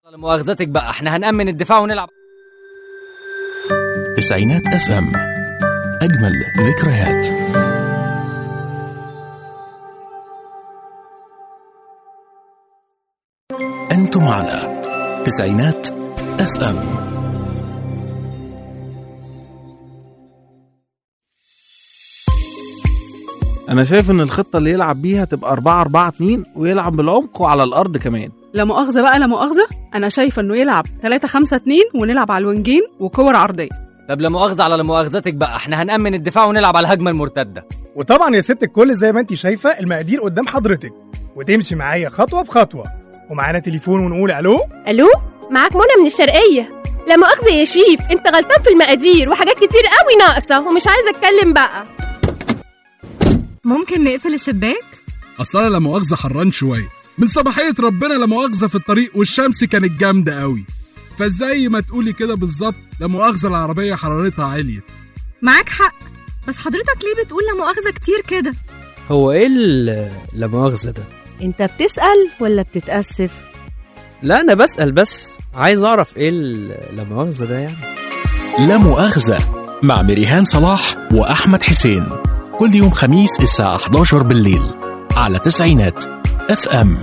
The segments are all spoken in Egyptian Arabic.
مؤاخذتك بقى احنا هنأمن الدفاع ونلعب تسعينات اف ام اجمل ذكريات انتم على تسعينات اف ام انا شايف ان الخطه اللي يلعب بيها تبقى 4 4 2 ويلعب بالعمق وعلى الارض كمان لا مؤاخذة بقى لا مؤاخذة أنا شايفة إنه يلعب 3 5 2 ونلعب على الوينجين وكور عرضية طب لا مؤاخذة على لا مؤاخذتك بقى احنا هنأمن الدفاع ونلعب على الهجمة المرتدة وطبعا يا ست الكل زي ما انت شايفه المقادير قدام حضرتك وتمشي معايا خطوه بخطوه ومعانا تليفون ونقول الو الو معاك منى من الشرقيه لا مؤاخذه يا شيف انت غلطان في المقادير وحاجات كتير قوي ناقصه ومش عايزه اتكلم بقى ممكن نقفل الشباك؟ اصل انا لا مؤاخذه حران شويه من صباحيه ربنا لا مؤاخذه في الطريق والشمس كانت جامده قوي فزي ما تقولي كده بالظبط لا مؤاخذه العربيه حرارتها عليت معاك حق بس حضرتك ليه بتقول لا مؤاخذة كتير كده؟ هو ايه ال- لا مؤاخذة ده؟ انت بتسأل ولا بتتأسف؟ لا انا بسأل بس عايز اعرف ايه ال- لا مؤاخذة ده يعني لا مؤاخذة مع مريهان صلاح وأحمد حسين كل يوم خميس الساعة 11 بالليل على تسعينات اف ام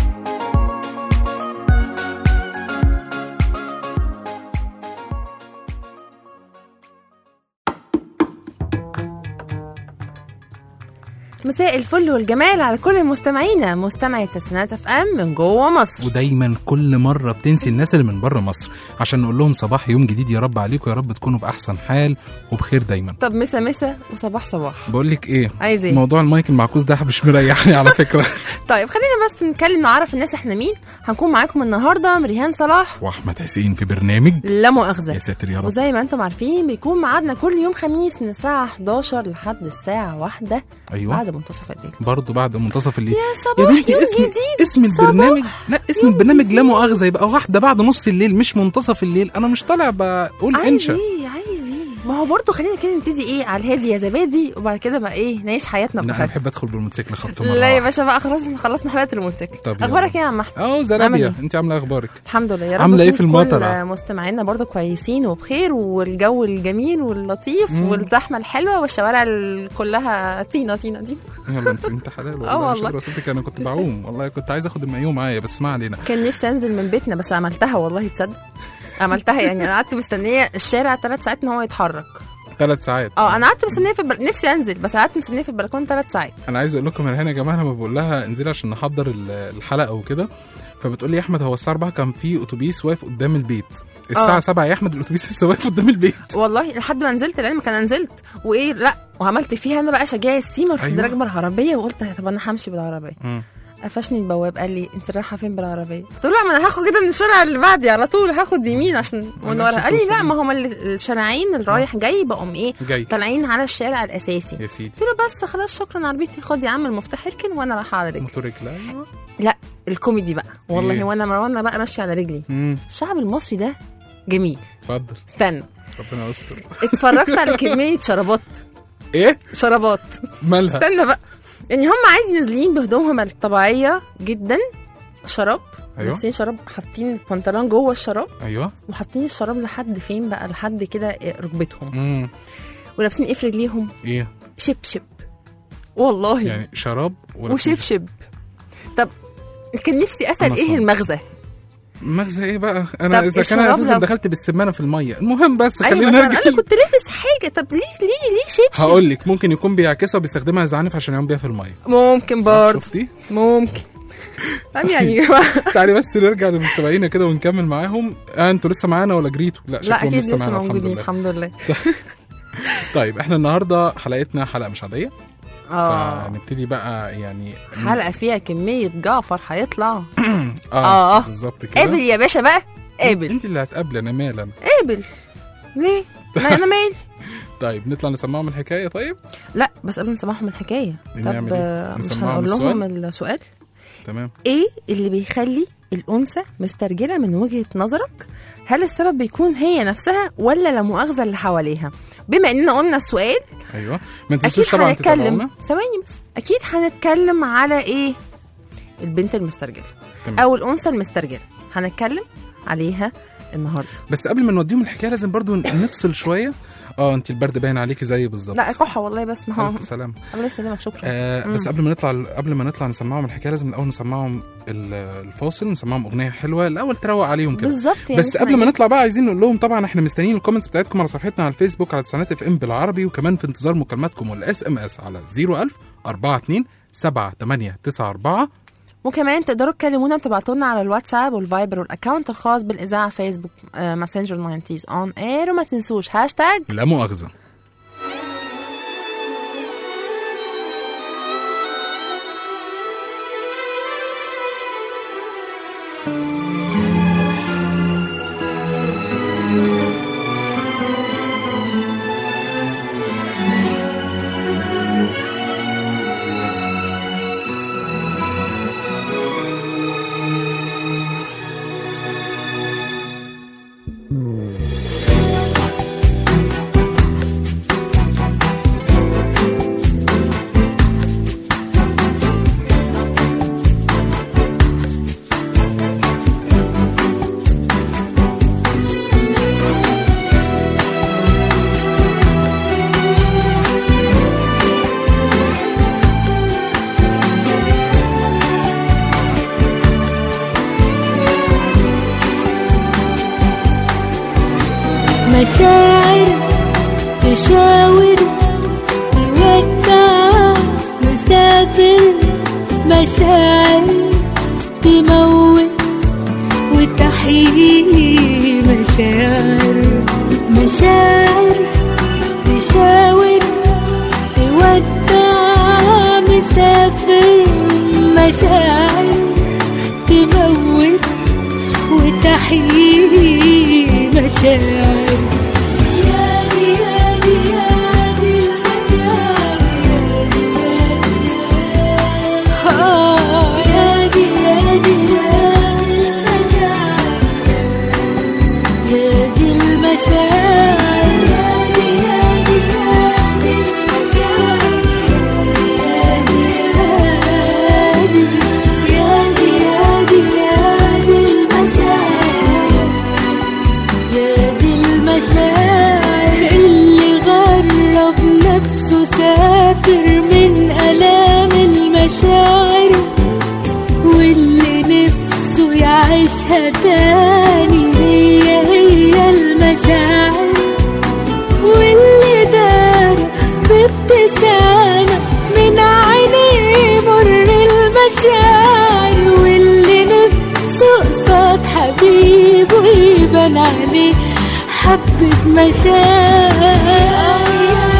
مساء الفل والجمال على كل مستمعينا مستمعي تسعينات اف ام من جوه مصر ودايما كل مره بتنسي الناس اللي من بره مصر عشان نقول لهم صباح يوم جديد يا رب عليكم يا رب تكونوا باحسن حال وبخير دايما طب مسا مسا وصباح صباح بقول لك ايه عايز ايه موضوع المايك المعكوس ده مش مريحني على فكره طيب خلينا بس نتكلم نعرف الناس احنا مين هنكون معاكم النهارده مريهان صلاح واحمد حسين في برنامج لا مؤاخذه يا ساتر يا رب وزي ما انتم عارفين بيكون ميعادنا كل يوم خميس من الساعه 11 لحد الساعه 1 ايوه بعد منتصف الليل برضه بعد منتصف الليل يا صباح يا بنتي يوم اسم جديد اسم البرنامج لا اسم البرنامج لا مؤاخذه يبقى واحده بعد نص الليل مش منتصف الليل انا مش طالع بقول عايز انشا ايه عايز ايه ما هو برضه خلينا كده نبتدي ايه على الهادي يا زبادي وبعد كده بقى ايه نعيش حياتنا لا انا براحتنا بحب ادخل بالموتوسيكل خط مره لا يا واحدة. باشا بقى خلاص احنا خلصنا حلقه الموتوسيكل طب يلا. اخبارك ايه يا عم احمد اه عامل زرابيا ايه؟ انت عامله إيه اخبارك الحمد لله يا رب عاملة إيه يكون في المطرة؟ كل مستمعينا برضه كويسين وبخير والجو الجميل واللطيف مم. والزحمه الحلوه والشوارع ال- كلها طينه طينه طينه يلا انت انت حلال والله آه مش والله. قادر اوصفك انا كنت بعوم والله كنت عايز اخد المايو معايا بس ما علينا كان نفسي انزل من بيتنا بس عملتها والله تصدق عملتها يعني انا قعدت مستنيه الشارع ثلاث ساعات ان هو يتحرك ثلاث ساعات اه انا قعدت مستنيه في البل... نفسي انزل بس قعدت مستنيه في البلكونه ثلاث ساعات انا عايز اقول لكم هنا يا جماعه لما بقول لها انزلي عشان نحضر ال- الحلقه وكده فبتقول لي يا احمد هو الساعه 4 كان في اتوبيس واقف قدام البيت الساعه آه. 7 يا احمد الاتوبيس لسه واقف قدام البيت والله لحد ما نزلت لان كان نزلت وايه لا وعملت فيها انا بقى شجاع السيما رحت أيوة. راكبه العربيه وقلت طب انا همشي بالعربيه مم. قفشني البواب قال لي انت رايحه فين بالعربيه قلت له لا ما انا هاخد كده من الشارع اللي بعدي على طول هاخد يمين عشان من ورا عشان قال لي لا توصلي. ما هم الشارعين اللي رايح جاي بقوا ايه جاي طالعين على الشارع الاساسي يا سيدي قلت له بس خلاص شكرا عربيتي خد يا عم المفتاح اركن وانا رايحه على رجلي موتورك لا ايوه لا الكوميدي بقى والله إيه؟ وانا وانا بقى ماشيه على رجلي امم الشعب المصري ده جميل اتفضل استنى ربنا يستر اتفرجت على كميه شرابات ايه شرابات مالها استنى بقى يعني هم عادي نازلين بهدومهم الطبيعيه جدا شراب أيوة. لابسين شراب حاطين البنطلون جوه الشراب ايوه وحاطين الشراب لحد فين بقى لحد كده ركبتهم امم ولابسين ايه في رجليهم ايه شبشب والله يعني شراب ولا وشبشب طب كان نفسي اسال أنا ايه صعب. المغزى مغزى ايه بقى انا طب اذا كان الشراب اساسا لو- دخلت بالسمانه في الميه المهم بس ايوه خلينا بس نرجع انا كنت لابس حاجه طب ليه ليه ليه شبشب هقول لك ممكن يكون بيعكسها وبيستخدمها زعنف عشان يعوم بيها في الميه ممكن صح؟ برضه شفتي ممكن طب يعني يا جماعه تعالي بس نرجع لمستمعينا كده ونكمل معاهم آه انتوا لسه معانا ولا جريتوا لا لا شكلهم اكيد لسه معانا الحمد موجودين لله الحمد لله طيب احنا النهارده حلقتنا حلقه مش عاديه اه فنبتدي بقى يعني حلقه فيها كميه جعفر هيطلع اه, آه. بالظبط كده قابل يا باشا بقى قابل انت اللي هتقابلي انا مال انا قابل ليه؟ ما انا مالي طيب نطلع نسمعهم الحكايه طيب لا بس قبل ما نسمعهم الحكايه طب نعمل إيه؟ آه، مش نسمعهم هنقول لهم السؤال؟ السؤال تمام ايه اللي بيخلي الانثى مسترجله من وجهه نظرك هل السبب بيكون هي نفسها ولا لا مؤاخذه اللي حواليها بما اننا قلنا السؤال ايوه ما اكيد تنسوش طبعا هنتكلم تتابعونا ثواني بس اكيد هنتكلم على ايه البنت المسترجله تمام. او الانثى المسترجله هنتكلم عليها النهارده بس قبل ما نوديهم الحكايه لازم برضو نفصل شويه اه انت البرد باين عليكي زي بالظبط لا كحه والله بس ما هو الف سلامه الله يسلمك شكرا آه مم. بس قبل ما نطلع قبل ما نطلع نسمعهم الحكايه لازم الاول نسمعهم ال- الفاصل نسمعهم اغنيه حلوه الاول تروق عليهم كده بالظبط يعني بس إحنا قبل ما إيه؟ نطلع بقى عايزين نقول لهم طبعا احنا مستنيين الكومنتس بتاعتكم على صفحتنا على الفيسبوك على تسعينات اف ام بالعربي وكمان في انتظار مكالماتكم والاس ام اس على 01000 42 7894 وكمان تقدروا تكلمونا وتبعتوا لنا على الواتساب والفايبر والاكونت الخاص بالاذاعه فيسبوك آه ماسنجر 90 اون اير وما تنسوش هاشتاج لا مؤاخذه مشاعر تشاور تودع مسافر مشاعر تموت وتحيي مشاعر مشاعر تشاور تودع مسافر مشاعر تموت وتحيي مشاعر يا دي يا دي يا دي المشاعر آه يا دي يا دي يا دي المشاعر يا دي المشاعر يا دي يا دي يا دي المشاعر يا دي يا دي يا دي يا دي يا دي المشاعر يا دي المشاعر اللي غرب نفسه سافر من آلام المشاعر واللي نفسه يعيشها تاني هي هي المشاعر واللي دار بابتسامة من عينيه مر المشاعر واللي نفسه قصاد حبيبه يبان عليه حبة مشاعر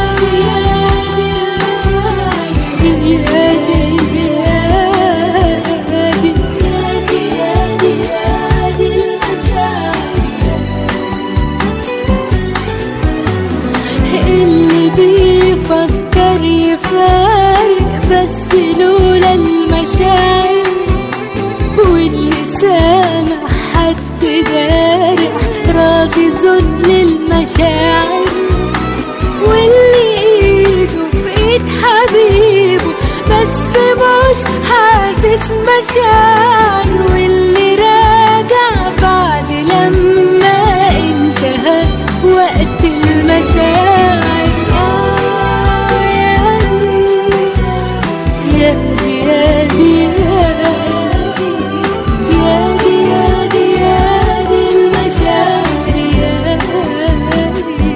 اللي بيفكر يفارق بس لولا المشاعر واللي سامع حد جارح راضي ذل المشاعر واللي ايده في ايد حبيبه بس مش حاسس مشاعر واللي راجع بعد لما انتهى وقت المشاعر آه يا دي يا دي يا دي يا دي يا دي يا دي المشاعر يا دي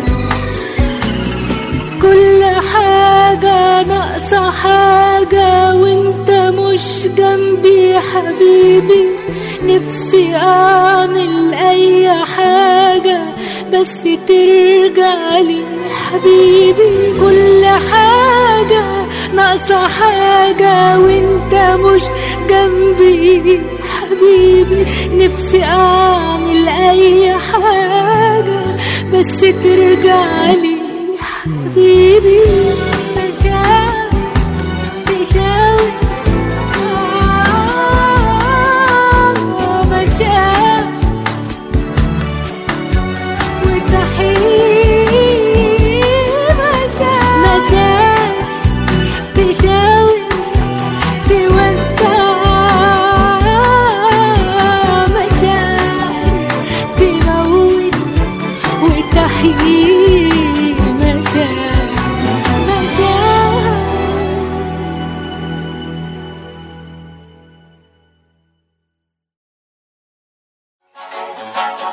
كل حاجة ناقصة حاجة وانت مش جنبي يا حبيبي نفسي اعمل اي حاجة بس ترجع لي حبيبي كل حاجة ناقصة حاجة وانت مش جنبي حبيبي نفسي اعمل اي حاجة بس ترجع لي حبيبي مشاعر تشاور آه، مشاعر وتحيي مشاعر مشاعر تشاور تودع مشاعر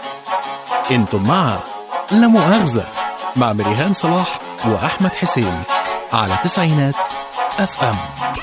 انتم مع لا مؤاخذة مع مريهان صلاح وأحمد حسين على تسعينات اف ام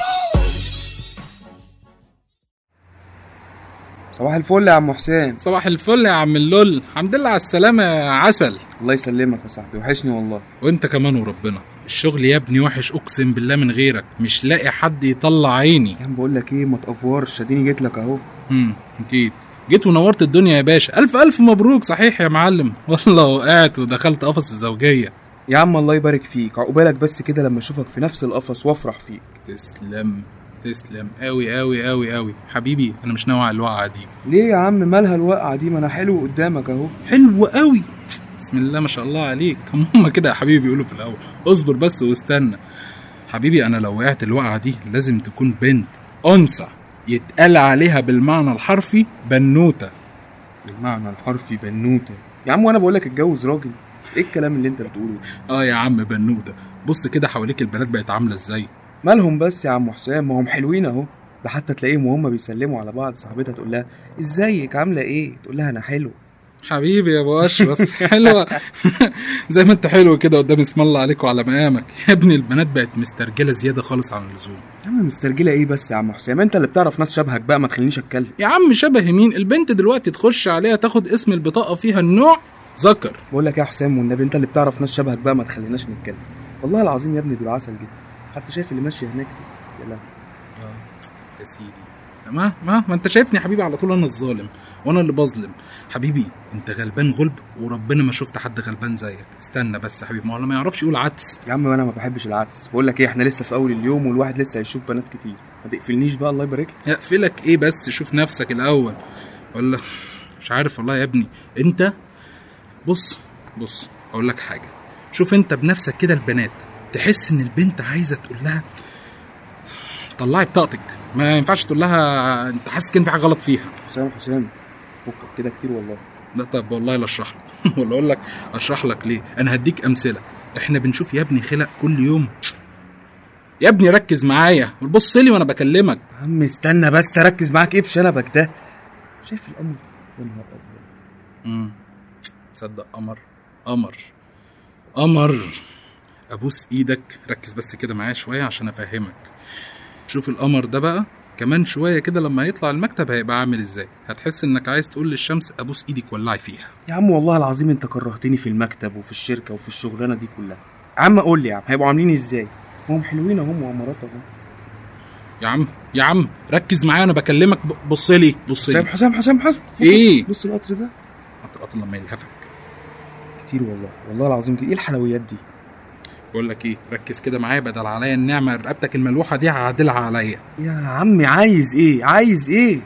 صباح الفل يا عم حسين صباح الفل يا عم اللول الحمد لله على السلامة يا عسل الله يسلمك يا صاحبي وحشني والله وانت كمان وربنا الشغل يا ابني وحش اقسم بالله من غيرك مش لاقي حد يطلع عيني يا عم بقول لك ايه ما تقفورش اديني جيت لك اهو امم جيت جيت ونورت الدنيا يا باشا الف الف مبروك صحيح يا معلم والله وقعت ودخلت قفص الزوجيه يا عم الله يبارك فيك عقبالك بس كده لما اشوفك في نفس القفص وافرح فيك تسلم تسلم قوي قوي قوي قوي حبيبي انا مش ناوي على الوقعه دي ليه يا عم مالها الوقعه دي ما انا حلو قدامك اهو حلو قوي بسم الله ما شاء الله عليك هم كده يا حبيبي بيقولوا في الاول اصبر بس واستنى حبيبي انا لو وقعت الوقعه دي لازم تكون بنت انثى يتقال عليها بالمعنى الحرفي بنوته بالمعنى الحرفي بنوته يا عم وانا بقول لك اتجوز راجل ايه الكلام اللي انت بتقوله ده اه يا عم بنوته بص كده حواليك البنات بقت عامله ازاي مالهم بس يا عم حسام ما هم حلوين اهو ده حتى تلاقيهم وهم بيسلموا على بعض صاحبتها تقول لها ازيك عامله ايه تقول لها انا حلو حبيبي يا ابو اشرف حلوه زي ما انت حلو كده قدام اسم الله عليك وعلى مقامك يا ابني البنات بقت مسترجله زياده خالص عن اللزوم يا عم مسترجله ايه بس يا عم حسام انت اللي بتعرف ناس شبهك بقى ما تخلينيش اتكلم يا عم شبه مين البنت دلوقتي تخش عليها تاخد اسم البطاقه فيها النوع ذكر بقول لك يا حسام والنبي انت اللي بتعرف ناس شبهك بقى ما تخليناش نتكلم والله العظيم يا ابني دول عسل جدا حتى شايف اللي ماشيه هناك دي يا لهوي يا سيدي ما ما ما انت شايفني يا حبيبي على طول انا الظالم وانا اللي بظلم حبيبي انت غلبان غلب وربنا ما شفت حد غلبان زيك استنى بس يا حبيبي ما هو ما يعرفش يقول عدس يا عم انا ما بحبش العدس بقول لك ايه احنا لسه في اول اليوم والواحد لسه هيشوف بنات كتير ما تقفلنيش بقى الله يبارك لك اقفلك ايه بس شوف نفسك الاول ولا مش عارف والله يا ابني انت بص بص اقول لك حاجه شوف انت بنفسك كده البنات تحس ان البنت عايزه تقول لها طلعي بطاقتك ما ينفعش تقول لها انت حاسس كان في حاجه غلط فيها حسام حسام فكك كده كتير والله لا طب والله لا اشرح لك ولا اقول لك اشرح لك ليه انا هديك امثله احنا بنشوف يا ابني خلق كل يوم يا ابني ركز معايا بص لي وانا بكلمك يا عم استنى بس ركز معاك ايه بشنبك ده شايف الامر يا نهار ابيض امم تصدق قمر قمر قمر ابوس ايدك ركز بس كده معايا شويه عشان افهمك شوف القمر ده بقى كمان شويه كده لما يطلع المكتب هيبقى عامل ازاي هتحس انك عايز تقول للشمس ابوس ايدك ولعي فيها يا عم والله العظيم انت كرهتني في المكتب وفي الشركه وفي الشغلانه دي كلها يا عم قول لي يا عم هيبقوا عاملين ازاي هم حلوين اهم وامارات اهو يا عم يا عم ركز معايا انا بكلمك ب- بص لي بص لي حسام حسام حسام حسام ايه بص القطر ده قطر قطر لما يلهفك كتير والله والله العظيم كتير. ايه الحلويات دي بقول لك ايه ركز كده معايا بدل عليا النعمه رقبتك الملوحه دي هعدلها عليا يا عمي عايز ايه عايز ايه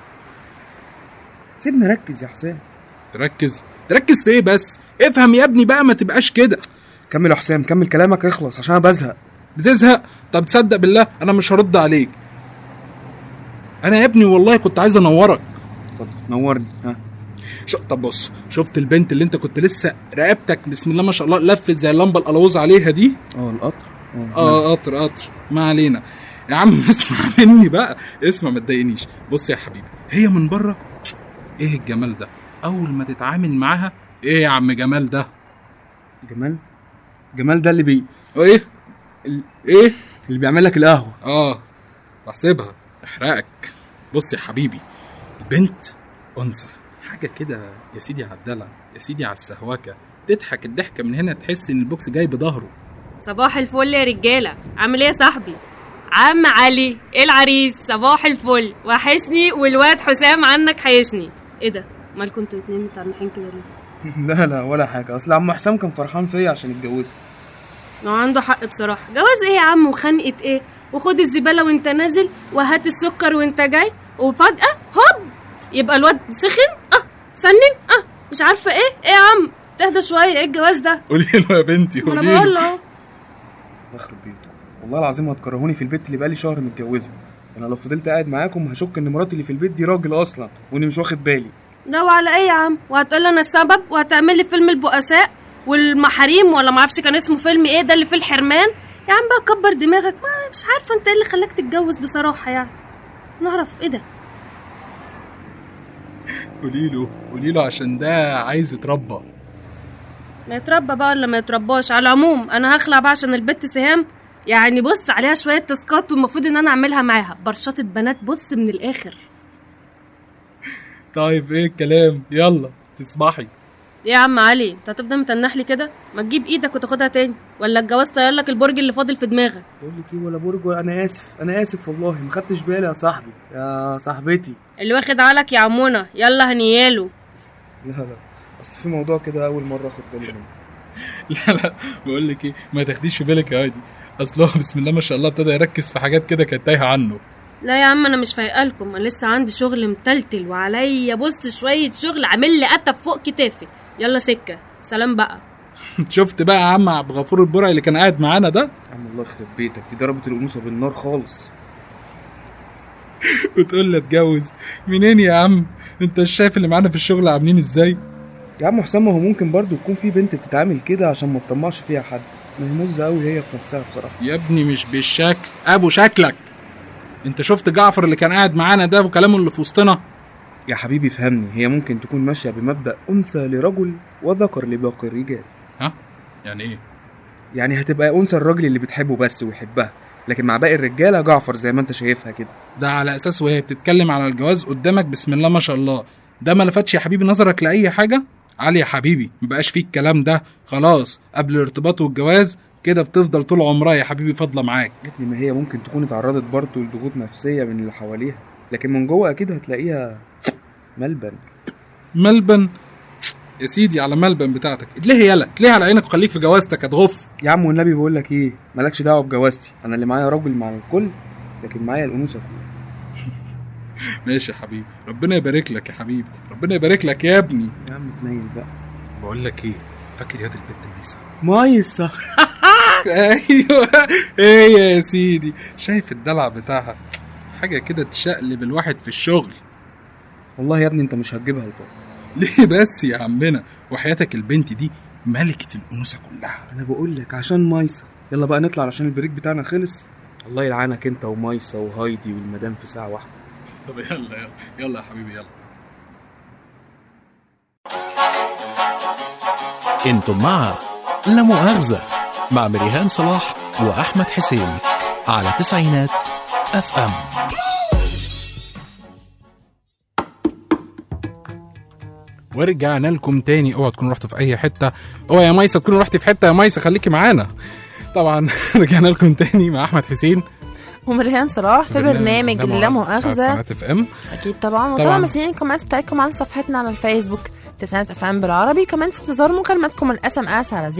سيبنا ركز يا حسام تركز تركز في ايه بس افهم يا ابني بقى ما تبقاش كده كمل يا حسام كمل كلامك اخلص عشان انا بزهق بتزهق طب تصدق بالله انا مش هرد عليك انا يا ابني والله كنت عايز انورك اتفضل نورني ها شو طب بص شفت البنت اللي انت كنت لسه رقبتك بسم الله ما شاء الله لفت زي اللمبه القلوز عليها دي اه القطر اه قطر قطر ما علينا يا عم اسمع مني بقى اسمع ما تضايقنيش بص يا حبيبي هي من بره ايه الجمال ده اول ما تتعامل معاها ايه يا عم جمال ده جمال جمال ده اللي بي ايه ال... ايه اللي بيعمل لك القهوه اه بحسبها احرقك بص يا حبيبي البنت انثى حاجه كده يا سيدي على الدلع يا سيدي على السهوكه تضحك الضحكه من هنا تحس ان البوكس جاي بظهره صباح الفل يا رجاله عامل ايه يا صاحبي عم علي ايه العريس صباح الفل وحشني والواد حسام عنك حيشني ايه ده مالكم انتوا اتنين متنحين كده ليه لا لا ولا حاجه اصل عم حسام كان فرحان فيا عشان اتجوزها ما هو عنده حق بصراحه جواز ايه يا عم وخنقه ايه وخد الزباله وانت نازل وهات السكر وانت جاي وفجاه هوب يبقى الواد سخن اه سنن اه مش عارفه ايه ايه يا عم تهدى شويه ايه الجواز ده قولي له يا بنتي ما انا قولي بقول له له يخرب بيته والله العظيم هتكرهوني في البيت اللي بقالي شهر متجوزها انا لو فضلت قاعد معاكم هشك ان مراتي اللي في البيت دي راجل اصلا واني مش واخد بالي ده وعلى ايه يا عم وهتقول انا السبب وهتعمل لي فيلم البؤساء والمحاريم ولا ما اعرفش كان اسمه فيلم ايه ده اللي فيه الحرمان يا عم بقى كبر دماغك ما مش عارفه انت ايه اللي خلاك تتجوز بصراحه يعني نعرف ايه ده قولي له قولي له عشان ده عايز يتربى ما يتربى بقى ولا ما يترباش على العموم انا هخلع بقى عشان البت سهام يعني بص عليها شويه تاسكات والمفروض ان انا اعملها معاها برشاطه بنات بص من الاخر طيب ايه الكلام يلا تسمحي إيه يا عم علي انت هتفضل متنح لي كده ما تجيب ايدك وتاخدها تاني ولا الجواز طير لك البرج اللي فاضل في دماغك بقول لك ايه ولا برج ولا- انا اسف انا اسف والله ما خدتش بالي يا صاحبي يا صاحبتي اللي واخد عليك يا عمونه يلا هنياله لا لا اصل في موضوع كده اول مره اخد بالي منه لا لا بقول لك ايه ما تاخديش في بالك يا هادي اصل هو بسم الله ما شاء الله ابتدى يركز في حاجات كده كانت تايهه عنه لا يا عم انا مش فايقالكم انا لسه عندي شغل متلتل وعليا بص شويه شغل عامل لي قتب فوق كتافي يلا سكه سلام بقى شفت بقى يا عم عبد الغفور البرعي اللي كان قاعد معانا ده يا عم الله يخرب بيتك دي ضربت الانوثه بالنار خالص وتقول لي اتجوز منين يا عم انت مش شايف اللي معانا في الشغل عاملين ازاي يا عم حسام ما هو ممكن برضو تكون في بنت بتتعامل كده عشان ما تطمعش فيها حد مهموزه قوي هي في نفسها بصراحه يا ابني مش بالشكل ابو شكلك انت شفت جعفر اللي كان قاعد معانا ده وكلامه اللي في وسطنا يا حبيبي فهمني هي ممكن تكون ماشيه بمبدا انثى لرجل وذكر لباقي الرجال ها يعني ايه يعني هتبقى انثى الراجل اللي بتحبه بس ويحبها لكن مع باقي الرجاله جعفر زي ما انت شايفها كده ده على اساس وهي بتتكلم على الجواز قدامك بسم الله ما شاء الله ده ما لفتش يا حبيبي نظرك لاي حاجه علي يا حبيبي مبقاش فيه الكلام ده خلاص قبل الارتباط والجواز كده بتفضل طول عمرها يا حبيبي فاضله معاك يا ابني ما هي ممكن تكون اتعرضت برضه لضغوط نفسيه من اللي حواليها لكن من جوه اكيد هتلاقيها ملبن ملبن يا سيدي على ملبن بتاعتك اتلهي يلا اتلهي على عينك وخليك في جوازتك هتغف يا عم والنبي بقول لك ايه مالكش دعوه بجوازتي انا اللي معايا راجل مع الكل لكن معايا الانوثه كلها ماشي يا حبيبي ربنا يبارك لك يا حبيبي ربنا يبارك لك يا ابني يا عم تنيل بقى بقول لك ايه فاكر ياد البت ميسا مايسة ايوه ايه يا سيدي شايف الدلع بتاعها حاجه كده تشقلب الواحد في الشغل والله يا ابني انت مش هتجيبها لبابا ليه بس يا عمنا وحياتك البنت دي ملكة الأنوثة كلها انا بقول لك عشان مايسة يلا بقى نطلع عشان البريك بتاعنا خلص الله يلعنك انت ومايسة وهايدي والمدام في ساعة واحدة طب يلا يلا يلا يا حبيبي يلا انتم مع لا مؤاخذة مع مريهان صلاح وأحمد حسين على تسعينات اف ام ورجعنا لكم تاني اوعى تكونوا رحتوا في اي حته اوعى يا ميسه تكونوا رحتي في حته يا ميسه خليكي معانا طبعا رجعنا لكم تاني مع احمد حسين ومريهان صلاح في برنامج لا مؤاخذة ساعات اف ام اكيد طبعا طبعاً. وطبعا مسيين الكومنتس بتاعتكم على صفحتنا على الفيسبوك تسعينات اف ام بالعربي كمان في انتظار مكالماتكم الاس ام اس على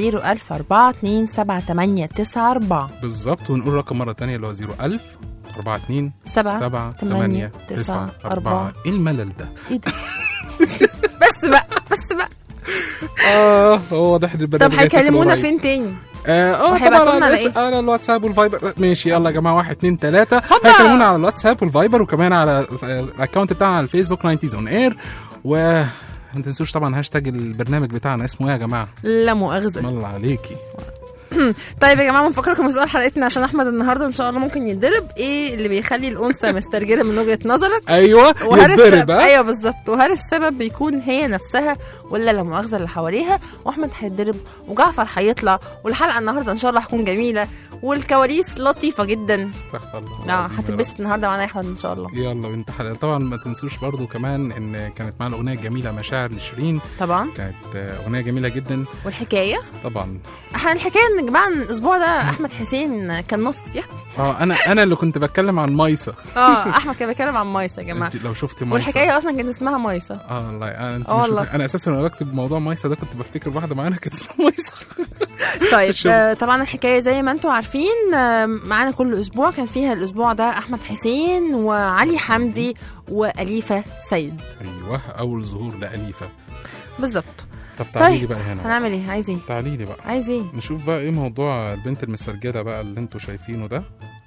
010427894 بالظبط ونقول رقم مره تانية اللي هو 01000 42 سبعة، 7 تمانية، 8 تسعة، 9 أربعة. 4 ايه الملل ده؟ ايه ده بس بقى بس بقى اه هو واضح ان البرنامج طب هيتقفل هيكلمونا قريب. فين تاني اه اه وهيبعتوا طبعا لنا على, على الإس- على الواتساب والفايبر ماشي يلا يا جماعه واحد اتنين تلاته هيكلمونا على الواتساب والفايبر وكمان على الاكونت بتاعنا على الفيسبوك 90 اون اير و ما تنسوش طبعا هاشتاج البرنامج بتاعنا اسمه ايه يا جماعه؟ لا مؤاخذة اسم الله عليكي طيب يا جماعه بنفكركم بسؤال حلقتنا عشان احمد النهارده ان شاء الله ممكن يتضرب ايه اللي بيخلي الانثى مسترجله من وجهه نظرك ايوه وهل يتضرب السبب ها؟ ايوه بالظبط وهل السبب بيكون هي نفسها ولا لا مؤاخذه اللي حواليها واحمد هيتضرب وجعفر هيطلع والحلقه النهارده ان شاء الله هتكون جميله والكواليس لطيفه جدا استغفر الله اه العظيم يا رب. هتتبسط النهارده معانا يا احمد ان شاء الله يلا بنت حلال طبعا ما تنسوش برضو كمان ان كانت معانا اغنيه جميله مشاعر لشيرين طبعا كانت آه، اغنيه جميله جدا والحكايه طبعا احنا الحكايه ان يا جماعه الاسبوع ده احمد حسين كان نطط فيها اه انا انا اللي كنت بتكلم عن مايسه اه احمد كان بيتكلم عن مايسه يا جماعه انت لو شفتي مايسه والحكايه اصلا كان اسمها مايسه اه والله انا انت آه مش والله. متخيل- انا اساسا لما بكتب موضوع مايسه ده كنت بفتكر واحده معانا كانت اسمها مايسه طيب الشغل. آه طبعا الحكايه زي ما انتم عارفين آه معانا كل اسبوع كان فيها الاسبوع ده احمد حسين وعلي حمدي واليفه سيد ايوه اول ظهور لاليفه بالظبط طب تعالي لي طيب بقى هنا هنعمل ايه عايز ايه تعالي لي بقى عايز ايه نشوف بقى ايه موضوع البنت المسترجله بقى اللي انتوا شايفينه ده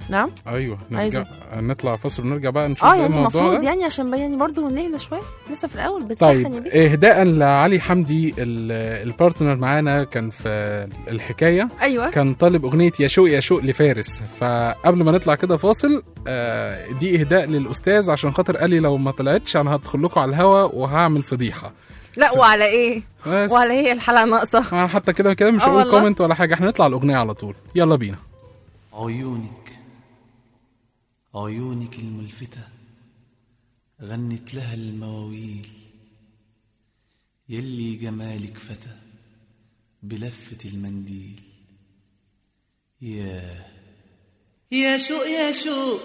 نعم ايوه عايزة. نرجع نطلع فاصل ونرجع بقى نشوف اه إيه يعني الموضوع المفروض ده. يعني عشان بقى يعني برضه نهدى شويه لسه في الاول بتسخن يا طيب بيه اهداء لعلي حمدي ال- البارتنر معانا كان في الحكايه ايوه كان طالب اغنيه يا شوق يا شوق لفارس فقبل ما نطلع كده فاصل آه، دي اهداء للاستاذ عشان خاطر قال لي لو ما طلعتش انا هدخل لكم على الهوا وهعمل فضيحه لا وعلى ايه بس وعلى ايه الحلقه ناقصه أنا حتى كده كده مش آه هقول والله. كومنت ولا حاجه احنا نطلع الاغنيه على طول يلا بينا عيونك عيونك الملفتة غنت لها المواويل يلي جمالك فتى بلفة المنديل يا يا شوق يا شوق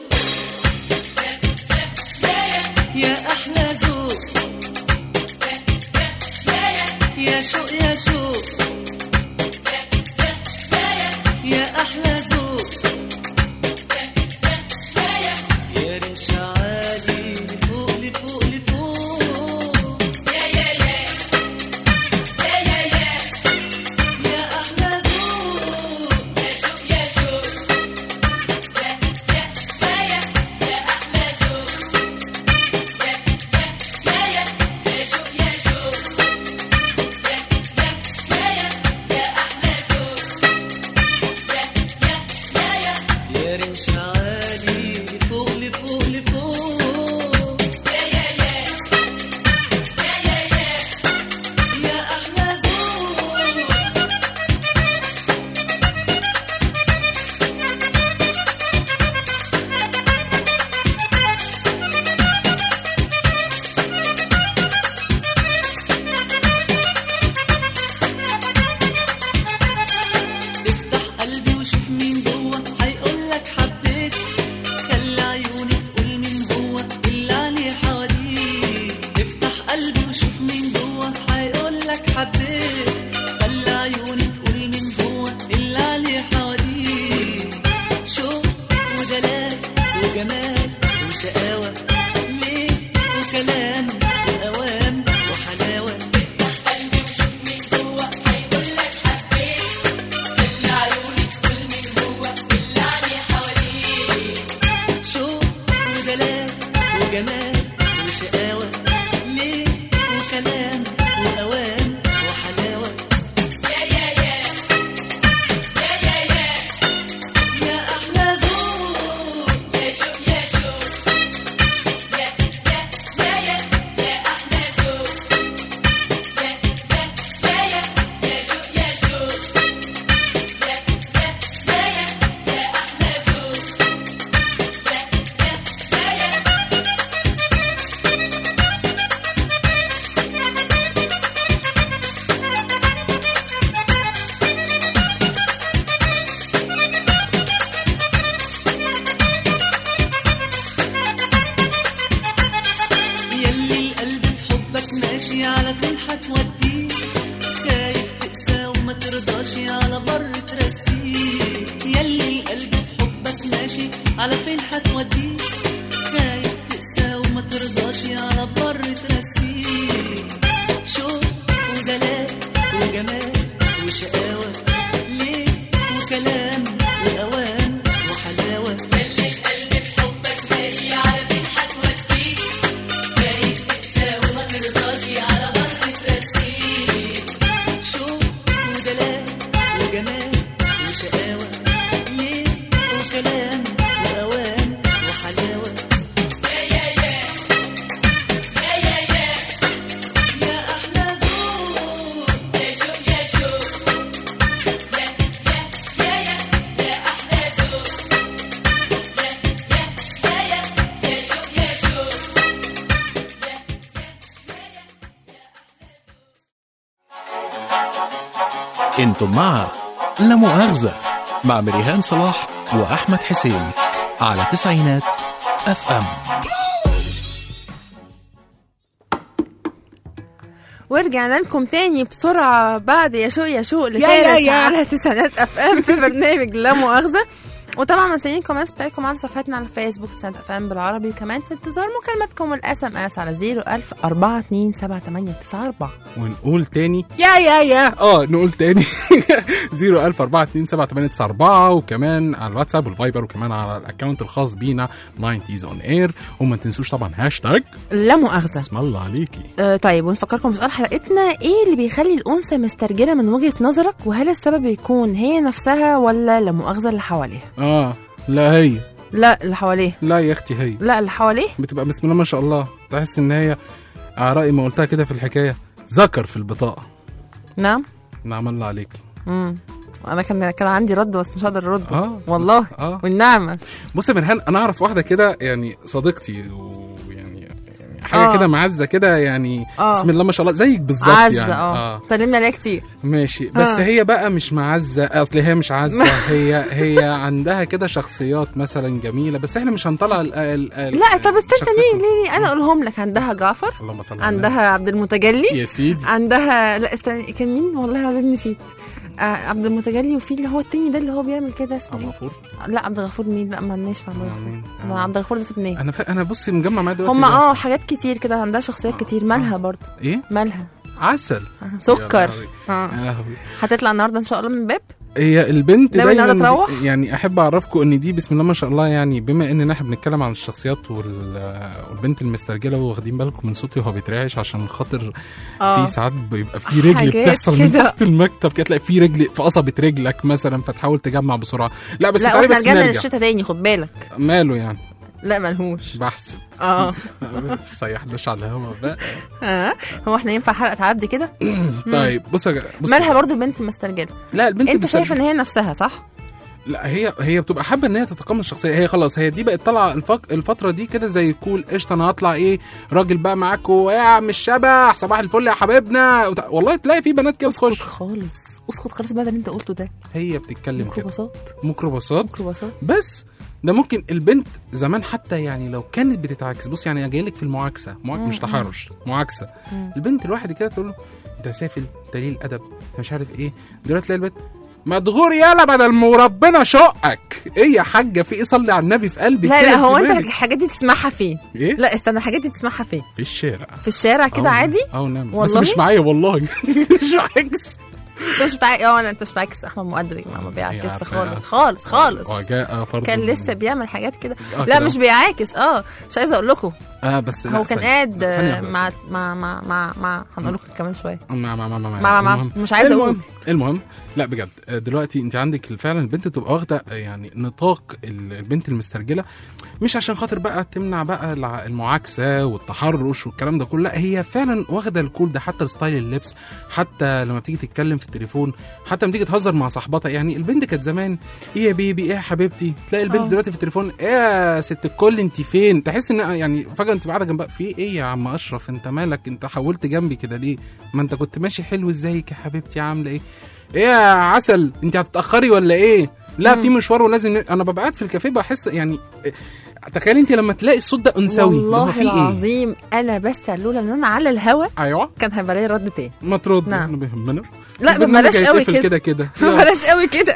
يا أحلى ذوق يا شوق يا شوق يا أحلى ذوق يا رمش عالي لفوق لفوق لفوق يا يا يا يا يا يا يا أحلى ذوق يا شوق يا شوق يا يا يا يا يا أحلى ذوق يا يا يا يا يا شوق يا شوق يا يا يا يا يا أحلى ذوق يا يا يا يا يا رمش عالي لفوق لفوق لفوق يا يا يا يا يا يا يا أحلى ذوق افتح قلبي وشوف مين جوه هيقولك حبيت خلي عيوني تقول مين هو اللي عليه حواليك افتح قلبي وشوف مين جوه هيقولك حبيت خلي عيوني تقول مين هو اللي عليه حواليك شوق ودلال وجمال وشقاوة ليه وكلام وأوام وحلاوة افتح قلبي وشوف مين جوه هيقولك حبيت خلي عيوني تقول مين هو اللي عليه حواليك شوق ودلال وجمال وشقاوة ليه وكلام وأوام وحلاوة يا يا يا يا يا يا يا أحلى ذوق يا شوق يا شوق يا يا يا يا يا أحلى ذوق يا يا يا يا يا شوق يا شوق يا يا يا يا يا أحلى ذوق يا يا يا يا يلي القلب في حبك ماشي على فين هتوديه خايف تقسى وما ترضاش على بر ترسيه يلي القلب في حبك ماشي على فين هتوديه خايف تقسى وما ترضاش على بر ترسيه شوق ودلال وجمال وشقاوة ليه وكلام وأوان وحلاوة يلي القلب في حبك ماشي على فين هتوديه خايف تقسى وما ترضاش على بر ترسيه شوق ودلال وجمال وشقاوة ليه وكلام وأوان وحلاوة يا يا يا يا يا يا يا أحلى ذوق يا شوق يا شوق يا يا يا يا يا أحلى ذوق يا يا يا يا يا شوق يا شوق انتم مع لا مؤاخذة مع مريهان صلاح وأحمد حسين على تسعينات اف ام ورجعنا لكم تاني بسرعة بعد يا شوق يا شوق يا لفارس يا. على تسعينات اف ام في برنامج لا مؤاخذة وطبعا مستنيين الكومنتس بتاعتكم على صفحتنا على الفيسبوك سنة افلام بالعربي وكمان في انتظار مكالمتكم والاس ام اس على 01000 427 ونقول تاني يا يا يا اه نقول تاني 004277894 وكمان على الواتساب والفايبر وكمان على الاكونت الخاص بينا 90s اون اير وما تنسوش طبعا هاشتاج لا مؤاخذة اسم الله عليكي آه طيب ونفكركم بسؤال حلقتنا ايه اللي بيخلي الانثى مسترجله من وجهه نظرك وهل السبب يكون هي نفسها ولا لا مؤاخذه اللي حواليها اه لا هي لا اللي حواليها لا يا اختي هي لا اللي حواليه بتبقى بسم الله ما شاء الله تحس ان هي على رأي ما قلتها كده في الحكايه ذكر في البطاقه نعم نعم الله عليكي امم انا كان كان عندي رد بس مش هقدر ارد آه. والله اه والنعمه بص يا مرهان انا اعرف واحده كده يعني صديقتي ويعني يعني حاجه آه. كده معزه كده يعني آه. بسم الله ما شاء الله زيك بالظبط عزه يعني اه سلمنا عليها كتير ماشي بس آه. هي بقى مش معزه اصل هي مش عزه هي هي عندها كده شخصيات مثلا جميله بس احنا مش هنطلع ال ال ال لا طب استنى شخصيات- ليه ليه ليه انا اقولهم لك عندها جعفر اللهم صل على عندها عبد المتجلي يا سيدي عندها لا استنى كان مين والله العظيم نسيت آه عبد المتجلي وفي اللي هو التاني ده اللي هو بيعمل كده اسمه عبد ايه؟ الغفور لا عبد الغفور مين لا ما لناش في عبد الغفور ما عبد الغفور ده سبناه انا ف... انا بصي مجمع معايا دلوقتي هم ده. اه حاجات كتير كده عندها شخصيات كتير مالها برضه ايه مالها عسل سكر يا لهوي. اه يا لهوي. هتطلع النهارده ان شاء الله من الباب هي البنت ناوي النهاردة دايما تروح؟ يعني احب اعرفكم ان دي بسم الله ما شاء الله يعني بما ان احنا بنتكلم عن الشخصيات وال- والبنت المسترجله واخدين بالكم من صوتي وهو بيترعش عشان خاطر آه. في ساعات بيبقى في رجل حاجات بتحصل من كده. تحت المكتب كده تلاقي في رجل في قصبه رجلك مثلا فتحاول تجمع بسرعه لا بس لا تعالي واحنا بس رجعنا نرجع للشتا تاني خد بالك ماله يعني لا ملهوش بحسب اه مش سيحناش على الهوا بقى اه هو احنا ينفع حلقه تعدي كده طيب بص يا جماعة، بص مالها برضو بنت مسترجله لا البنت انت المسترجلة- شايف ان هي نفسها صح لا هي هي بتبقى حابه ان هي تتقمص الشخصيه هي خلاص هي دي بقت طالعه الفق... الفتره دي كده زي كول قشطه انا هطلع ايه راجل بقى معاكوا يا عم الشبح صباح الفل يا حبيبنا وت... والله تلاقي في بنات كده بتخش خالص اسكت خالص بقى ده اللي انت قلته ده هي بتتكلم كده ميكروباصات ميكروباصات ميكروباصات بس ده ممكن البنت زمان حتى يعني لو كانت بتتعاكس بص يعني جاي لك في المعاكسه معاك مش مم. تحرش معاكسه مم. البنت الواحد كده تقول له انت سافل دليل ادب انت مش عارف ايه دلوقتي تلاقي البنت مدغور يالا بدل ما ربنا شقك ايه يا حاجه في ايه صلي على النبي في قلبي لا كده لا هو انت مالك؟ الحاجات دي تسمعها فين ايه لا استنى الحاجات دي تسمعها فين في الشارع في الشارع كده أو- عادي او نعم بس والله؟ مش معايا والله مش عكس انت مش بتاع اه انا انت مش بتعكس احمد مؤدب يا جماعه ما بيعكس عارفة. خالص خالص خالص وجاء فرد كان لسه بيعمل حاجات كده آه لا كده. مش بيعاكس اه مش عايزه اقول لكم اه بس لا، هو كان ثانية. قاعد لا، ثانية آه، بس. مع مع مع مع مع هنقول لكم كمان شويه مع مع مع مع مع- مع- المهم- مش عايزة أقول. المهم المهم لا بجد آه، دلوقتي انت عندك فعلا البنت تبقى واخده آه، يعني نطاق ال- البنت المسترجله مش عشان خاطر بقى تمنع بقى الع- المعاكسه والتحرش والكلام ده كله لا هي فعلا واخده الكول ده حتى ستايل اللبس حتى لما بتيجي تتكلم في التليفون حتى لما تيجي تهزر مع صاحبتها يعني البنت كانت زمان ايه يا بيبي ايه يا حبيبتي تلاقي البنت آه. دلوقتي في التليفون ايه يا ست الكل انت فين تحس ان يعني فجاه انت قاعده جنبها في ايه يا عم اشرف انت مالك انت حولت جنبي كده ليه ما انت كنت ماشي حلو ازيك يا حبيبتي عامله ايه ايه يا عسل انت هتتاخري ولا ايه لا في مشوار ولازم ن... انا ببقى قاعد في الكافيه بحس يعني إيه، تخيلي انت لما تلاقي الصوت ده انثوي اللي هو والله فيه ايه العظيم انا بس لولا ان انا على الهوا ايوه كان هيبقى لي رد تاني ما ترد نعم. احنا بيهمنا لا ما البرنامج بلاش قوي هيتقفل كده كده كده ما يلا. بلاش قوي كده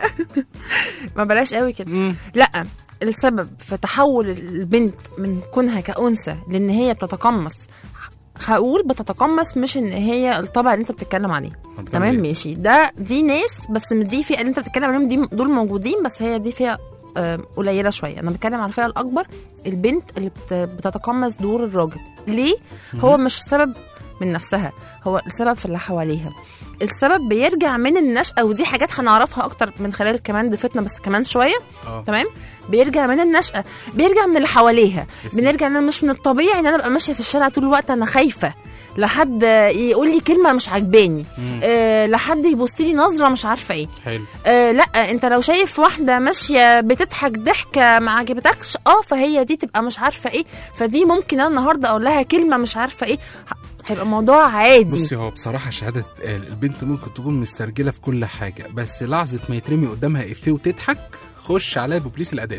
ما بلاش قوي كده لا السبب في تحول البنت من كونها كأنثى لان هي بتتقمص هقول بتتقمص مش ان هي الطبع اللي انت بتتكلم عليه تمام إيه؟ ماشي ده دي ناس بس من دي فئه اللي انت بتتكلم عليهم دي دول موجودين بس هي دي فئه آه، قليله شويه انا بتكلم على الفئه الاكبر البنت اللي بت- بتتقمص دور الراجل ليه هو مش السبب من نفسها هو السبب في اللي حواليها السبب بيرجع من النشأة ودي حاجات هنعرفها أكتر من خلال كمان ضيفتنا بس كمان شوية آه. تمام بيرجع من النشأة بيرجع من اللي حواليها يا بنرجع ان انا مش من الطبيعي ان انا ابقى ماشيه في الشارع طول الوقت انا خايفه لحد يقول لي كلمه مش عاجباني مم. أه لحد يبص لي نظره مش عارفه ايه حلو أه لا انت لو شايف واحده ماشيه بتضحك ضحكه ما عجبتكش اه فهي دي تبقى مش عارفه ايه فدي ممكن انا النهارده اقول لها كلمه مش عارفه ايه ه- هيبقى الموضوع عادي بصي هو بصراحة شهادة تتقال البنت ممكن تكون مسترجلة في كل حاجة بس لحظة ما يترمي قدامها إفيه وتضحك خش عليها ببوليس الآداب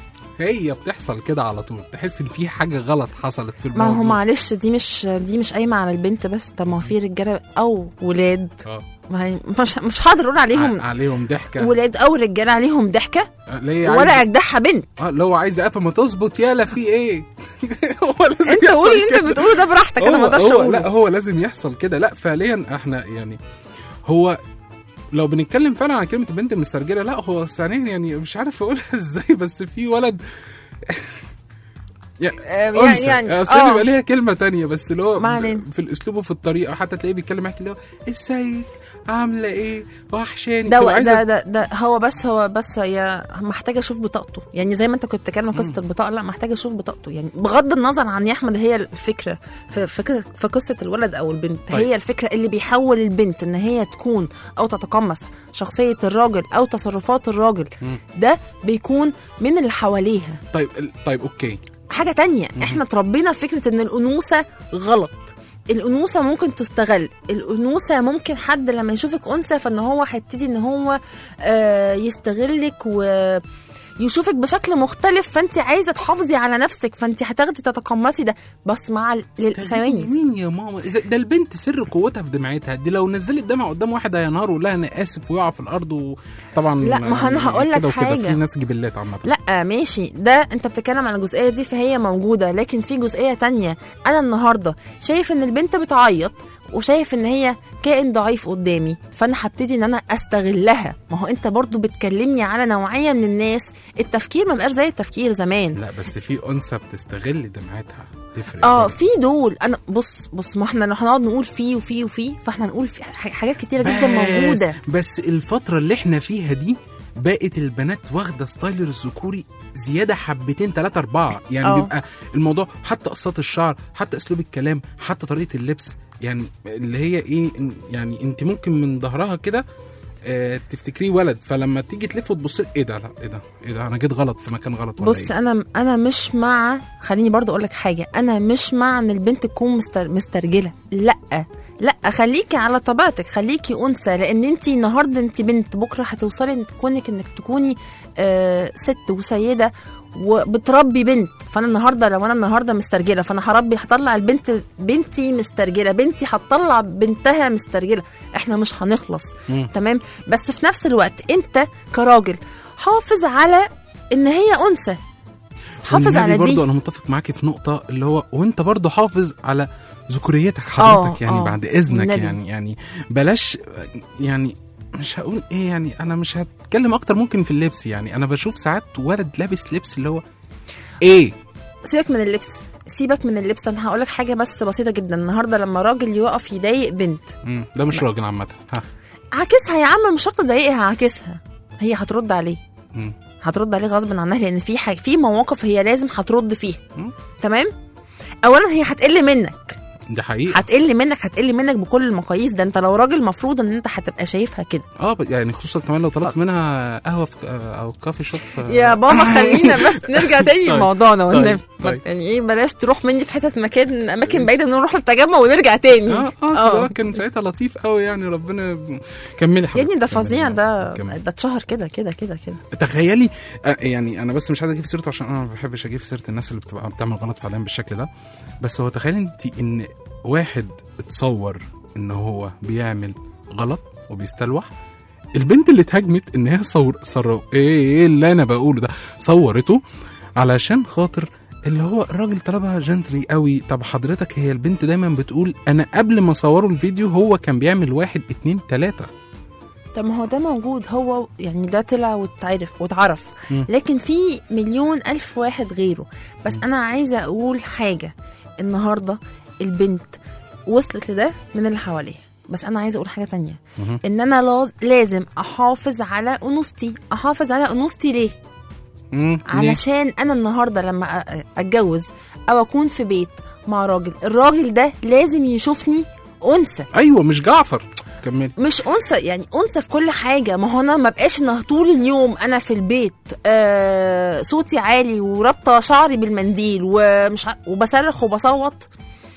هي بتحصل كده على طول تحس إن في حاجة غلط حصلت في ما الموضوع هو معلش دي مش دي مش قايمه على البنت بس طب ما هو في رجاله او ولاد اه ما هي مش مش هقدر اقول عليهم ع- عليهم ضحكه ولاد او رجاله عليهم ضحكه ليه ولا عايز- اجدعها بنت اه اللي هو عايز قفا ما تظبط يالا في ايه هو لازم انت يحصل قول اللي انت كده. بتقوله ده براحتك انا هو- ما اقدرش هو اقوله لا هو لازم يحصل كده لا فعليا احنا يعني هو لو بنتكلم فعلا عن كلمه البنت المسترجله لا هو ثانيا يعني مش عارف اقولها ازاي بس في ولد يعني آه، أنثى. يعني- اصل هي آه. بيبقى ليها كلمه تانية بس اللي هو ما علينا. في الاسلوب وفي الطريقه حتى تلاقيه بيتكلم معاك اللي هو ازيك عامله ايه وحشاني ده تبقى عايزة- ده ده, ده هو بس هو بس هي محتاجه اشوف بطاقته يعني زي ما انت كنت بتتكلم قصه البطاقه لا محتاجه اشوف بطاقته يعني بغض النظر عن يا احمد هي الفكره في في, ق- في قصه الولد او البنت طيب. هي الفكره اللي بيحول البنت ان هي تكون او تتقمص شخصيه الراجل او تصرفات الراجل مم. ده بيكون من اللي حواليها طيب ال- طيب اوكي حاجه تانية مهم. احنا اتربينا في فكره ان الانوثه غلط الانوثه ممكن تستغل الانوثه ممكن حد لما يشوفك انثى فان هو هيبتدي ان هو آه، يستغلك ويشوفك بشكل مختلف فانت عايزه تحافظي على نفسك فانت هتاخدي تتقمصي ده بس مع ال- لل- ثواني مين يا ماما إذا ده البنت سر قوتها في دمعتها دي لو نزلت دمعة قدام واحد هينهار ويقول لها انا اسف ويقع في الارض وطبعا لا، ما أنا هقول لك كده وكده حاجة. في ناس جبلات عامه لا ماشي ده انت بتتكلم عن الجزئيه دي فهي موجوده لكن في جزئيه تانية انا النهارده شايف ان البنت بتعيط وشايف ان هي كائن ضعيف قدامي فانا هبتدي ان انا استغلها ما هو انت برضو بتكلمني على نوعيه من الناس التفكير ما بقاش زي التفكير زمان لا بس في انثى بتستغل دمعتها تفرق اه برضه. في دول انا بص بص ما احنا لو هنقعد نقول فيه وفيه وفيه فاحنا هنقول في ح- حاجات كتيره جدا موجوده بس الفترة اللي احنا فيها دي بقت البنات واخدة ستايل الذكوري زيادة حبتين تلاتة أربعة يعني اه. بيبقى الموضوع حتى قصات الشعر حتى أسلوب الكلام حتى طريقة اللبس يعني اللي هي إيه إن- يعني أنت ممكن من ظهرها كده آه تفتكريه ولد فلما تيجي تلف وتبص ايه ده لا ايه ده ايه ده انا جيت غلط في مكان غلط ولا بص إيه؟ انا انا مش مع خليني برضو اقول لك حاجه انا مش مع ان البنت تكون مستر... مسترجله لا لا خليكي على طبيعتك خليكي انثى لان انت النهارده انت بنت بكره هتوصلي ان تكونك انك تكوني آه ست وسيده وبتربي بنت فانا النهارده لو انا النهارده مسترجله فانا هربي هطلع البنت بنتي مسترجله بنتي هتطلع بنتها مسترجله احنا مش هنخلص مم. تمام بس في نفس الوقت انت كراجل حافظ على ان هي انثى حافظ والنبي على برضو دي انا متفق معاكي في نقطه اللي هو وانت برضو حافظ على ذكوريتك آه، حضرتك يعني آه، بعد اذنك والنبي. يعني يعني بلاش يعني مش هقول ايه يعني انا مش هتكلم اكتر ممكن في اللبس يعني انا بشوف ساعات ولد لابس لبس اللي هو ايه سيبك من اللبس سيبك من اللبس انا هقول لك حاجه بس بسيطه جدا النهارده لما راجل يقف يضايق بنت مم، ده مش راجل عامه ها عاكسها يا عم مش شرط تضايقها عاكسها هي هترد عليه مم. هترد عليه غصب عنها لان في حاجة في مواقف هي لازم هترد فيها مم. تمام اولا هي هتقل منك ده حقيقي هتقل منك هتقل منك بكل المقاييس ده انت لو راجل مفروض ان انت هتبقى شايفها كده اه ب- يعني خصوصا كمان لو طلبت منها قهوه في او كافي شوب في- يا بابا خلينا بس نرجع تاني طيب، لموضوعنا طيب، والنبي طيب. يعني ايه بلاش تروح مني في حتت مكان اماكن بعيده نروح التجمع ونرجع تاني اه اه ده كان ساعتها لطيف قوي يعني ربنا كملي يا ابني حبيبتي، ده كملي. فظيع ده كمل. ده اتشهر كده كده كده كده تخيلي آه، يعني انا بس مش عايز اجيب سيرته عشان انا ما بحبش اجيب سيره الناس اللي بتبقى بتعمل غلط فعليا بالشكل ده بس هو تخيلي انت ان واحد اتصور ان هو بيعمل غلط وبيستلوح البنت اللي اتهاجمت ان هي صور صور ايه ايه اللي انا بقوله ده صورته علشان خاطر اللي هو الراجل طلبها جنتري قوي طب حضرتك هي البنت دايما بتقول انا قبل ما صوروا الفيديو هو كان بيعمل واحد اتنين تلاته طب ما هو ده موجود هو يعني ده طلع واتعرف واتعرف مم. لكن في مليون الف واحد غيره بس انا عايزه اقول حاجه النهارده البنت وصلت لده من اللي حواليها بس انا عايزه اقول حاجه تانية مهم. ان انا لاز- لازم احافظ على انوثتي احافظ على انوثتي ليه مم، ليه؟ علشان انا النهارده لما أ- اتجوز او اكون في بيت مع راجل الراجل ده لازم يشوفني انثى ايوه مش جعفر كملي مش انثى يعني انثى في كل حاجه ما هو انا ما بقاش ان طول اليوم انا في البيت آه صوتي عالي ورابطه شعري بالمنديل ومش ع... وبصرخ وبصوت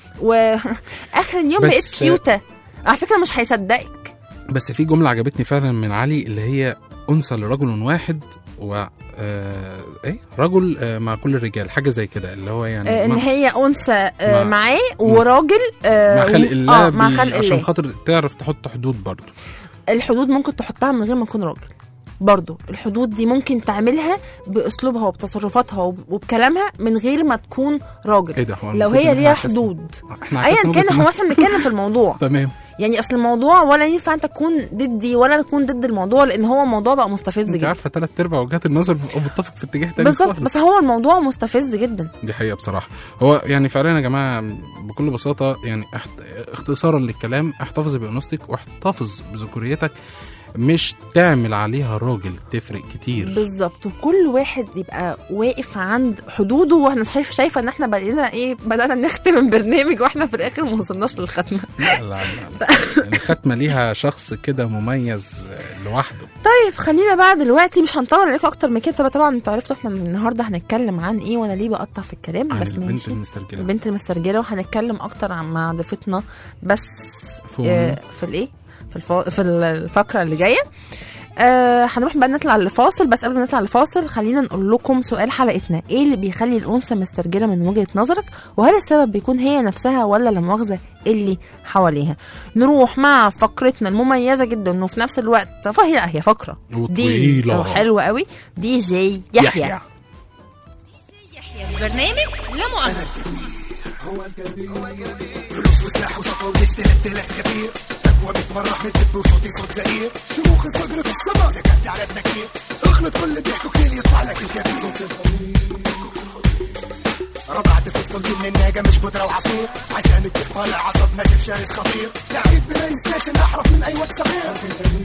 واخر اليوم بس- بقيت كيوته على فكره مش هيصدقك بس في جملة عجبتني فعلا من علي اللي هي أنثى لرجل واحد و آه ايه رجل آه مع كل الرجال حاجة زي كده اللي هو يعني آه ان مع- هي انثى آه مع- معاه وراجل آه مع خلق و- الله آه مع بي- خلق عشان الله خاطر تعرف تحط حدود برضه الحدود ممكن تحطها من غير ما تكون راجل برضو الحدود دي ممكن تعملها باسلوبها وبتصرفاتها وب- وبكلامها من غير ما تكون راجل ايه ده هو لو المفروض هي إن ليها إحنا عكسنا- حدود احنا ايا عكسنا كان وجهة هو النظر. احنا بنتكلم في الموضوع تمام يعني اصل الموضوع ولا ينفع انت تكون ضدي ولا تكون ضد الموضوع لان هو الموضوع بقى مستفز انت جدا عارفه ثلاث ارباع وجهات النظر بيبقوا متفق في اتجاه تاني بالظبط خالص. بس هو الموضوع مستفز جدا دي حقيقة بصراحة هو يعني فعلا يا جماعة بكل بساطة يعني احت... اختصارا للكلام احتفظ بأنوثتك واحتفظ بذكوريتك مش تعمل عليها راجل تفرق كتير بالظبط وكل واحد يبقى واقف عند حدوده واحنا شايف شايفه ان احنا بدأنا ايه بدأنا نختم البرنامج واحنا في الاخر ما وصلناش للختمه لا لا لا يعني الختمة ليها شخص كده مميز لوحده طيب خلينا بقى دلوقتي مش هنطول عليكم اكتر من كده طبعا انتوا عرفتوا احنا النهارده هنتكلم عن ايه وانا ليه بقطع في الكلام عن بس البنت ماشي المسترجلة البنت المسترجله وهنتكلم اكتر عن مع ضيفتنا بس فوق. آه في الايه في الف... في الفقره اللي جايه آه هنروح بقى نطلع لفاصل بس قبل ما نطلع لفاصل خلينا نقول لكم سؤال حلقتنا ايه اللي بيخلي الانثى مسترجله من وجهه نظرك وهل السبب بيكون هي نفسها ولا لا مؤاخذه اللي حواليها نروح مع فقرتنا المميزه جدا وفي نفس الوقت فهي لا هي فقره دي وطويلة. آه، حلوه قوي دي جي يحيى, يحيى. برنامج لا مؤاخذة فلوس وسلاح وسطوة وجيش 3000 كبير تقوى بتمرح من دب وصوتي صوت زئير شموخ الصقر في السما سكت على ابنكير اخلط كل ضحك وكيل يطلع لك الكبير رضعت في الطل من الناقة مش بودرة وعصير عشان الدق طالع عصب ناشف شرس خطير لعيب بلاي ستيشن احرف من اي وقت صغير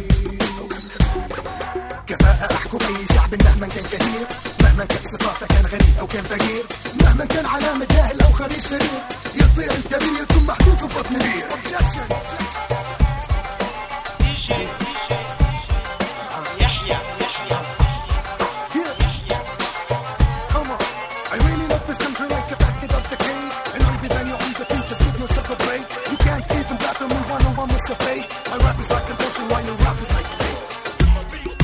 كفاءة احكم اي شعب مهما كان كثير مهما كان صفاته كان غني او كان فقير مهما كان علامة جاهل او خريج فريق يطير الكبير يكون محطوط في بطن بير Come on. I really love this country like the back of the cave. And I'll be then you on the beach, just give yourself a break. You can't even battle me one on one with the fate. My rap is like an ocean while your rap is like a lake.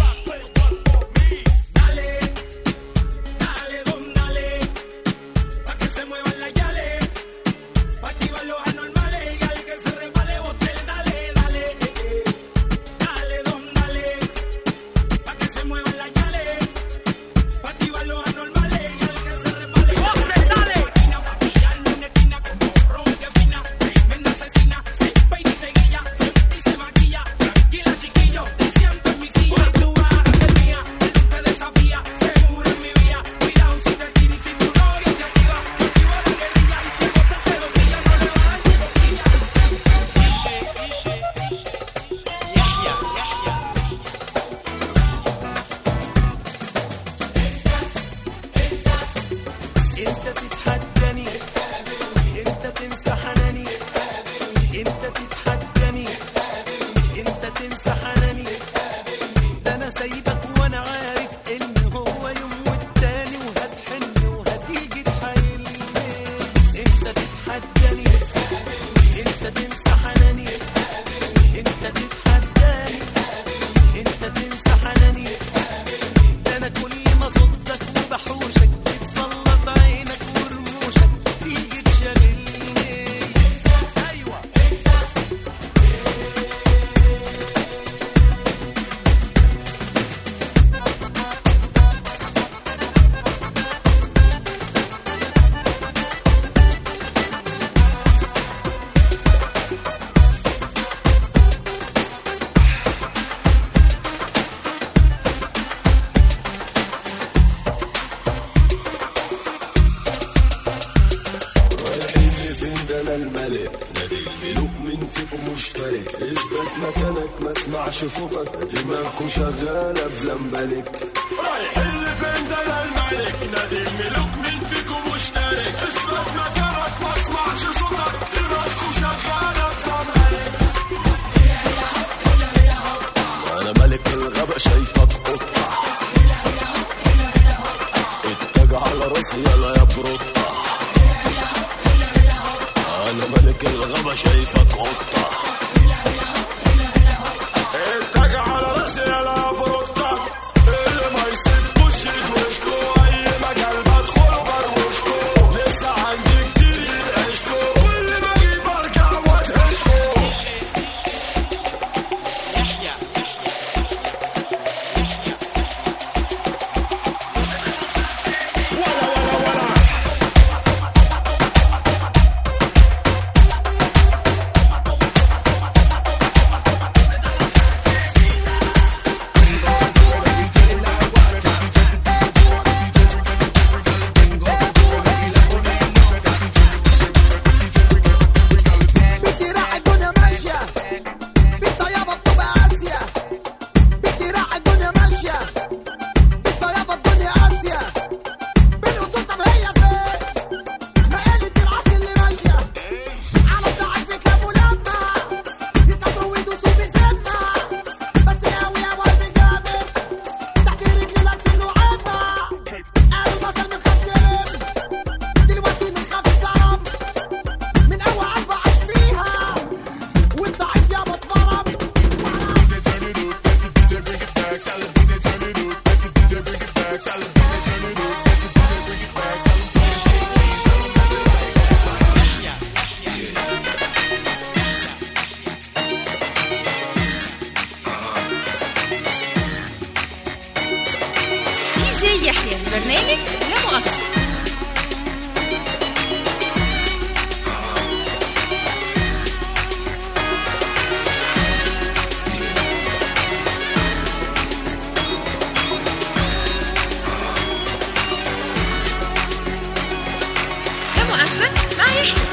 انت تتحداني انت تنسى حناني انت تتحداني انت تنسى حناني ده انا سايبك وانا عارف ان هو يوم والتاني وهتحن وهتيجي تحايلني انت تتحداني انت تنسى حناني انت تتحداني انت تنسى حناني ده انا كل ما صدك وبحوشك تتسلط عينك ورموشك تيجي تشغلني ايوه رايحين لفين ده انا الملك نادي الملوك مين فيكم مشترك اثبت مكانك ما اسمعش صوتك دماغكم شغالة بزنبلك رايحين لفين ده انا الملك نادي الملوك مين فيكم مشترك اثبت مكانك ما اسمعش صوتك دماغكم شغالة بزنبلك انا ملك الغابة شايفك قطة اتجه على راسي يلا يا بروطة انا ملك الغابة شايفك قطة اتجه على راسي يلا يا بروطة اللي ما يسيبكوش يدوشكو اي مجال بدخله بروشكو لسه عندي كتير يدعشكو واللي بجيب ارجع وادهشكو برنامج لا مؤاخذة لا مؤاخذة مع يحيى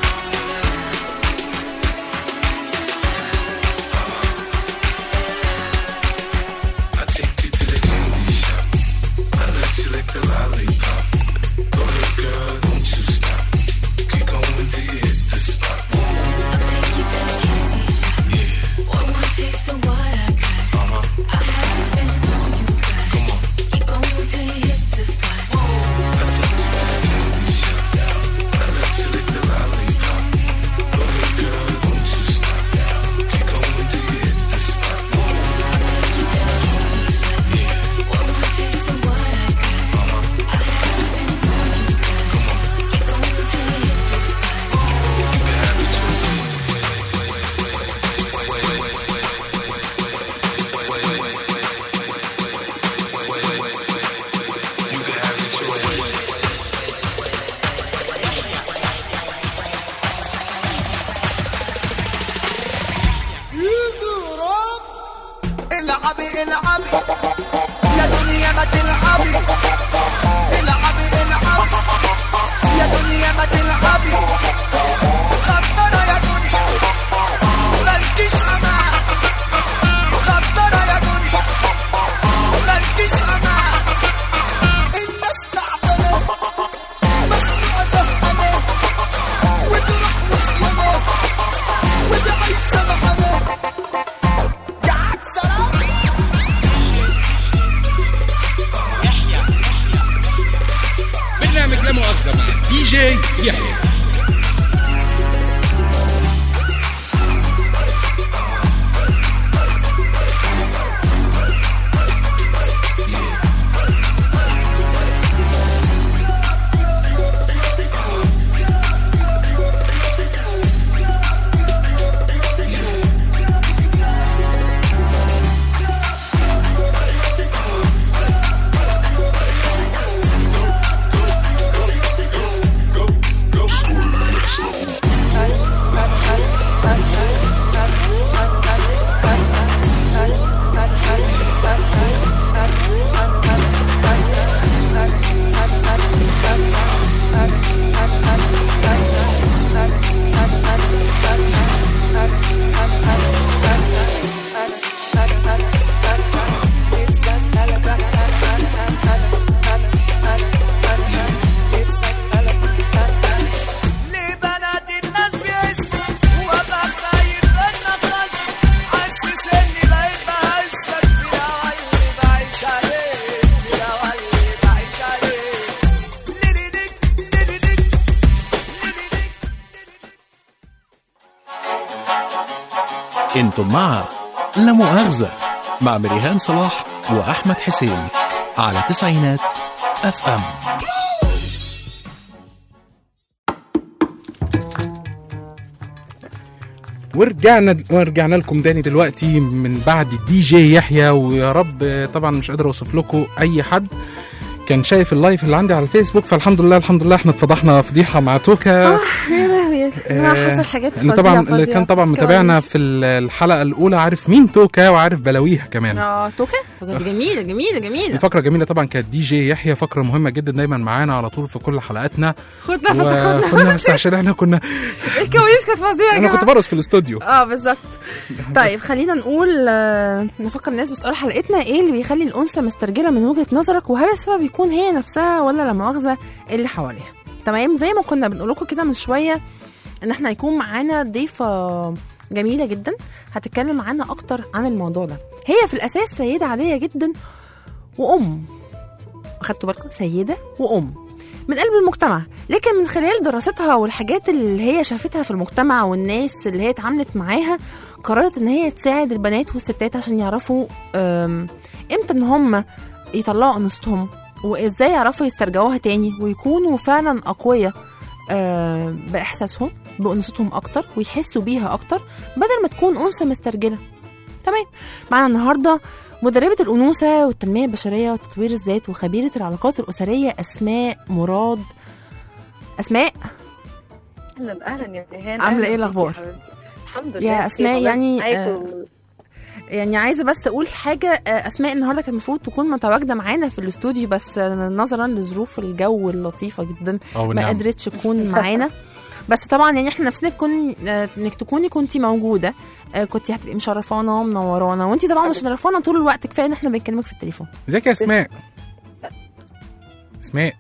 العبي العبي يا دنيا ما تلعبي العبي العبي يا دنيا ما تلعبي خطرة يا دنيا مالكيش امان خطرة يا دنيا مالكيش امان الناس تعبانة مخنوقة زهقانة وتروح وتجيبه وتعيش معانا يا عالسلام برنامج لا مؤاخذة مع دي جي يحيى ليه بنات الناس باسمي وابقى خايف انا خاص حاسس اني بقيت بهزك في الهوا اللي بعيش عليه في الهوا اللي بعيش عليه ليلي ليلي ليلي انتم مع لا مؤاخذة مع مريهان صلاح وأحمد حسين على تسعينات اف ام ورجعنا ورجعنا لكم تاني دلوقتي من بعد الدي جي يحيى ويا رب طبعا مش قادر اوصف لكم اي حد كان شايف اللايف اللي عندي على الفيسبوك فالحمد لله الحمد لله احنا اتفضحنا فضيحه مع توكا يا لهوي يا جماعة آه، حصل حاجات اللي فظيعة طبعا اللي فظيعة. كان طبعا متابعنا كويس. في ال- الحلقه الاولى عارف مين توكا وعارف بلاويها كمان اه توكا توكا دي جميلة جميلة جميلة الفقرة جميلة طبعا كانت دي جي يحيى فقرة مهمة جدا دايما معانا على طول في كل حلقاتنا خد نفس خد خد نفس عشان احنا كنا الكواليس كانت فظيعة يا انا كنت جماعة. برقص في الاستوديو اه بالظبط طيب خلينا نقول آه، نفكر الناس بسؤال حلقتنا ايه اللي بيخلي الانثى مسترجله من وجهه نظرك وهل السبب يكون هي نفسها ولا لا مؤاخذه اللي حواليها تمام زي ما كنا بنقول لكم كده من شويه ان احنا هيكون معانا ضيفه جميله جدا هتتكلم معانا اكتر عن الموضوع ده هي في الاساس سيده عاديه جدا وام اخدتوا بالكم سيده وام من قلب المجتمع لكن من خلال دراستها والحاجات اللي هي شافتها في المجتمع والناس اللي هي اتعاملت معاها قررت ان هي تساعد البنات والستات عشان يعرفوا أم، امتى ان هم يطلعوا انوثتهم وازاي يعرفوا يسترجعوها تاني ويكونوا فعلا اقوياء آه، باحساسهم بانوثتهم اكتر ويحسوا بيها اكتر بدل ما تكون انثى مسترجله تمام معانا النهارده مدربة الأنوثة والتنمية البشرية وتطوير الذات وخبيرة العلاقات الأسرية أسماء مراد أسماء اهلا اهلا يا ريهان عاملة أهلاً إيه بيكي الأخبار؟ يا حبيبتي. الحمد لله يا بخير، أسماء والله يعني معاكم. آه يعني عايزة بس أقول حاجة آه، أسماء النهاردة كانت المفروض تكون متواجدة معانا في الاستوديو بس آه، نظرا لظروف الجو اللطيفة جدا أو ما النعم. قدرتش تكون معانا بس طبعا يعني احنا نفسنا تكون آه، انك تكوني كنتي موجوده آه، كنتي هتبقي مشرفانا ومنورانا وانتي طبعا مشرفانا طول الوقت كفايه ان احنا بنكلمك في التليفون ازيك يا اسماء اسماء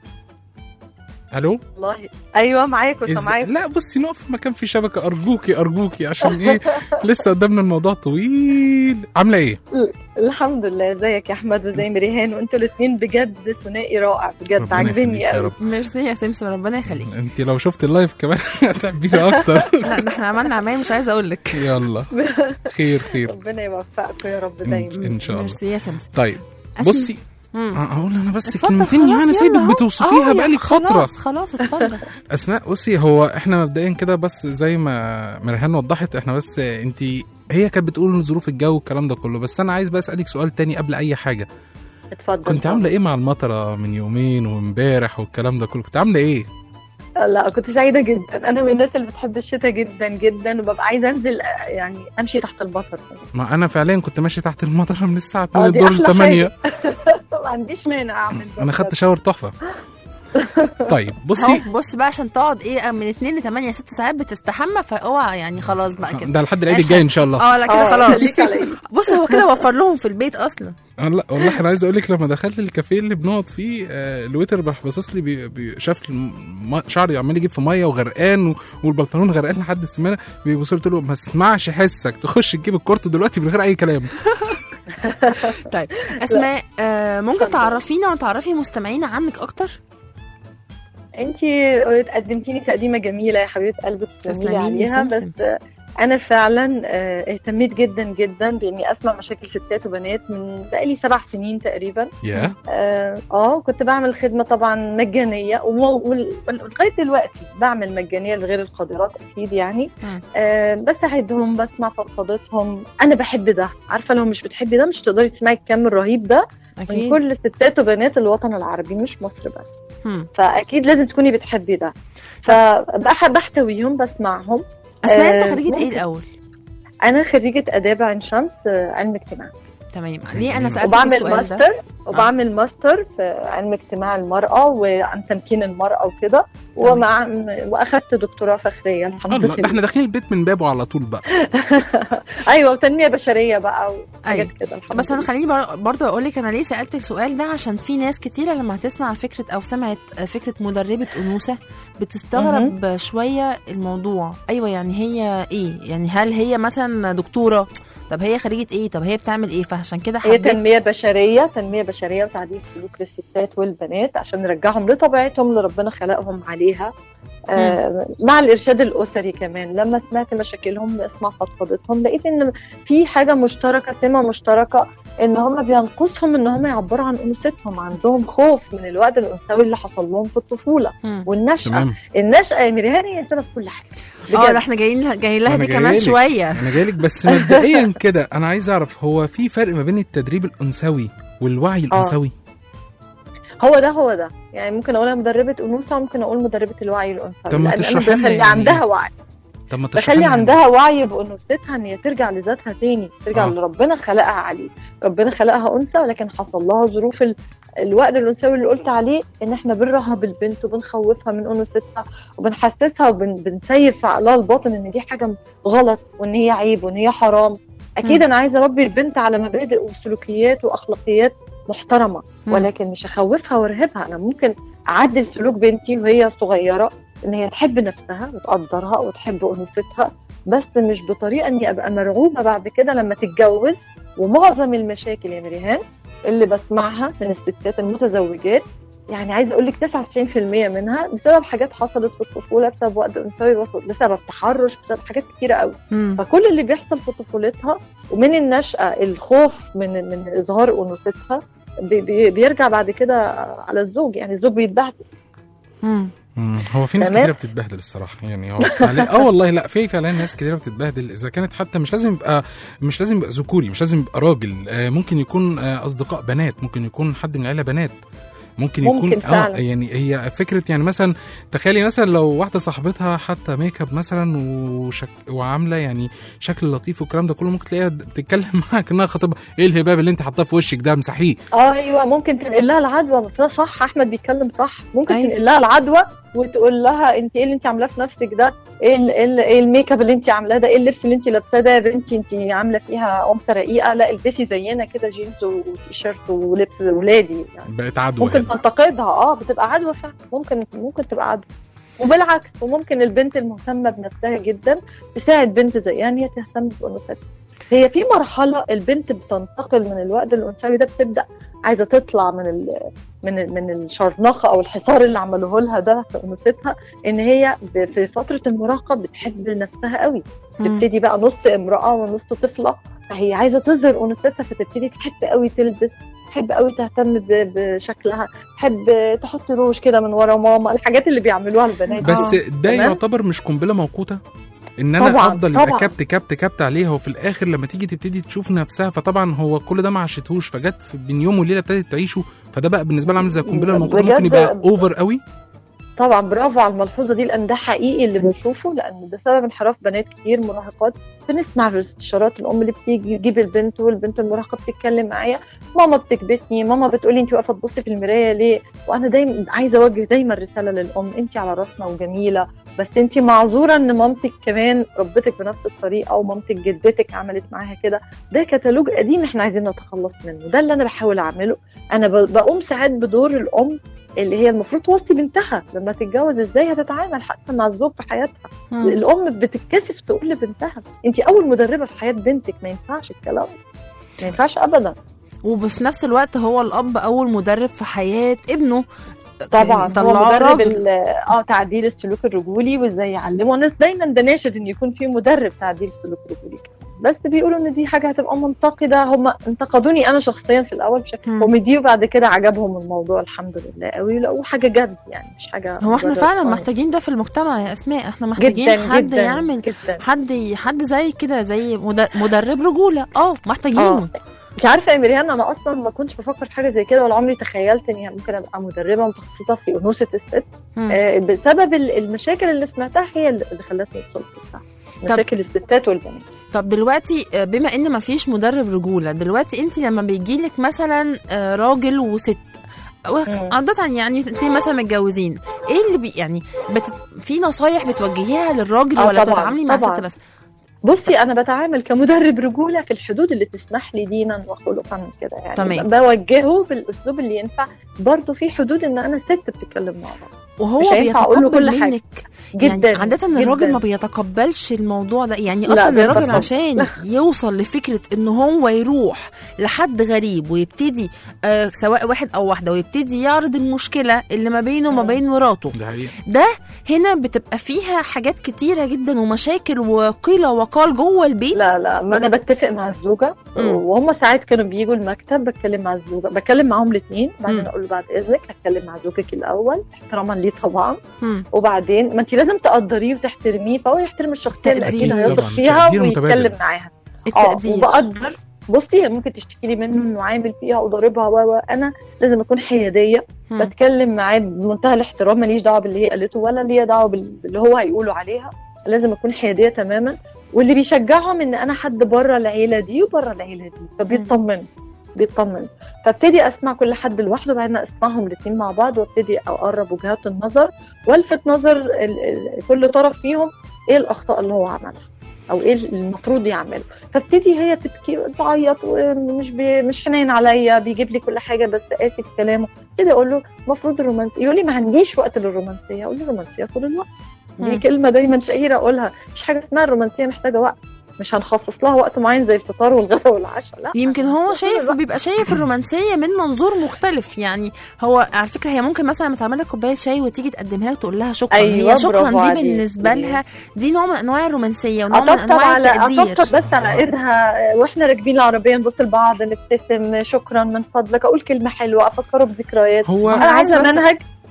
الو والله ايوه معاكم إز- سامعاكم لا بصي نقف في مكان فيه شبكه ارجوكي ارجوكي عشان ايه لسه قدامنا الموضوع طويل عامله ايه الحمد لله ازيك يا احمد وزي مريهان وانتوا الاثنين بجد ثنائي رائع بجد ربنا عاجبني يخليك يا قوي رب. ميرسي يا سمسم ربنا يخليك انت لو شفت اللايف كمان هتحبيني اكتر لا ده احنا عملنا عمايل مش عايزه اقول لك يلا خير خير ربنا يوفقكم يا رب ان دايما إن شاء الله ميرسي يا سمسم طيب أسمع. بصي مم. اقول انا بس اتفضل، كلمتين خلاص، يعني يلا سايبك أهو. بتوصفيها آه، بقالك فتره خلاص خلاص اتفضل اسماء بصي هو احنا مبدئيا كده بس زي ما مرهان وضحت احنا بس انت هي كانت بتقول ظروف الجو والكلام ده كله بس انا عايز بقى اسالك سؤال تاني قبل اي حاجه اتفضل كنت عامله ايه مع المطره من يومين وامبارح والكلام ده كله كنت عامله ايه لا كنت سعيدة جدا أنا من الناس اللي بتحب الشتاء جدا جدا وببقى عايزة أنزل آه، يعني أمشي تحت المطر ما انا فعليا كنت ماشي تحت المطره من الساعه آه، 2 دي الدور أحلى 8 حاجة. ما عنديش مانع أعمل ده انا خدت شاور تحفه طيب بصي أهو، بص بقى عشان تقعد ايه من 2 ل 8 6 ساعات بتستحمى فاوعى يعني خلاص بقى كده ده لحد العيد عيش الجاي ان شاء الله اه لا كده آه، خلاص خليك على إيدي. بص هو كده وفر لهم في البيت اصلا آه، لا والله انا عايز اقول لك لما دخلت الكافيه اللي بنقعد فيه آه الويتر راح باصص لي بي- بي- شاف الم- شعري عمال يجيب في ميه وغرقان و- والبنطلون غرقان لحد السمانه بيبص قلت له ما اسمعش حسك تخش تجيب الكورت دلوقتي من غير اي كلام طيب اسماء آه ممكن تعرفينا وتعرفي مستمعينا عنك اكتر انتي قدمتيني تقديمه جميله يا حبيبه قلبي تسلمي لي تسلمي لي يا عليها سمسم. بس انا فعلا آه، اهتميت جدا جدا باني اسمع مشاكل ستات وبنات من بقالي سبع سنين تقريبا يا اه آه، كنت بعمل خدمه طبعا مجانيه وم- وال- ولغايه دلوقتي بعمل مجانيه لغير القادرات اكيد يعني مم. آه بساعدهم بسمع فضفضتهم انا بحب ده عارفه لو مش بتحبي ده مش تقدري تسمعي الكم الرهيب ده من اكيد كل ستات وبنات الوطن العربي مش مصر بس هم. فاكيد لازم تكوني بتحبي ده فبحتويهم بسمعهم اسماء انت آه، خريجه ايه ممكن- الاول انا خريجه اداب عين شمس آه، علم اجتماع تمام ليه انا سالتك وبعمل السؤال ده ماستر وبعمل ماستر في علم اجتماع المرأة وعن تمكين المرأة وكده ومع واخدت دكتوراه فخرية الحمد الله ده لله احنا داخلين البيت من بابه على طول بقى ايوه وتنمية بشرية بقى وحاجات أيوة. كده الحمد بس انا لله. خليني بر- برضه اقول لك انا ليه سالت السؤال ده عشان في ناس كتيره لما هتسمع فكره او سمعت فكره مدربه انوثه بتستغرب شويه الموضوع ايوه يعني هي ايه يعني هل هي مثلا دكتوره طب هي خريجه ايه طب هي بتعمل ايه فعشان كده هي حبيت تنمية بشرية تنمية بشرية وتعديل سلوك للستات والبنات عشان نرجعهم لطبيعتهم اللي ربنا خلقهم عليها آه مع الإرشاد الأسري كمان لما سمعت مشاكلهم اسمع فضفضتهم لقيت إن في حاجة مشتركة سمة مشتركة إن هم بينقصهم إن هم يعبروا عن أنوثتهم عندهم خوف من الوقت الأنثوي اللي حصل لهم في الطفولة مم. والنشأة تمام. النشأة يا ميريهان هي سبب كل حاجة اه بجد. ده احنا جايين لها جايين لها أنا دي كمان جايلك. شويه انا جايلك بس مبدئيا كده انا عايز اعرف هو في فرق ما بين التدريب الانثوي والوعي الانثوي هو ده هو ده يعني ممكن اقولها مدربه انوثه وممكن اقول مدربه الوعي الانثوي طب ما لأن أنا تشرحي لنا بخلي يعني عندها إيه؟ وعي طب ما تشرحي بخلي لنا يعني. عندها وعي بانوثتها ان هي ترجع لذاتها تاني ترجع آه. اللي ربنا خلقها عليه ربنا خلقها انثى ولكن حصل لها ظروف ال... الوقت الانثوي اللي قلت عليه ان احنا بنرهب البنت وبنخوفها من انوثتها وبنحسسها وبنسيف في عقلها الباطن ان دي حاجه غلط وان هي عيب وان هي حرام اكيد مم. انا عايزه اربي البنت على مبادئ وسلوكيات واخلاقيات محترمه مم. ولكن مش هخوفها وارهبها انا ممكن اعدل سلوك بنتي وهي صغيره ان هي تحب نفسها وتقدرها وتحب انوثتها بس مش بطريقه اني ابقى مرعوبه بعد كده لما تتجوز ومعظم المشاكل يا مريهان اللي بسمعها من الستات المتزوجات يعني عايزه اقول لك 99% منها بسبب حاجات حصلت في الطفوله بسبب وقت انثوي وسط- بسبب تحرش بسبب حاجات كتيره قوي مم. فكل اللي بيحصل في طفولتها ومن النشأة الخوف من من إظهار أنوثتها بي- بي- بيرجع بعد كده على الزوج يعني الزوج بيتبهدل مم. مم، هو في ناس تمام؟ كتيرة بتتبهدل الصراحة يعني هو فعلا اه والله لا في فعلا ناس كتيرة بتتبهدل اذا كانت حتى مش لازم يبقى مش لازم يبقى ذكوري مش لازم يبقى راجل آه ممكن يكون آه اصدقاء بنات ممكن يكون حد من العيلة بنات ممكن يكون ممكن فعلا. يعني هي فكره يعني مثلا تخيلي مثلا لو واحده صاحبتها حاطه ميك اب مثلا وشك وعامله يعني شكل لطيف والكلام ده كله ممكن تلاقيها بتتكلم معاك انها خطيبها ايه الهباب اللي انت حاطاه في وشك ده امسحيه اه ايوه ممكن تنقل لها العدوى ده صح احمد بيتكلم صح ممكن أيوة. تنقل لها العدوى وتقول لها انت ايه اللي انت عاملاه في نفسك ده ايه ال- ايه ال- ايه الميك اب اللي انت عاملاه ده ايه اللبس اللي انت لابساه ده يا بنتي انت عامله فيها انثى رقيقه لا البسي زينا كده جينز وتيشيرت ولبس ولادي يعني بقت عدوى ممكن هنا. تنتقدها اه بتبقى عدوى فعلا ممكن ممكن تبقى عدوى وبالعكس وممكن البنت المهتمه بنفسها جدا تساعد بنت زيها ان هي تهتم بانوثتها هي في مرحله البنت بتنتقل من الوقت الانثوي ده بتبدا عايزه تطلع من ال من ال من الشرنقه او الحصار اللي عملوه لها ده في انوثتها ان هي ب- في فتره المراهقه بتحب نفسها قوي مم. تبتدي بقى نص امراه ونص طفله فهي عايزه تظهر انوثتها فتبتدي تحب قوي تلبس تحب قوي تهتم ب- بشكلها تحب تحط روج كده من ورا ماما الحاجات اللي بيعملوها البنات بس دي. ده تمام؟ يعتبر مش قنبله موقوته ان انا طبعاً، افضل يبقى طبعاً. كبت كبت كبت عليها وفي الاخر لما تيجي تبتدي تشوف نفسها فطبعا هو كل ده ما عاشتهوش فجت في- بين يوم وليله ابتدت تعيشه فده بقى بالنسبه لها عامل زي القنبله الموقوته ممكن بجد- يبقى اوفر قوي طبعا برافو على الملحوظه دي لان ده حقيقي اللي بنشوفه لان ده سبب انحراف بنات كتير مراهقات بنسمع في استشارات الام اللي بتيجي تجيب البنت والبنت المراهقه بتتكلم معايا ماما بتكبتني ماما بتقولي انت واقفه تبصي في المرايه ليه وانا دايما عايزه اوجه دايما رساله للام انت على راسنا وجميله بس انت معذوره ان مامتك كمان ربتك بنفس الطريقه ومامتك جدتك عملت معاها كده ده كتالوج قديم احنا عايزين نتخلص منه ده اللي انا بحاول اعمله انا ب- بقوم ساعات بدور الام اللي هي المفروض توصي بنتها لما تتجوز ازاي هتتعامل حتى مع الزوج في حياتها مم. الام بتتكسف تقول لبنتها انت اول مدربه في حياه بنتك ما ينفعش الكلام ده. ما ينفعش ابدا وفي نفس الوقت هو الاب اول مدرب في حياه ابنه طبعا هو طلعه مدرب راجل. ال- اه تعديل السلوك الرجولي وازاي يعلمه الناس دايما بناشد ان يكون في مدرب تعديل السلوك الرجولي بس بيقولوا ان دي حاجه هتبقى منتقده هم انتقدوني انا شخصيا في الاول بشكل مم. كوميدي وبعد كده عجبهم الموضوع الحمد لله قوي لقوه حاجه جد يعني مش حاجه هو احنا مجرد فعلا فن. محتاجين ده في المجتمع يا اسماء احنا محتاجين جداً، حد جداً، يعمل جداً. حد حد زي كده زي مد- مدرب رجوله اه محتاجينه اه انت عارفه يا مريان انا اصلا ما كنتش بفكر في حاجه زي كده ولا عمري تخيلت اني ممكن ابقى مدربه متخصصه في انوثه الست مم. آه بسبب ال- المشاكل اللي سمعتها هي اللي اللي خلتني اوصل لكده مشاكل الستات والبنات طب دلوقتي آه، بما ان مفيش مدرب رجوله دلوقتي انت لما بيجيلك مثلا آه، راجل وست وك- عادة يعني اتنين مثلا متجوزين ايه اللي بي يعني بت... في نصايح بتوجهيها للراجل آه ولا طبعاً، بتتعاملي مع طبعاً. الست بس بصي انا بتعامل كمدرب رجوله في الحدود اللي تسمح لي دينا وخلقا كده يعني تمام. بوجهه بالاسلوب اللي ينفع برضه في حدود ان انا ست بتتكلم مع بعض وهو مش هينفع أقول له بيتقبل كل حاجة. منك جدا يعني عادة الراجل جداً. ما بيتقبلش الموضوع ده يعني لا، اصلا الراجل بالظبط. عشان يوصل لفكرة ان هو يروح لحد غريب ويبتدي آه سواء واحد او واحدة ويبتدي يعرض المشكلة اللي ما بينه وما بين مراته ده حقيقي ده هنا بتبقى فيها حاجات كتيرة جدا ومشاكل وقيل وقال جوه البيت لا لا ما انا بتفق مع الزوجه وهم ساعات كانوا بيجوا المكتب بتكلم مع الزوجه بتكلم معاهم الاثنين بعدين مم. اقول له بعد اذنك هتكلم مع زوجك الاول احتراما ليه طبعا مم. وبعدين ما انت لازم تقدريه وتحترميه فهو يحترم الشخصيه اللي تقدير. اكيد هيثق طبعاً، فيها تقدير متبادل. ويتكلم معاها التقدير. اه وبقدر بصي ممكن تشتكي لي منه انه عامل فيها وضاربها و و انا لازم اكون حياديه مم. بتكلم معاه بمنتهى الاحترام ماليش دعوه باللي هي قالته ولا ليا دعوه بال- باللي هو هيقوله عليها لازم اكون حياديه تماما واللي بيشجعهم ان انا حد بره العيله دي وبره العيله دي فبيطمنوا بيطمن فابتدي اسمع كل حد لوحده بعدين اسمعهم الاثنين مع بعض وابتدي اقرب وجهات النظر والفت نظر ال- ال- كل طرف فيهم ايه الاخطاء اللي هو عملها او ايه المفروض يعمله فابتدي هي تبكي وتعيط ومش بي مش حنين عليا بيجيب لي كل حاجه بس قاسي في كلامه ابتدي اقول له المفروض الرومانسيه يقول لي ما عنديش وقت للرومانسيه اقول له الرومانسيه طول الوقت دي مم. كلمه دايما شهيره اقولها مش حاجه اسمها الرومانسيه محتاجه وقت مش هنخصص لها وقت معين زي الفطار والغداء والعشاء لا يمكن هو شايف بيبقى شايف الرومانسيه من منظور مختلف يعني هو على فكره هي ممكن مثلا لما تعمل لك كوبايه شاي وتيجي تقدمها لك تقول لها شكرا أيوة، هي شكرا برافو دي عليكي. بالنسبه لها دي نوع من انواع الرومانسيه ونوع من اطبطب انواع على التقدير اطبطب بس على ايدها واحنا راكبين العربيه نبص لبعض نبتسم شكرا من فضلك اقول كلمه حلوه افكره بذكريات هو انا عايزه بس- منهج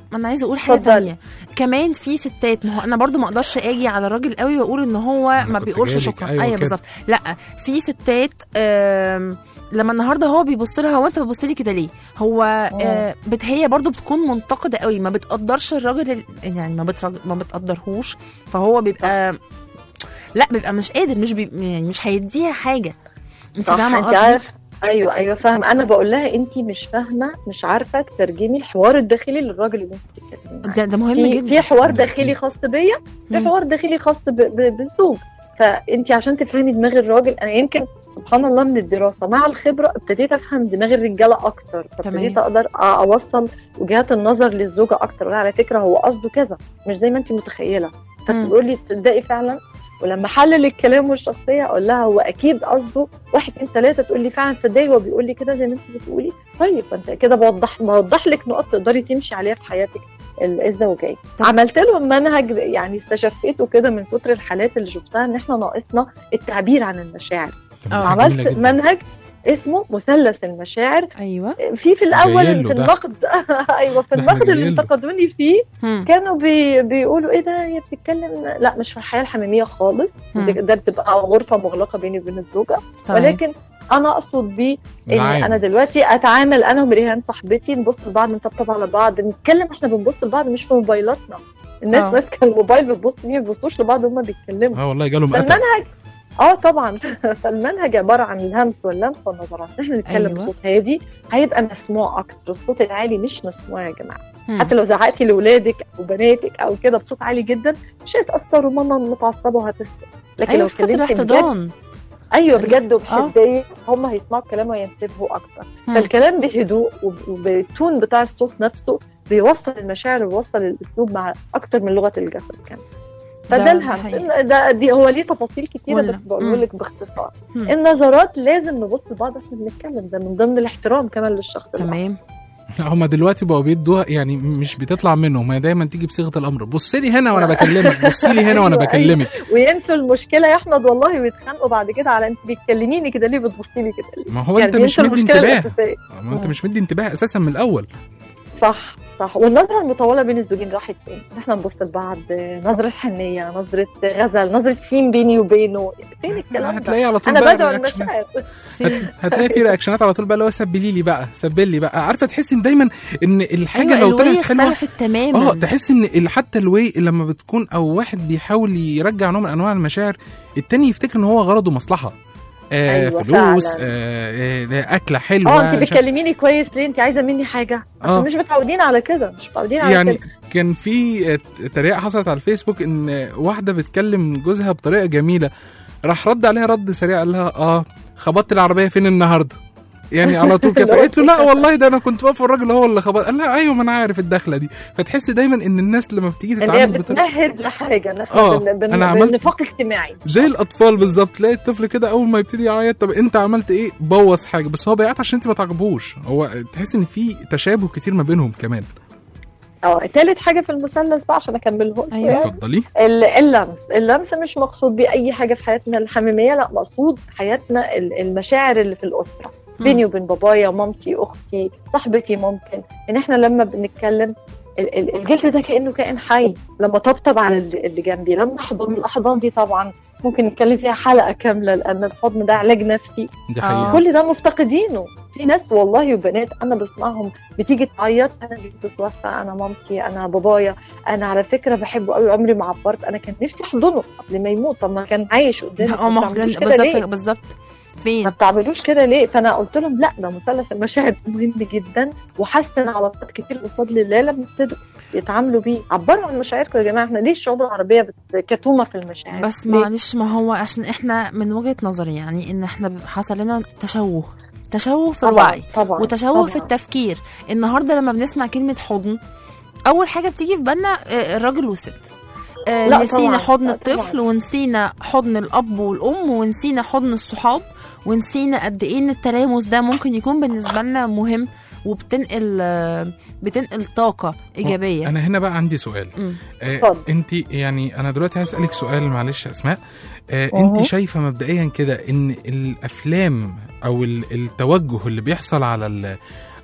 ما انا عايزه اقول حاجه اتفضلي. تانية كمان في ستات ما هو انا برضو ما اقدرش اجي على الراجل قوي واقول ان هو ما كنت بيقولش جايلك. شكرا أيوة ايوه كده. بالظبط لا في ستات آم، لما النهارده هو بيبص لها هو انت بتبص لي كده ليه هو آه بت هي برضو بتكون منتقده قوي ما بتقدرش الراجل ال- يعني ما بترج... ما بتقدرهوش فهو بيبقى لا بيبقى مش قادر مش بي... يعني مش هيديها حاجه انت صح فاهمه انت قصدي عارف ايوه ايوه فاهم انا بقول لها انت مش فاهمه مش عارفه تترجمي الحوار الداخلي للراجل اللي انت بتتكلمي معاه ده, ده مهم في, جدا في حوار داخلي خاص بيا في حوار داخلي خاص ب- ب- بالزوج فانت عشان تفهمي دماغ الراجل انا يمكن سبحان الله من الدراسه مع الخبره ابتديت افهم دماغ الرجاله اكتر فابتديت تمام. اقدر أ- اوصل وجهات النظر للزوجه اكتر ولا على فكره هو قصده كذا مش زي ما انت متخيله فتقول لي تصدقي فعلا ولما حلل الكلام والشخصيه اقول لها هو اكيد قصده واحد اتنين تلاته تقول لي فعلا تصدقي هو بيقول لي كده زي ما انت بتقولي طيب انت كده بوضح بوضح لك نقط تقدري تمشي عليها في حياتك ال- الزوجيه عملت لهم منهج يعني استشفيته كده من كتر الحالات اللي شفتها ان احنا ناقصنا التعبير عن المشاعر آه. عملت جميلة جدا. منهج اسمه مثلث المشاعر ايوه في في الاول جايله في ده. النقد ايوه في ده احنا النقد اللي جايله. انتقدوني فيه هم. كانوا بي بيقولوا ايه ده هي بتتكلم لا مش في الحياه الحميميه خالص هم. ده ده بتبقى غرفه مغلقه بيني وبين الزوجه تمام. ولكن انا اقصد بيه اني العام. انا دلوقتي اتعامل انا ومريهان صاحبتي نبص لبعض نطبطب على بعض نتكلم احنا بنبص لبعض مش في موبايلاتنا الناس آه. ماسكه الموبايل بتبص فيه ما بيبصوش لبعض وهم بيتكلموا اه والله جالهم قتل فالمنهج اه طبعا فالمنهج عباره عن الهمس واللمس والنظرات احنا نتكلم أيوة. بصوت هادي هيبقى مسموع اكتر الصوت العالي مش مسموع يا جماعه مم. حتى لو زعقتي لاولادك او بناتك او كده بصوت عالي جدا مش هيتاثروا ماما متعصبه وهتسكت لكن ايوه لو في فتره اتكلمتي بجد احتضان ايوه بجد وبحديه هم هيسمعوا الكلام وينتبهوا اكتر مم. فالكلام بهدوء وب- وبالتون بتاع الصوت نفسه بيوصل المشاعر ويوصل الاسلوب مع اكتر من لغه الجسد كمان ده- فده ده الهم حقيقي. ده دي هو ليه تفاصيل كتيره ولا. بس بقوله مم. لك باختصار مم. النظرات لازم نبص لبعض واحنا بنتكلم ده من ضمن الاحترام كمان للشخص تمام لا هما دلوقتي بقوا بيدوها يعني مش بتطلع منهم هي دايما تيجي بصيغه الامر بص لي هنا وانا بكلمك بص لي هنا وانا أيوة، بكلمك أيوة. وينسوا المشكله يا احمد والله ويتخانقوا بعد كده على انت بتكلميني كده ليه بتبصي لي كده ليه ما هو انت يعني مش بينسوا مدي المشكلة انتباه الأساسية. ما انت مش مدي انتباه اساسا من الاول صح صح والنظرة المطولة بين الزوجين راحت فين؟ إن احنا نبص لبعض نظرة حنية نظرة غزل نظرة سين بيني وبينه فين الكلام ده؟ هتلاقيه على طول أنا بقى بدعو الرياكشنات. المشاعر هت- هتلاقي في رياكشنات على طول بقى اللي هو سبلي لي بقى سبل لي بقى عارفه تحس ان دايما ان الحاجه أيوة، لو الواي طلعت حلوه اختلفت تماما اه تحس ان ال- حتى الواي لما بتكون او واحد بيحاول يرجع نوع من انواع المشاعر التاني يفتكر ان هو غرضه مصلحه آه أيوة، فلوس فعلاً. آه آه اكله حلوه اه انت مش عارف- بتكلميني كويس ليه؟ انت عايزة مني حاجة؟ عشان آه. مش متعودين على كده مش متعودين على يعني كده كان في آه، تريقه حصلت على الفيسبوك ان واحده بتكلم جوزها بطريقه جميله راح رد عليها رد سريع قال لها اه خبطت العربيه فين النهارده يعني على طول كده فقالت له لا والله ده انا كنت واقف الراجل هو اللي خبط قال لها ايوه ما انا عارف الدخله دي فتحس دايما ان الناس لما بتيجي ان هي تتعامل بطريقه بتمهد لحاجة إن آه، احنا بن- بن- أنا عملت- بنفاق اجتماعي زي الاطفال بالظبط تلاقي الطفل كده اول ما يبتدي يعيط طب انت عملت ايه بوظ حاجه بس هو بيعيط عشان انت ما تعجبوش هو تحس ان في تشابه كتير ما بينهم كمان اه تالت حاجة في المثلث بقى عشان اكمله أيوة. اتفضلي ال- اللمس اللمس مش مقصود بيه اي حاجه في حياتنا الحميميه لا مقصود حياتنا ال- المشاعر اللي في الاسره بيني وبين بابايا مامتي اختي صاحبتي ممكن ان احنا لما بنتكلم ال- ال- الجلد ده كانه كائن حي لما طبطب على اللي اللي جنبي لما احضن الاحضان دي طبعا ممكن نتكلم فيها حلقه كامله لان الحضن ده علاج نفسي دي حقيقة. كل ده مفتقدينه في ناس والله وبنات انا بسمعهم بتيجي تعيط انا اللي بتتوفى انا مامتي انا بابايا انا على فكره بحبه قوي عمري ما عبرت انا كان نفسي احضنه قبل ما يموت طب ما كان عايش قدامي اه ما هو كان- بالظبط بالظبط فين ما بتعملوش كده ليه فانا قلت لهم لا ده مثلث المشاعر مهم جدا وحسن علاقات كتير بفضل الله لما ابتدوا يتعاملوا بيه عبروا عن مشاعركم يا جماعه احنا ليه الشعوب العربيه بت- كتومه في المشاعر بس ليه؟ معلش ما هو عشان احنا من وجهة نظري يعني ان احنا حصل لنا تشوه تشوه في طبعاً، الوعي طبعاً، وتشوه في طبعاً. التفكير النهارده لما بنسمع كلمة حضن اول حاجة بتيجي في بالنا آه، الراجل والست آه، لا نسينا طبعاً، حضن لا الطفل طبعاً. ونسينا حضن الاب والام ونسينا حضن الصحاب ونسينا قد ايه ان التلامس ده ممكن يكون بالنسبة لنا مهم وبتنقل آه، بتنقل طاقة ايجابية انا هنا بقى عندي سؤال مم. آه اتفضل. انت يعني انا دلوقتي هسالك سؤال معلش يا اسماء آه أهو. انت شايفه مبدئيا كده ان الافلام او ال- التوجه اللي بيحصل على ال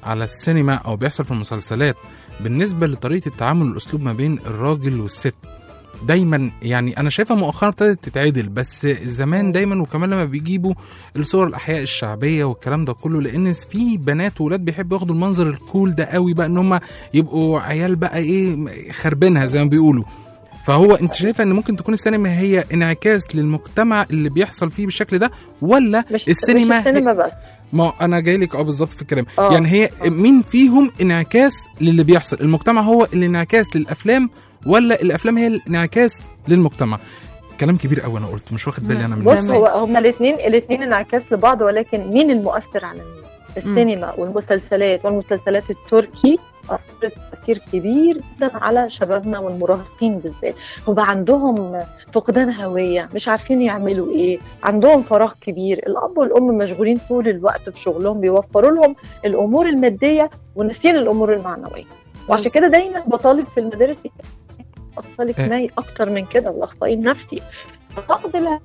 على السينما او بيحصل في المسلسلات بالنسبه لطريقه التعامل والاسلوب ما بين الراجل والست دايما يعني انا شايفها مؤخرا ابتدت تتعدل بس زمان دايما وكمان لما بيجيبوا الصور الاحياء الشعبيه والكلام ده كله لان في بنات وولاد بيحبوا ياخدوا المنظر الكول ده قوي بقى ان هم يبقوا عيال بقى ايه خربينها زي ما بيقولوا فهو انت شايفه ان ممكن تكون السينما هي انعكاس للمجتمع اللي بيحصل فيه بالشكل ده ولا مش السينما مش السينما هي... بس ما انا جاي لك اه بالظبط في الكلام آه. يعني هي مين فيهم انعكاس للي بيحصل المجتمع هو الانعكاس للافلام ولا الافلام هي الانعكاس للمجتمع كلام كبير قوي انا قلت مش واخد بالي انا من بص نفسي هو هما الاثنين الاثنين انعكاس لبعض ولكن مين المؤثر على مين؟ السينما والمسلسلات والمسلسلات التركي أثرت تأثير كبير جدا على شبابنا والمراهقين بالذات وبقى عندهم فقدان هوية مش عارفين يعملوا إيه عندهم فراغ كبير الأب والأم مشغولين طول الوقت في شغلهم بيوفروا لهم الأمور المادية وناسيين الأمور المعنوية وعشان كده دايما بطالب في المدارس أطفال اجتماعي أكتر من كده والأخصائي النفسي فقد ال-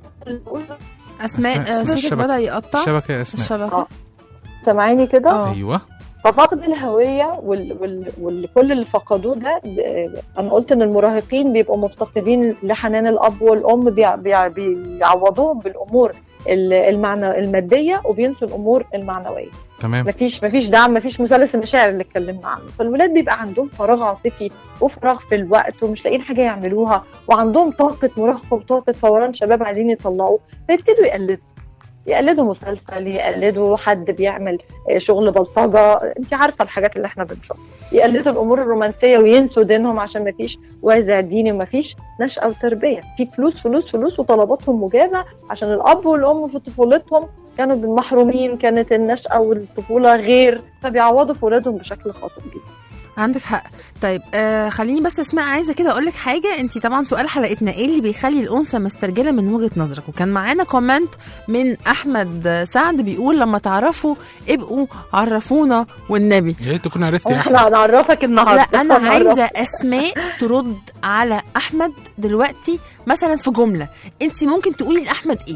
اسماء آه، صوتك بدا يقطع الشبكه يا اسماء الشبكه سامعيني كده؟ ايوه ففقد الهوية وال... وال... وكل اللي فقدوه ده ب- أنا قلت إن المراهقين بيبقوا مفتقدين لحنان الأب والأم بيع... بيع... بيعوضوهم بالأمور ال- المعنى المادية وبينسوا الأمور المعنوية تمام مفيش مفيش دعم مفيش مثلث المشاعر اللي اتكلمنا عنه فالولاد بيبقى عندهم فراغ عاطفي وفراغ في الوقت ومش لاقيين حاجة يعملوها وعندهم طاقة مراهقة وطاقة فوران شباب عايزين يطلعوا فيبتدوا يقلدوا يقلدوا مسلسل يقلدوا حد بيعمل آه، شغل بلطجة انت عارفة الحاجات اللي احنا بنشوفها يقلدوا الامور الرومانسية وينسوا دينهم عشان مفيش وازع ديني ومفيش نشأة وتربية في فلوس فلوس فلوس وطلباتهم مجابة عشان الاب والام في طفولتهم كانوا محرومين كانت النشأة والطفولة غير فبيعوضوا في ولادهم بشكل خاطئ جدا عندك حق طيب آه خليني بس اسماء عايزه كده اقول لك حاجه انت طبعا سؤال حلقتنا ايه اللي بيخلي الانثى مسترجله من وجهه نظرك وكان معانا كومنت من احمد سعد بيقول لما تعرفوا ابقوا عرفونا والنبي يا ريت تكون عرفتي يا احنا احمد هنعرفك النهارده لا انا هنعرفك. عايزه اسماء ترد على احمد دلوقتي مثلا في جمله انت ممكن تقولي لاحمد ايه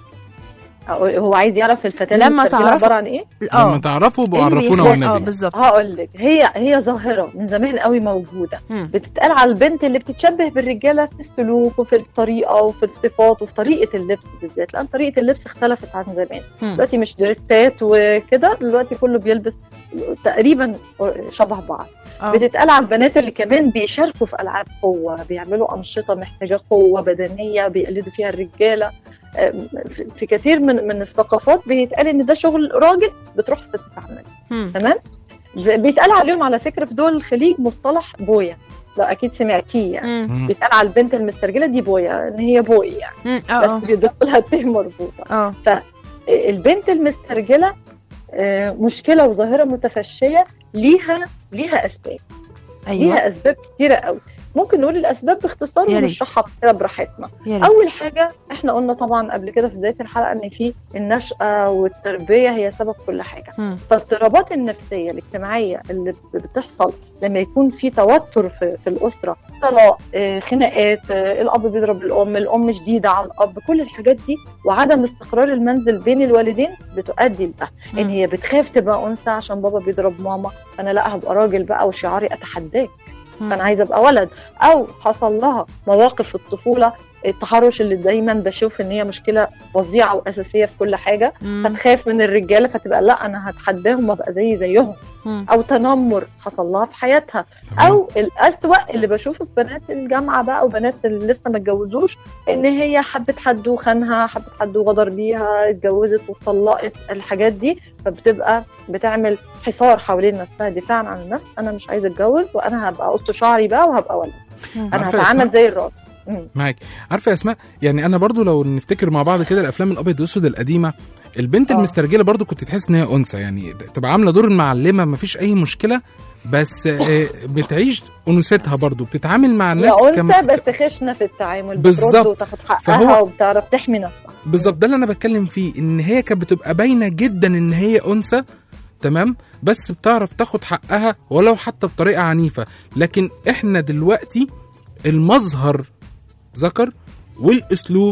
أقول- هو عايز يعرف الفتاة لما المسترجلة تعرفوا- عبارة عن ايه؟ لما تعرفوا إيه اللي بعرفونا بيخلق- والنبي اه بالظبط هقول لك هي هي ظاهره من زمان قوي موجوده مم. بتتقال على البنت اللي بتتشبه بالرجاله في السلوك وفي الطريقه وفي الصفات وفي طريقه اللبس بالذات لان طريقه اللبس اختلفت عن زمان مم. دلوقتي مش دريسات وكده دلوقتي كله بيلبس تقريبا شبه بعض آه. بتتقال على البنات اللي كمان بيشاركوا في العاب قوه بيعملوا انشطه محتاجه قوه بدنيه بيقلدوا فيها الرجاله أم، في- في كثير من من الثقافات بيتقال ان ده شغل راجل بتروح الست تعمله مم. تمام ب- بيتقال عليهم على فكره في دول الخليج مصطلح بويا لا اكيد سمعتيه يعني مم. بيتقال على البنت المسترجله دي بويا ان هي بوي يعني مم. اه بس بيضيفوا لها ت مربوطه اه فالبنت المسترجله آه، مشكله وظاهره متفشيه ليها ليها اسباب ايوه ليها اسباب كتيره قوي ممكن نقول الاسباب باختصار يا ريت. ونشرحها كده براحتنا يا ريت. اول حاجه احنا قلنا طبعا قبل كده في بدايه الحلقه ان في النشاه والتربيه هي سبب كل حاجه مم. فالاضطرابات النفسيه الاجتماعيه اللي بتحصل لما يكون في توتر في, في الاسره طلاق آه، خناقات آه، الاب بيضرب الام الام شديده على الاب كل الحاجات دي وعدم استقرار المنزل بين الوالدين بتؤدي لده ان هي بتخاف تبقى انثى عشان بابا بيضرب ماما فانا لا هبقى راجل بقى وشعاري اتحداك فانا عايزه ابقى ولد او حصل لها مواقف في الطفوله التحرش اللي دايما بشوف ان هي مشكله فظيعه واساسيه في كل حاجه مم. فتخاف من الرجاله فتبقى لا انا هتحداهم وابقى زي زيهم مم. او تنمر حصل لها في حياتها او الاسوأ اللي بشوفه في بنات الجامعه بقى وبنات اللي لسه ما اتجوزوش ان هي حبت حد وخانها حبت حد وغدر بيها اتجوزت واتطلقت الحاجات دي فبتبقى بتعمل حصار حوالين نفسها دفاعا عن النفس انا مش عايزه اتجوز وانا هبقى قص شعري بقى وهبقى ولد انا عارفة يا هتعامل أسماء؟ زي الراجل مم. معاك عارفه يا اسماء يعني انا برضو لو نفتكر مع بعض كده الافلام الابيض والاسود القديمه البنت المسترجله برضو كنت تحس ان هي انثى يعني تبقى عامله دور المعلمه مفيش اي مشكله بس آه، بتعيش انوثتها برضو بتتعامل مع الناس يا كم- انثى بس خشنه في التعامل بالظبط. بترد وتاخد حقها فهو- وبتعرف تحمي نفسها بالظبط ده اللي انا بتكلم فيه ان هي كانت بتبقى باينه جدا ان هي انثى تمام بس بتعرف تاخد حقها ولو حتى بطريقه عنيفه لكن احنا دلوقتي المظهر ذكر والاسلوب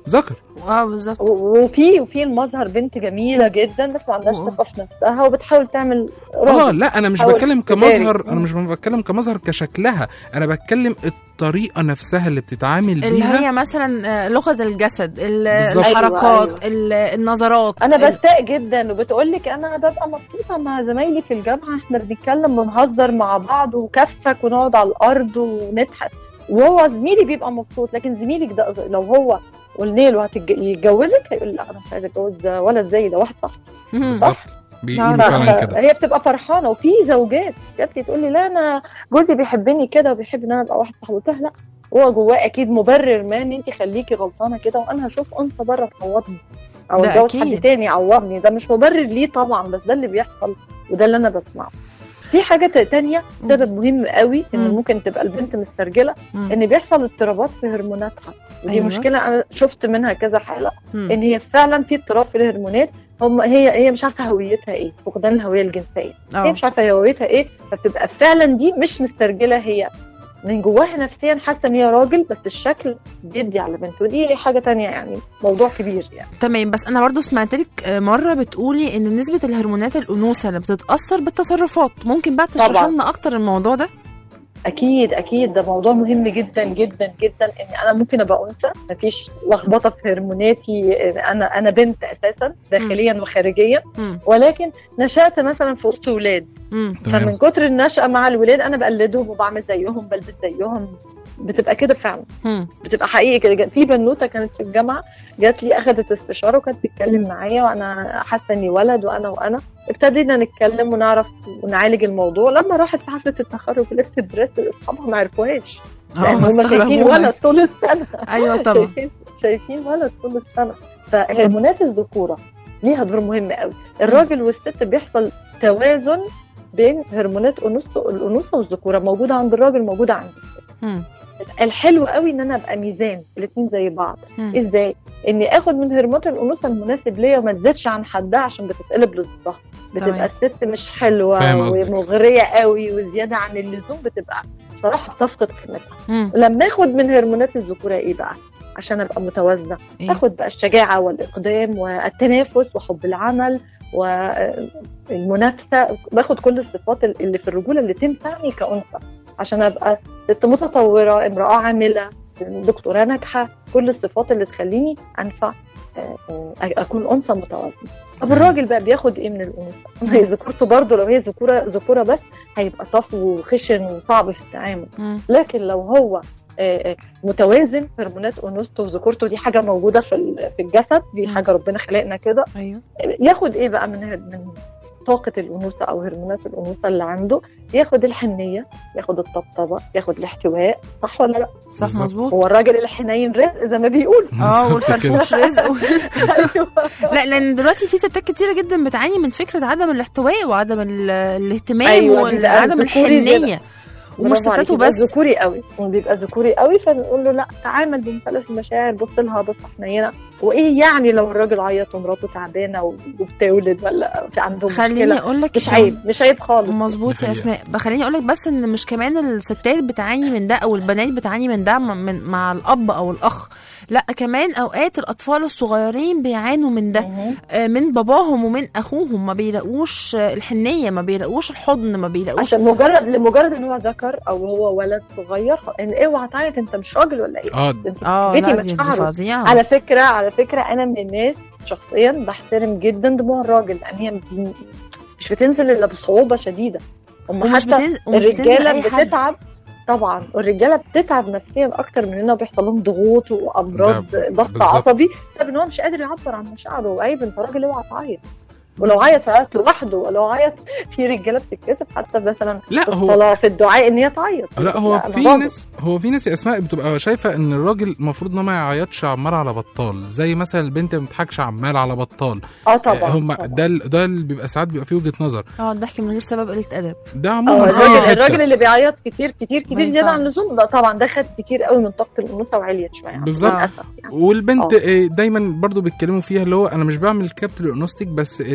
ذكر اه بالظبط وفي وفي المظهر بنت جميله جدا بس ما عندهاش ثقه في نفسها وبتحاول تعمل اه راجل. لا انا مش بتحاول بتكلم تداري. كمظهر انا مش بتكلم كمظهر كشكلها انا بتكلم الطريقه نفسها اللي بتتعامل اللي بيها هي مثلا آه، لغه الجسد ال- بالظبط. الحركات أيوة، ال- النظرات انا ال- بستاء جدا وبتقول لك انا ببقى مبسوطه مع زمايلي في الجامعه احنا بنتكلم ونهزر مع بعض وكفك ونقعد على الارض ونضحك وهو زميلي بيبقى مبسوط لكن زميلك ده لو هو قلنا له هتتجوزك هيقول لا انا مش عايز اتجوز ده ولد زي ده واحد صح بالظبط بيقولوا ف- فعلا ف- كده هي بتبقى فرحانه وفي زوجات جات لي تقول لي لا انا جوزي بيحبني كده وبيحب ان انا ابقى واحد صاحبه قلت لها لا هو جواه اكيد مبرر ما ان انت خليكي غلطانه كده وانا هشوف انثى بره تعوضني او ده اتجوز حد أكيد. تاني يعوضني ده مش مبرر ليه طبعا بس ده اللي بيحصل وده اللي انا بسمعه في حاجه ت- تانية سبب مهم قوي ان مم. ممكن تبقى البنت مسترجله مم. ان بيحصل اضطرابات في هرموناتها ودي أيوة. مشكله انا شفت منها كذا حاله مم. ان هي فعلا في اضطراب في الهرمونات هم هي هي مش عارفه هويتها ايه فقدان الهويه الجنسيه آه. هي مش عارفه هويتها ايه فبتبقى فعلا دي مش مسترجله هي من جواها نفسيا حاسه ان هي راجل بس الشكل بيدي على بنت ودي حاجه تانية يعني موضوع كبير يعني تمام بس انا برضو سمعت لك مره بتقولي ان نسبه الهرمونات الانوثه اللي بتتاثر بالتصرفات ممكن بقى تشرحي طبعاً. لنا اكتر الموضوع ده اكيد اكيد ده موضوع مهم جدا جدا جدا ان انا ممكن ابقى انثى مفيش لخبطه في هرموناتي انا انا بنت اساسا داخليا وخارجيا مم. ولكن نشات مثلا في وسط ولاد مم. فمن كتر النشأة مع الولاد أنا بقلدهم وبعمل زيهم بلبس زيهم بتبقى كده فعلا مم. بتبقى حقيقي كده في بنوته كانت في الجامعه جات لي اخذت استشاره وكانت بتتكلم معايا وانا حاسه اني ولد وانا وانا ابتدينا نتكلم ونعرف ونعالج الموضوع لما راحت في حفله التخرج ولبست دريس اصحابها ما عرفوهاش آه، يعني هم شايفين استغربوها. ولد طول السنه أيوة طبعا. شايفين شايفين ولد طول السنه فهرمونات الذكوره ليها دور مهم قوي الراجل والست بيحصل توازن بين هرمونات انوثه الانوثه والذكوره موجوده عند الراجل موجوده عند مم. الحلو قوي ان انا ابقى ميزان الاثنين زي بعض مم. ازاي اني اخد من هرمونات الانوثه المناسب ليا وما تزيدش عن حدها عشان بتتقلب للضغط بتبقى تمام. الست مش حلوه فاهم قصدك. ومغريه قوي وزياده عن اللزوم بتبقى بصراحه بتفقد قيمتها مم. لما اخد من هرمونات الذكوره ايه بقى عشان ابقى متوازنه إيه؟ اخد بقى الشجاعه والاقدام والتنافس وحب العمل والمنافسه باخد كل الصفات اللي في الرجوله اللي تنفعني كانثى عشان ابقى ست متطوره امراه عامله دكتوره ناجحه كل الصفات اللي تخليني انفع آه، آه، اكون انثى متوازنه طب الراجل بقى بياخد ايه من الانوثه؟ ما هي ذكورته برضه لو هي ذكوره ذكوره بس هيبقى طف وخشن وصعب في التعامل مم. لكن لو هو آه، آه، متوازن هرمونات انوثته وذكورته دي حاجه موجوده في ال- في الجسد دي حاجه ربنا خلقنا كده ايوه ياخد ايه بقى من من طاقة الأنوثة أو هرمونات الأنوثة اللي عنده ياخد الحنية ياخد الطبطبة ياخد الاحتواء صح ولا لا؟ صح مظبوط هو الراجل الحنين رزق زي ما بيقول اه والفرفوش رزق و... لا لان دلوقتي في ستات كتيره جدا بتعاني من فكره عدم الاحتواء وعدم ال- الاهتمام أيوة، بيبقى وعدم ذكوري الحنيه زيادة. ومش برافو ستات عليكي، بيبقى وبس ذكوري قوي بيبقى ذكوري قوي فنقول له لا تعامل بمثلث المشاعر بص لها بص حنينه وايه يعني لو الراجل عيط ومراته تعبانه وبتولد ولا في عندهم خليني مشكله اقول لك مش عيب مش عيب خالص مظبوط يا اسماء بخليني اقول لك بس ان مش كمان الستات بتعاني من ده او البنات بتعاني من ده م- من مع الاب او الاخ لا كمان اوقات الاطفال الصغيرين بيعانوا من ده آه، من باباهم ومن اخوهم ما بيلاقوش آه، الحنيه ما بيلاقوش الحضن ما بيلاقوش عشان مجرد لمجرد ان هو ذكر او هو ولد صغير ان اوعى تعيط انت مش راجل ولا ايه؟ اه انت اه بيتي لا دي, دي مشاعره. فظيعه على فكره على فكره انا من الناس شخصيا بحترم جدا دموع الراجل لان هي م- مش بتنزل الا بصعوبه شديده هم ومش حتى بتن- ومش بتنزل الرجاله أي حد. بتتعب طبعا الرجاله بتتعب نفسيا اكتر مننا وبيحصل لهم ضغوط وامراض ده ضغط بالظبط. عصبي بسبب ان هو مش قادر يعبر عن مشاعره وعيب انت راجل اوعى تعيط ولو عيط فعيط لوحده ولو عيط في رجاله بتتكسف حتى مثلا لا، في هو- الصلاه في الدعاء ان هي تعيط لا هو أنا في راجل. ناس هو في ناس يا اسماء بتبقى شايفه ان الراجل المفروض انه ما يعيطش عمال على بطال زي مثلا البنت ما بتضحكش عمال على بطال اه طبعا هم ده ال- ده اللي بيبقى ساعات بيبقى فيه وجهه نظر اه الضحك من غير سبب قله ادب ده اه عموما في الراجل أي حتة. الراجل اللي بيعيط كتير كتير كتير ما زياده عن ينفعش. اللزوم ده طبعا ده خد كتير قوي من طاقه الانوثه وعليت شويه بالظبط للاسف والبنت آه. آه، دايما برضو بيتكلموا فيها اللي هو انا مش بعمل كابت لانوستيك بس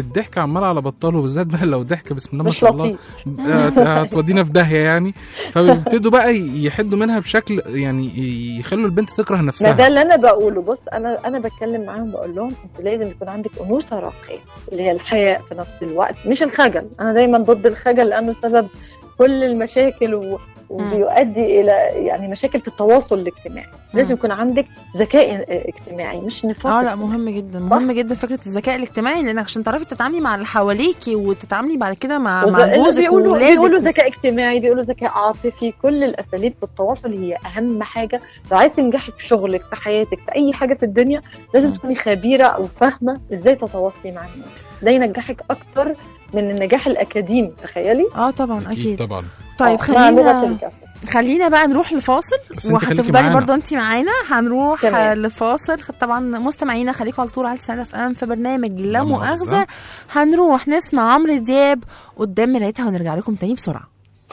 الضحك عمال على بطاله بالذات بقى لو ضحك بسم الله ما مش شاء الله لطيف. آه، هتودينا في داهيه يعني فبيبتدوا بقى يحدوا منها بشكل يعني يخلوا البنت تكره ما ده نفسها اللي انا بقوله بص انا انا بتكلم معاهم بقول لهم انت لازم يكون عندك انوثه راقيه اللي هي الحياء في نفس الوقت مش الخجل انا دايما ضد الخجل لانه سبب كل المشاكل و... وبيؤدي الى يعني مشاكل في التواصل الاجتماعي لازم يكون عندك ذكاء اجتماعي مش نفاق اه لا مهم جدا مهم جدا فكره الذكاء الاجتماعي لانك عشان تعرفي تتعاملي مع اللي حواليكي وتتعاملي بعد كده مع وز- مع جوزك بيقولوا بيقولوا وولادك ذكاء اجتماعي بيقولوا ذكاء عاطفي كل الاساليب في التواصل هي اهم حاجه لو عايز تنجحي في شغلك في حياتك في اي حاجه في الدنيا لازم تكوني خبيره او فاهمه ازاي تتواصلي مع الناس ده ينجحك اكتر من النجاح الاكاديمي تخيلي اه طبعا اكيد طبعا طيب آه، مع لغة خلينا الجسد. خلينا بقى نروح لفاصل بس انت خليكي وهتفضلي معانا. برضه انت معانا هنروح تمام. آه، لفاصل طبعا مستمعينا خليكم على طول على لسان اف ام في برنامج لا مؤاخذة. مؤاخذه هنروح نسمع عمرو دياب قدام مرايتها ونرجع لكم تاني بسرعه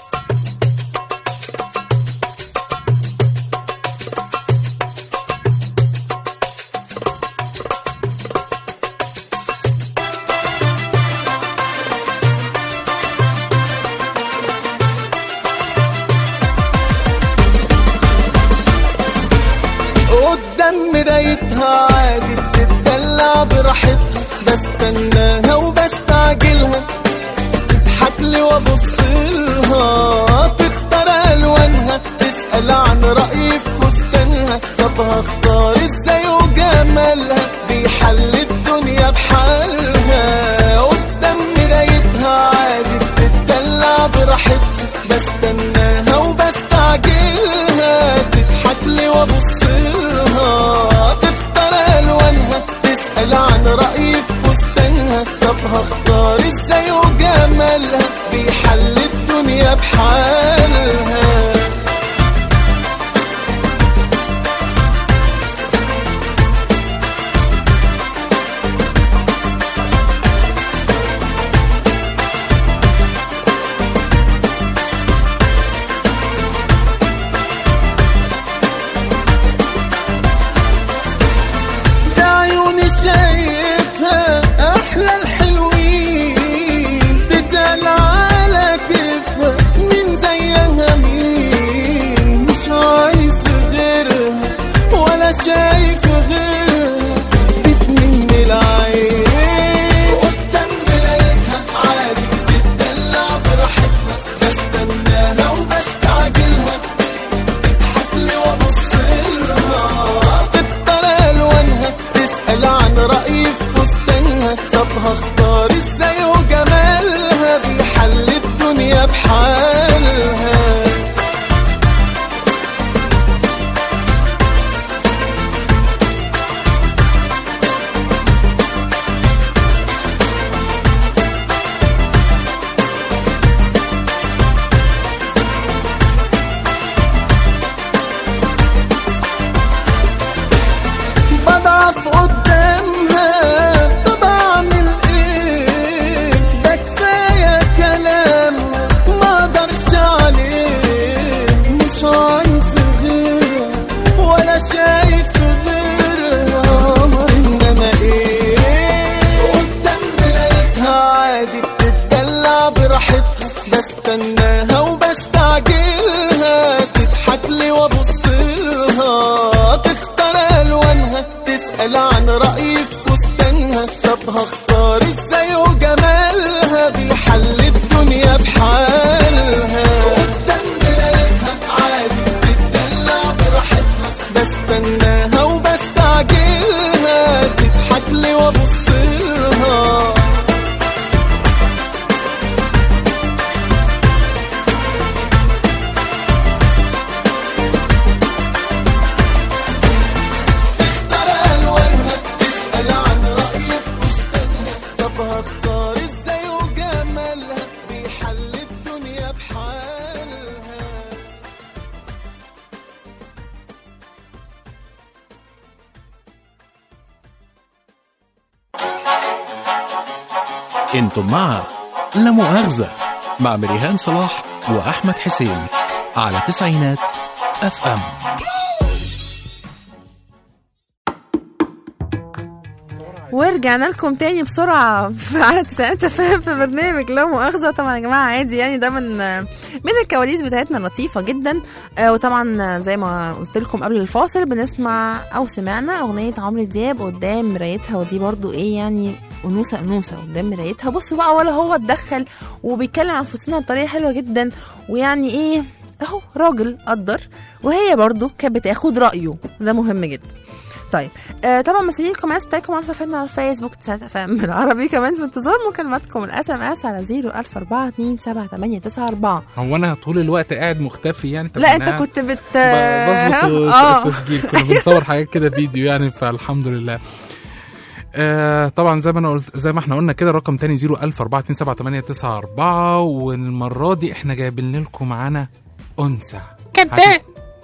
قدام مرايتها عادي بتدلع براحتها بستناها وبستعجلها تضحك لي وابص لها تختار الوانها تسال عن رايي في فستانها طب هختار ازاي وجمالها بيحل الدنيا بحالها قدام مرايتها عادي بتدلع براحتها بستناها وبستعجلها تضحك لي وابص لها تختار الوانها تسال عن رايي في فستانها طب هختار ازاي وجمالها بيحل الدنيا بحالها ده عيوني شايفها احلى الحلوين تتقال على كيفها مين زيها مين مش عايز غيرها ولا شايف غيرها بتمن العين قدام مرايتها عادي بتدلع براحتها بستناها وبستعجلها تضحك لي وابص لها تختار الوانها تسال عن رايي في فستانها طب هختار ازاي وجمالها بيحل الدنيا بحالها بضعف قدامها طب اعمل ايه ده كفايه كلام ما اقدرش عليه مش عايز غيرها ولا شايف غيرها قمر انما ايه قدام مرايتها عادي بتدلع براحتها بستناها وبستعجلها تضحك لي وابص لها تختار الوانها تسال عن رايي في فستانها طب هختار ازاي وجمالها بيحل الدنيا بحالها قدام مرايتها عادي بتدلع براحتها بستناها وبستعجلها تضحك لي وابص لها تختار الوانها تسال عن رايي في فستانها طب هختار ازاي وجمالها بيحل الدنيا بحالها انتم مع لا مؤاخذة مع مريهان صلاح وأحمد حسين على تسعينات اف ام ورجعنا لكم تاني بسرعة في على تسعينات فهم في برنامج لا مؤاخذة طبعا يا جماعة عادي يعني ده من من الكواليس بتاعتنا لطيفة جدا آه، وطبعا زي ما قلت لكم قبل الفاصل بنسمع أو سمعنا أغنية عمرو دياب قدام مرايتها ودي برضو إيه يعني أنوثة أنوثة قدام مرايتها بصوا بقى ولا هو اتدخل وبيتكلم عن فستانها بطريقة حلوة جدا ويعني إيه اهو راجل قدر وهي برضو كانت بتاخد رأيه ده مهم جدا طيب آه طبعا مسؤولين الكومنتس بتاعتكم على صفحتنا على الفيسبوك تسعة فام بالعربي كمان في انتظار مكالماتكم الاس ام اس على 0 هو انا طول الوقت قاعد مختفي يعني طب لا أنا انت قاعد كنت بت ب- بظبط آه. التسجيل كنا بنصور حاجات كده فيديو يعني فالحمد لله آه طبعا زي ما انا قلت زي ما احنا قلنا كده رقم تاني 014278994 والمره دي احنا جايبين لكم معانا انثى كداب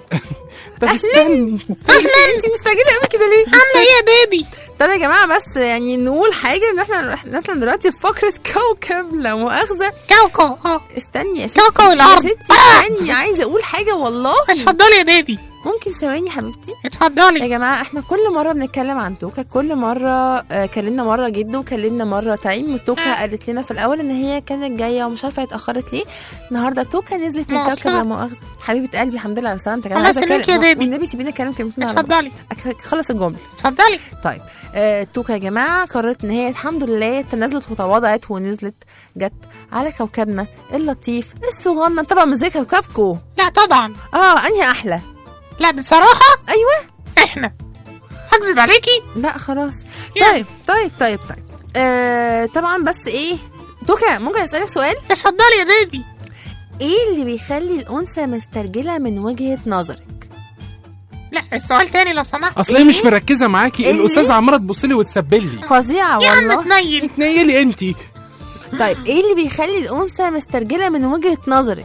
طب استنى احنا انت مستعجله قوي كده ليه؟ عامله ايه يا بيبي؟ طب يا جماعه بس يعني نقول حاجه ان احنا احنا احنا دلوقتي في فقره كوكب لا مؤاخذه كوكب اه استني يا ستي كوكب الأرض. يا ستي استني عايزه اقول حاجه والله اتفضلي يا بيبي ممكن ثواني يا حبيبتي اتفضلي يا جماعه احنا كل مره بنتكلم عن توكا كل مره آه كلمنا مره جد وكلمنا مره تايم وتوكا قالت لنا في الاول ان هي كانت جايه ومش عارفه هي اتاخرت ليه النهارده توكا نزلت من مواصلات. كوكب لا مؤاخذه حبيبه قلبي الحمد لله على سلامتك الله عايزة يسلمك أتكلم- يا بيبي. والنبي سيبيني اتكلم كلمتين على بعض. اتفضلي أك- خلص الجمله اتفضلي طيب آه توكا يا جماعه قررت ان هي الحمد لله تنازلت وتواضعت ونزلت جت على كوكبنا اللطيف الصغنن طبعا مش زي كوكبكو لا طبعا اه انهي احلى لا بصراحه ايوه احنا هكذب عليكي لا خلاص طيب طيب طيب طيب آه طبعا بس ايه توكا ممكن اسالك سؤال اتفضلي يا بيبي ايه اللي بيخلي الانثى مسترجله من وجهه نظرك لا السؤال تاني لو سمحت اصل هي مش مركزه معاكي اللي- الاستاذه عماله تبص لي وتسبل لي فظيعه يا عم والله تنيل تنيلي انت طيب ايه اللي بيخلي الانثى مسترجله من وجهه نظرك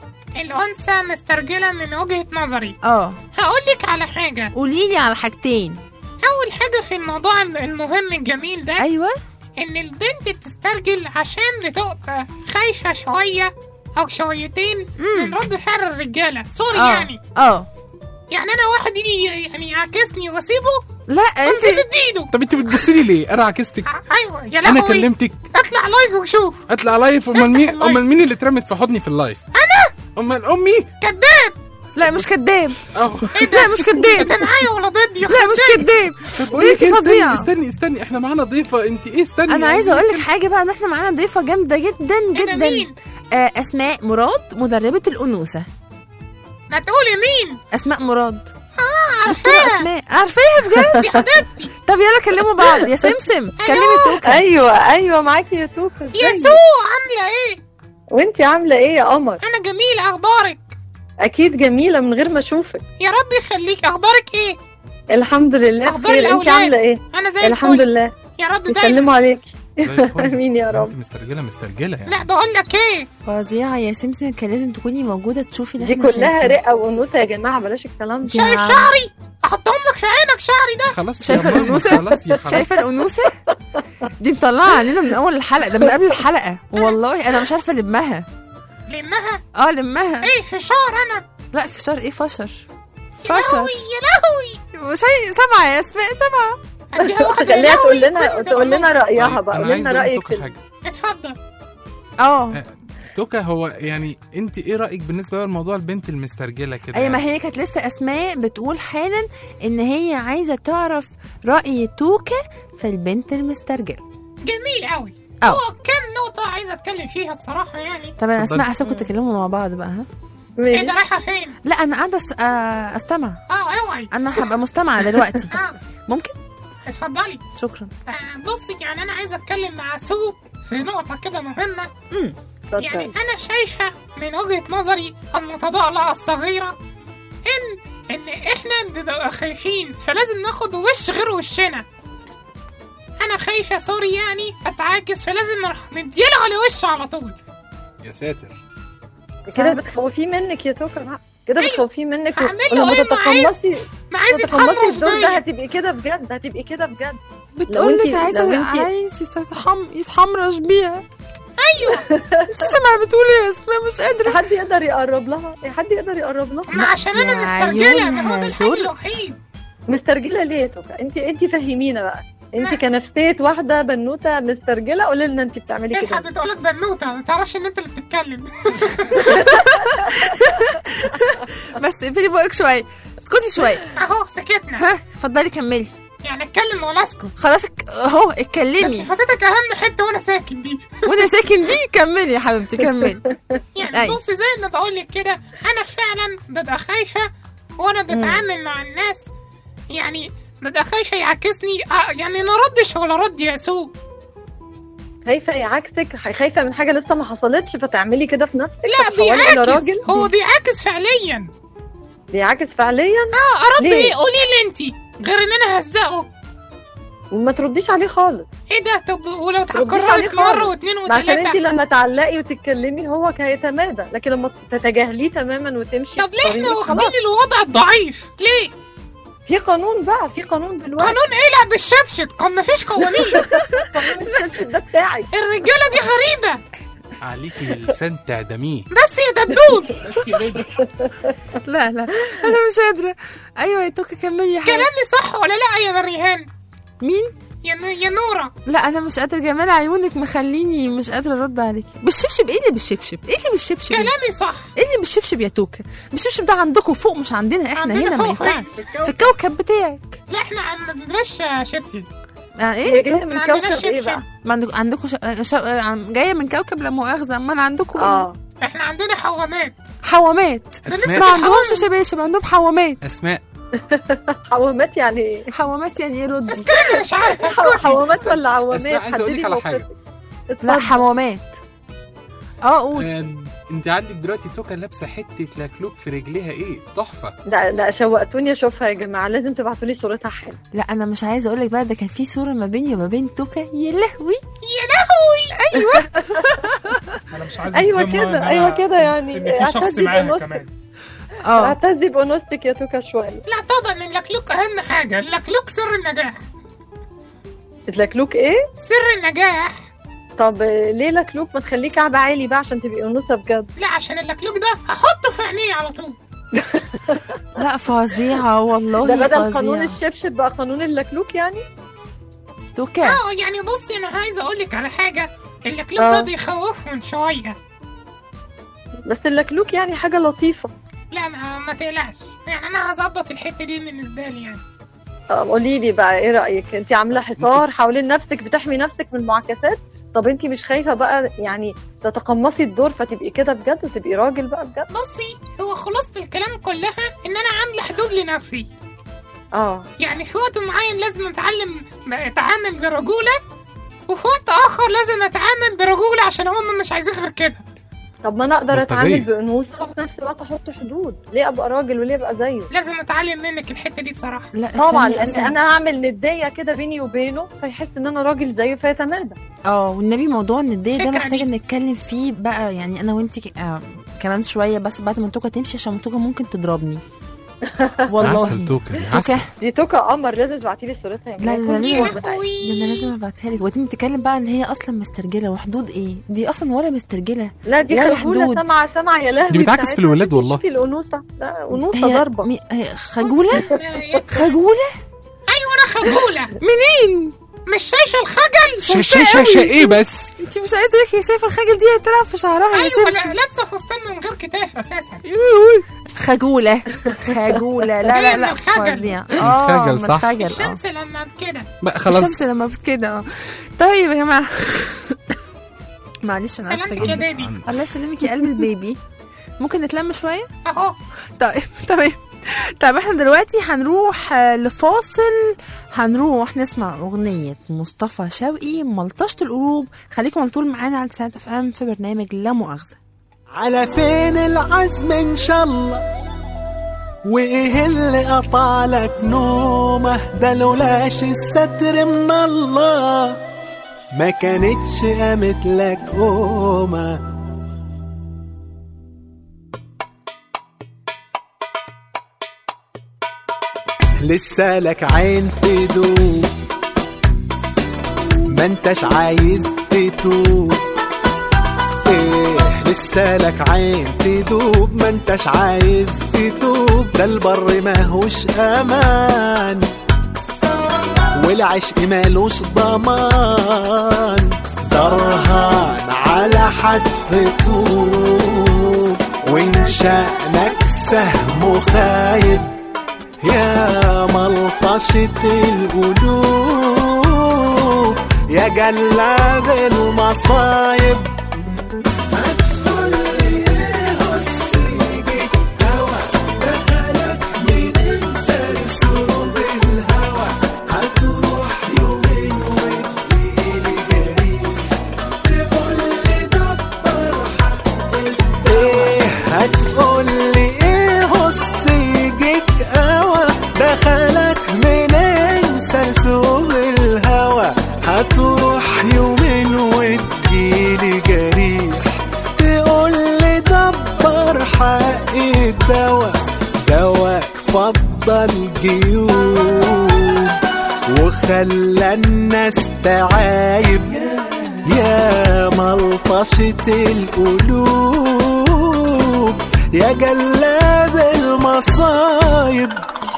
الانثى مسترجله من وجهه نظري اه هقول لك على حاجه قولي لي على حاجتين اول حاجه في الموضوع المهم الجميل ده ايوه ان البنت تسترجل عشان بتبقى خايفه شويه او شويتين من رد فعل الرجاله سوري اه يعني اه يعني انا واحد يجي يعني يعكسني واسيبه لا انت انت اديله طب انت بتبصي لي ليه انا عكستك ايوه يا انا لهوي كلمتك اطلع لايف وشوف اطلع لايف امال مين امال مين اللي اترمت في حضني في اللايف انا امال امي كذاب لا مش كداب اه لا مش كداب انت معايا ولا ضدي يا لا مش كداب طب بقول لك انت إيه، استني فظيعه استني استني احنا معانا ضيفه انت ايه استني انا عايزه اقول لك حاجه بقى ان احنا معانا ضيفه جامده جدا جدا مين؟ آه اسماء مراد مدربه الانوثه ما تقولي مين اسماء مراد اه دكتورة عارفاها اسماء عارفاها بجد دي حبيبتي طب يلا كلموا بعض يا سمسم كلمي توكا ايوه ايوه معاكي يا توكا يا ازيك؟ سو عامله ايه وانتي عامله ايه يا قمر انا جميله اخبارك اكيد جميله من غير ما اشوفك يا رب يخليك اخبارك ايه الحمد لله اخبار بخير انتي الاولاد عامله ايه انا زي الحمد الفل. لله يا رب دايما يسلموا عليكي زي الفل. امين يا رب انت مسترجله مسترجله يعني لا بقول لك ايه فظيعه يا سمسم كان لازم تكوني موجوده تشوفي اللي دي احنا كلها شايفينه. رقه وانوثه يا جماعه بلاش الكلام ده شايف شعري احطهم لك في عينك شعري ده خلاص شايفه يا ماما، الانوثه خلاص يا حبيبتي شايفه الانوثه دي مطلعه علينا من اول الحلقه ده من قبل الحلقه والله انا مش عارفه المها لمها اه لمها ايه في شعر انا لا فشار ايه فشر يا فشر لهوي يا لهوي مش هي سامعه يا اسماء سامعه اديها واحده خليها يا تقول لهوي لنا كل تقول لنا ده رايها طيب، بقى انا قول عايز لنا اقول رايك لتوكا في حاجه اتفضل اه توكا هو يعني انت ايه رايك بالنسبه لموضوع البنت المسترجله كده اي ما يعني؟ هي كانت لسه اسماء بتقول حالا ان هي عايزه تعرف راي توكا في البنت المسترجله جميل قوي اه. هو كام نقطه عايزه اتكلم فيها الصراحه يعني طب انا اتفضلي. اسماء حاسه كنتوا تكلموا مع بعض بقى ها ايه ده رايحه فين لا انا قاعده أس- آه، استمع اه اوعي انا هبقى مستمعه دلوقتي اه ممكن اتفضلي شكرا آه بصي يعني انا عايزه اتكلم مع سو في نقطه كده مهمه امم يعني انا شايفه من وجهه نظري المتضاءله الصغيره ان ان احنا بنبقى خايفين فلازم ناخد وش غير وشنا انا خايفه سوري يعني اتعاكس فلازم نروح نديله على وشه على طول يا ساتر كده بتخوفيه منك يا توكا بقى كده بتخوفيه منك و- هعمل له ولما ايه؟ ما عايز- تتقمصي ما عايز تتقمصي يتخلص الدور ده بيا هتبقي كده بجد هتبقي كده بجد بتقول لك انتي- لو عايزه انتي- عايز يتحم يتحمرش بيها ايوه انت سامعه بتقول ايه يا اسماء مش قادره حد يقدر يقرب لها حد يقدر يقرب لها ما عشان انا يا مسترجله ما هو عيونها ده الحل زر. الوحيد مسترجله ليه يا توكا انت انت فهمينا بقى انت كنفسيه واحده بنوته مسترجله قولي لنا انت بتعملي ايه كده بتقول لك بنوته ما تعرفش ان انت اللي بتتكلم بس اقفلي بقك شويه اسكتي شويه اهو سكتنا ها اتفضلي كملي يعني اتكلم ولا اسكت خلاص ك- اهو انت اتكلمي فاتتك اهم حته وانا ساكن دي وانا ساكن دي كملي يا حبيبتي كملي يعني أي. بصي زي ما بقول لك كده انا فعلا ببقى خايفه وانا بتعامل مع الناس يعني ببقى خايفه يعكسني آه يعني ما ردش ولا رد يا سوق خايفه يعكسك خايفه من حاجه لسه ما حصلتش فتعملي كده في نفسك لا فتحولي الى بيعاكس راجل هو بيعاكس فعليا بيعكس فعليا اه ارد ليه؟ ايه قولي لي انت غير ان انا هزقه وما ترديش عليه خالص ايه ده طب ولو ترديش عليه اتكررت مره خالص. واثنين ما عشان انت وثلاثه لما تعلقي وتتكلمي هو هيتمادى لكن لما تتجاهليه تماما وتمشي طب في ليه احنا طريقك واخدين خلاص. الوضع الضعيف ليه في قانون بقى في قانون دلوقتي قانون ايه لا بالشبشب قانون مفيش قوانين الشبشب ده بتاعي الرجاله دي غريبه عليكي لسان تعدميه بس يا دبدوب بس يا بنت لا لا انا مش قادره ايوه يا توكا كملي يا حبيبتي كلامي صح ولا لا يا مريهان مين يا يا نوره لا انا مش قادره جمال عيونك مخليني مش قادره ارد عليكي بالشبشب ايه اللي بالشبشب ايه اللي بالشبشب كلامي صح ايه اللي بالشبشب يا توكا بالشبشب ده عندكم فوق مش عندنا احنا عندنا هنا ما فوق ينفعش فين؟ في الكوكب بتاعك لا احنا عندناش شبشب آه هي ايه جايه من ما عندناش كوكب ايه شبشب. بقى ما عندكم عندكم ش... ش... عن- جايه من كوكب لا مؤاخذه امال عندكم اه احنا عندنا حوامات حوامات أسماء. ما عندهمش شباشب عندهم حوامات اسماء حوامات يعني ايه حوامات يعني ايه رد اسكت مش عارفه اسكت حوامات ولا عوامات اسماء عايز اقول لك حددي على موقفك. حاجه لا اتفضل. حوامات اه قول آه، انت عندك دلوقتي توكا لابسه حته لكلوك في رجليها ايه تحفه لا لا شوقتوني اشوفها يا جماعه لازم تبعتوا لي صورتها حلوه لا انا مش عايزه اقول لك بقى ده كان في صوره ما بيني وما بين توكا يا لهوي يا لهوي ايوه انا مش عايز ايوه أصدمها إن كده أنا- ايوه كده يعني ان في شخص اعتزي معاها بأنوثتك كمان اه اعتزي بانوثتك يا توكا شويه لا طبعا اللكلوك اهم حاجه اللكلوك سر النجاح تلكلوك ايه سر النجاح طب آه، ليه لكلوك ما تخليه كعب عالي بقى عشان تبقي انوثه بجد لا عشان اللكلوك ده هحطه في عينيه على طول لا فظيعه والله ده بدل فظيعة. قانون الشبشب بقى قانون اللكلوك يعني توكا اه يعني بصي انا عايزه اقول لك على حاجه اللكلوك آه. ده بيخوفهم شويه بس اللكلوك يعني حاجه لطيفه لا ما, ما تقلقش يعني انا هظبط الحته دي بالنسبه لي يعني آه، قولي لي بقى ايه رايك انت عامله حصار حوالين نفسك بتحمي نفسك من المعاكسات طب انت مش خايفه بقى يعني تتقمصي الدور فتبقي كده بجد وتبقي راجل بقى بجد بصي هو خلاصه الكلام كلها ان انا عندي حدود لنفسي اه يعني في وقت معين لازم اتعلم اتعامل برجوله وفي وقت اخر لازم اتعامل برجوله عشان هم مش عايزين غير كده طب ما انا اقدر بلطجية. اتعامل بانوثه وفي نفس الوقت احط حدود ليه ابقى راجل وليه ابقى زيه لازم اتعلم منك الحته دي بصراحه لا طبعا استني لان أصلاً. انا اعمل نديه كده بيني وبينه فيحس ان انا راجل زيه فيتمادى اه والنبي موضوع الندية ده فكرة محتاجة دي. نتكلم فيه بقى يعني انا وانتي آه كمان شوية بس بعد ما توكا تمشي عشان توكا ممكن تضربني والله عسل توكا دي توكا عسل دي توكا قمر لازم تبعتي لي صورتها يا لا جماعة. لا كل لا صور لا بتاعتها. ده انا لازم ابعتها لك وبعدين بتتكلم بقى ان هي اصلا مسترجله وحدود ايه دي اصلا ولا مسترجله لا دي ولا خجوله حدود. سامعه سامعه يا لهوي دي بتعكس بتاعتها. في الولاد والله. في الانوثه لا انوثه هي ضربه مي... هي خجوله خجوله ايوه انا خجوله منين مش شايفه الخجل شا شا شا شا ايه بس انت مش عايزه هي شايفه الخجل دي هتلعب في شعرها يا ايوه سمسم لا لابسه فستان من غير كتاف اساسا خجوله خجوله لا لا جاية لا من الخجل. فظيع من اه الخجل، من صح. الخجل اه الشمس لما كده بقى الشمس خلاص لما بت كده اه طيب يا جماعه معلش انا اسفه سلامتك يا جدا بيبي الله يسلمك يا قلب البيبي ممكن نتلم شويه اهو طيب تمام طيب احنا دلوقتي هنروح آه، لفاصل هنروح نسمع اغنيه مصطفى شوقي ملطشه القلوب خليكم على طول معانا على ساعه اف ام في برنامج لا مؤاخذه على فين العزم ان شاء الله وايه اللي قطع لك نومه ده لولاش الستر من الله ما كانتش قامت لك قومه لسه لك عين تدوب ما انتش عايز تتوب ايه لسه لك عين تدوب ما انتش عايز تتوب ده البر ماهوش امان والعشق مالوش ضمان درهان على حتف طوب وان شأنك سهم خايب يا ملطشة القلوب يا جلاب المصايب ايه هتقولي ايه هص يجيك قوى دخلك منين سرسوب الهوى هتروح يومين وتجيلي جريح تقولي دبر حق الدوا دواك فضل جيوب وخلى الناس تعايب يا ملطشة القلوب يا جلاب المصايب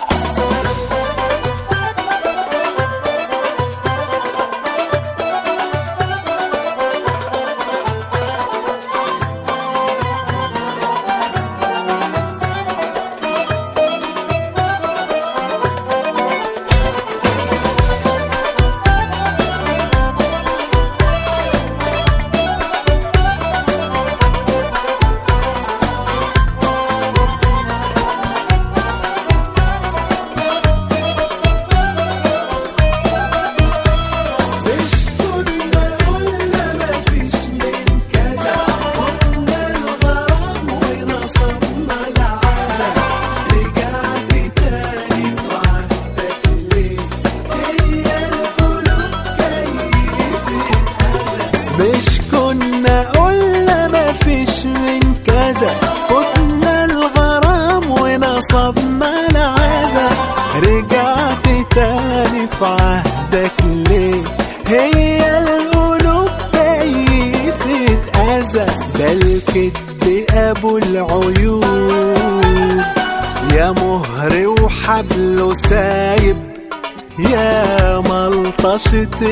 مش كنا قلنا مفيش من كذا فتنا الغرام ونصبنا العزا رجعت تاني في عهدك ليه هي القلوب كيفة أذى ده الكدب أبو العيوب يا مهر وحبله سايب يا ملطشة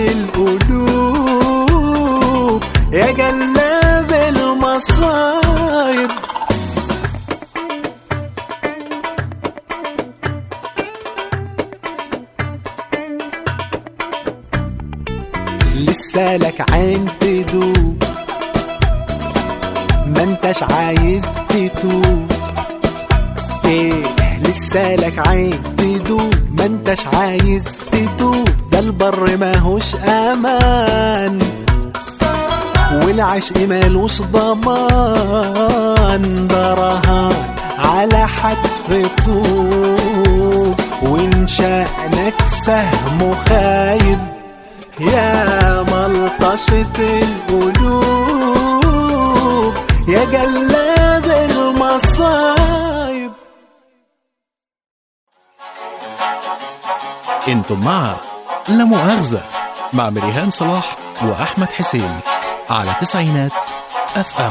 القلوب يا جلاب المصايب لسه لك عين تدوب ما انتش عايز تتوب ايه لسه لك عين تدوب ما انتش عايز تدوب ده البر ماهوش امان والعشق مالوش ضمان ده رهان على حتف طوب وان شأنك سهم خايب يا ملطشة القلوب يا جلاب المصايب انتم مع لا مؤاخذة مع مريهان صلاح وأحمد حسين على تسعينات اف ام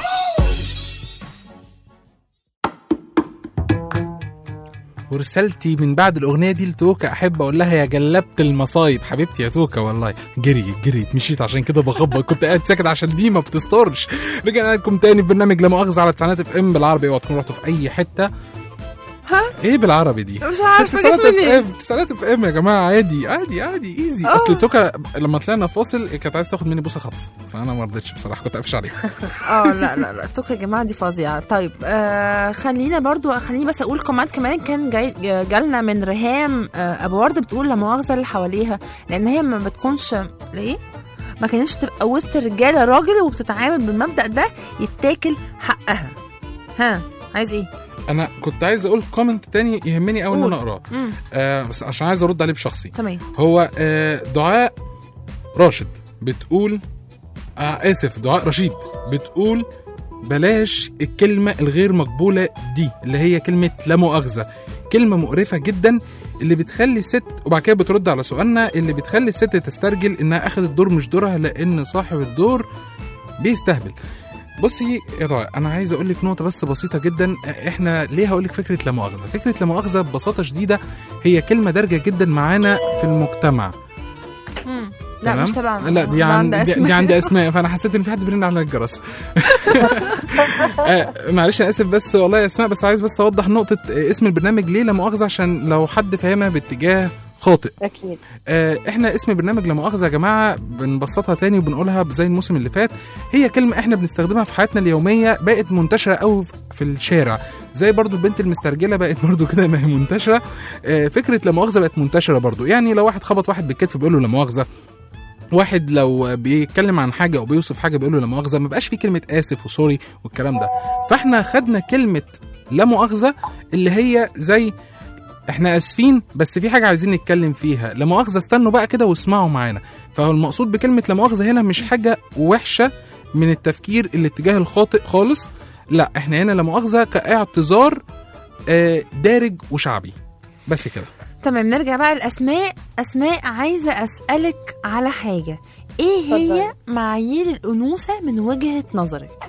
ورسالتي من بعد الاغنيه دي لتوكا احب اقول لها يا جلبت المصايب حبيبتي يا توكا والله جريت جريت مشيت عشان كده بخبط كنت قاعد ساكت عشان دي ما بتسترش رجعنا لكم تاني في برنامج لا مؤاخذه على تسعينات اف ام بالعربي اوعوا تكونوا رحتوا في اي حته ها ايه بالعربي دي مش عارفه تسعينات جت اف منين ام تسعينات اف ام يا جماعه عادي عادي عادي ايزي آه. اصل توكا لما طلعنا فاصل كانت عايزه تاخد مني بوسه خطف فانا ما رضيتش بصراحه كنت قافش عليها اه لا لا لا توك يا جماعه دي فظيعه طيب آه خلينا برضو خليني بس اقول كومنت كمان كان جاي جالنا من ريهام آه ابو ورده بتقول لا مؤاخذه اللي حواليها لان هي ما بتكونش ليه ما كانتش تبقى وسط الرجاله راجل وبتتعامل بالمبدا ده يتاكل حقها ها عايز ايه انا كنت عايز اقول كومنت تاني يهمني قوي ان قول. انا اقراه مم. آه بس عشان عايز ارد عليه بشخصي تمام هو آه دعاء راشد بتقول آه اسف دعاء رشيد بتقول بلاش الكلمة الغير مقبولة دي اللي هي كلمة لا مؤاخذة كلمة مقرفة جدا اللي بتخلي الست وبعد كده بترد على سؤالنا اللي بتخلي الست تسترجل انها اخذت دور مش دورها لان صاحب الدور بيستهبل بصي يا ضايع انا عايز اقول لك نقطه بس بسيطه جدا احنا ليه هقول لك فكره لا مؤاخذه فكره لا مؤاخذه ببساطه شديده هي كلمه دارجه جدا معانا في المجتمع مم. لا تمام؟ مش تبعنا لا دي ده عند عند دي, أسماء. دي عند اسماء فانا حسيت ان في حد بيرن على الجرس آه، معلش انا اسف بس والله يا اسماء بس عايز بس اوضح نقطه آه، اسم البرنامج ليه لا مؤاخذه عشان لو حد فاهمها باتجاه خاطئ اكيد آه، احنا اسم برنامج لا مؤاخذه يا جماعه بنبسطها تاني وبنقولها زي الموسم اللي فات هي كلمه احنا بنستخدمها في حياتنا اليوميه بقت منتشره قوي في الشارع زي برضو البنت المسترجله بقت برضو كده ما هي منتشره آه، فكره لا مؤاخذه بقت منتشره برضو يعني لو واحد خبط واحد بالكتف بيقول له لا مؤاخذه واحد لو بيتكلم عن حاجه او بيوصف حاجه بيقول له لا مؤاخذه ما بقاش في كلمه اسف وسوري والكلام ده فاحنا خدنا كلمه لا مؤاخذه اللي هي زي احنا اسفين بس في حاجه عايزين نتكلم فيها لا مؤاخذه استنوا بقى كده واسمعوا معانا فهو المقصود بكلمه لا مؤاخذه هنا مش حاجه وحشه من التفكير الاتجاه الخاطئ خالص لا احنا هنا لا مؤاخذه كاعتذار آه، دارج وشعبي بس كده تمام نرجع بقى لاسماء اسماء عايزه اسالك على حاجه ايه هي معايير الانوثه من وجهه نظرك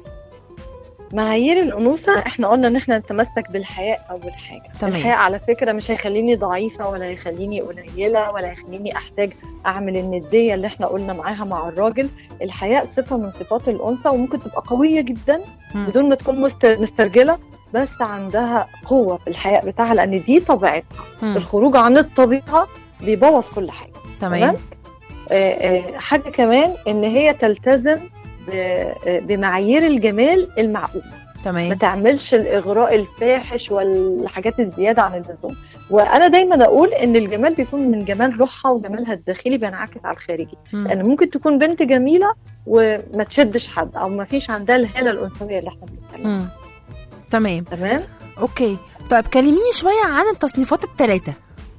معايير الأنوثة احنا قلنا ان احنا نتمسك بالحياء أول حاجة تمام. الحياء على فكرة مش هيخليني ضعيفة ولا هيخليني قليلة ولا هيخليني أحتاج أعمل الندية اللي احنا قلنا معاها مع الراجل الحياء صفة من صفات الأنثى وممكن تبقى قوية جدا مم. بدون ما تكون مست- مسترجلة بس عندها قوة في الحياء بتاعها لأن دي طبيعتها مم. الخروج عن الطبيعة بيبوظ كل حاجة تمام آه، آه، حاجة كمان إن هي تلتزم ب- آه، بمعايير الجمال المعقول ما تمام تعملش الاغراء الفاحش والحاجات الزياده عن اللزوم وانا دايما اقول ان الجمال بيكون من جمال روحها وجمالها الداخلي بينعكس على الخارجي مم. لان ممكن تكون بنت جميله وما تشدش حد او ما فيش عندها الهاله الانثويه اللي احنا بنتكلم مم. تمام تمام اوكي طيب كلميني شويه عن التصنيفات الثلاثه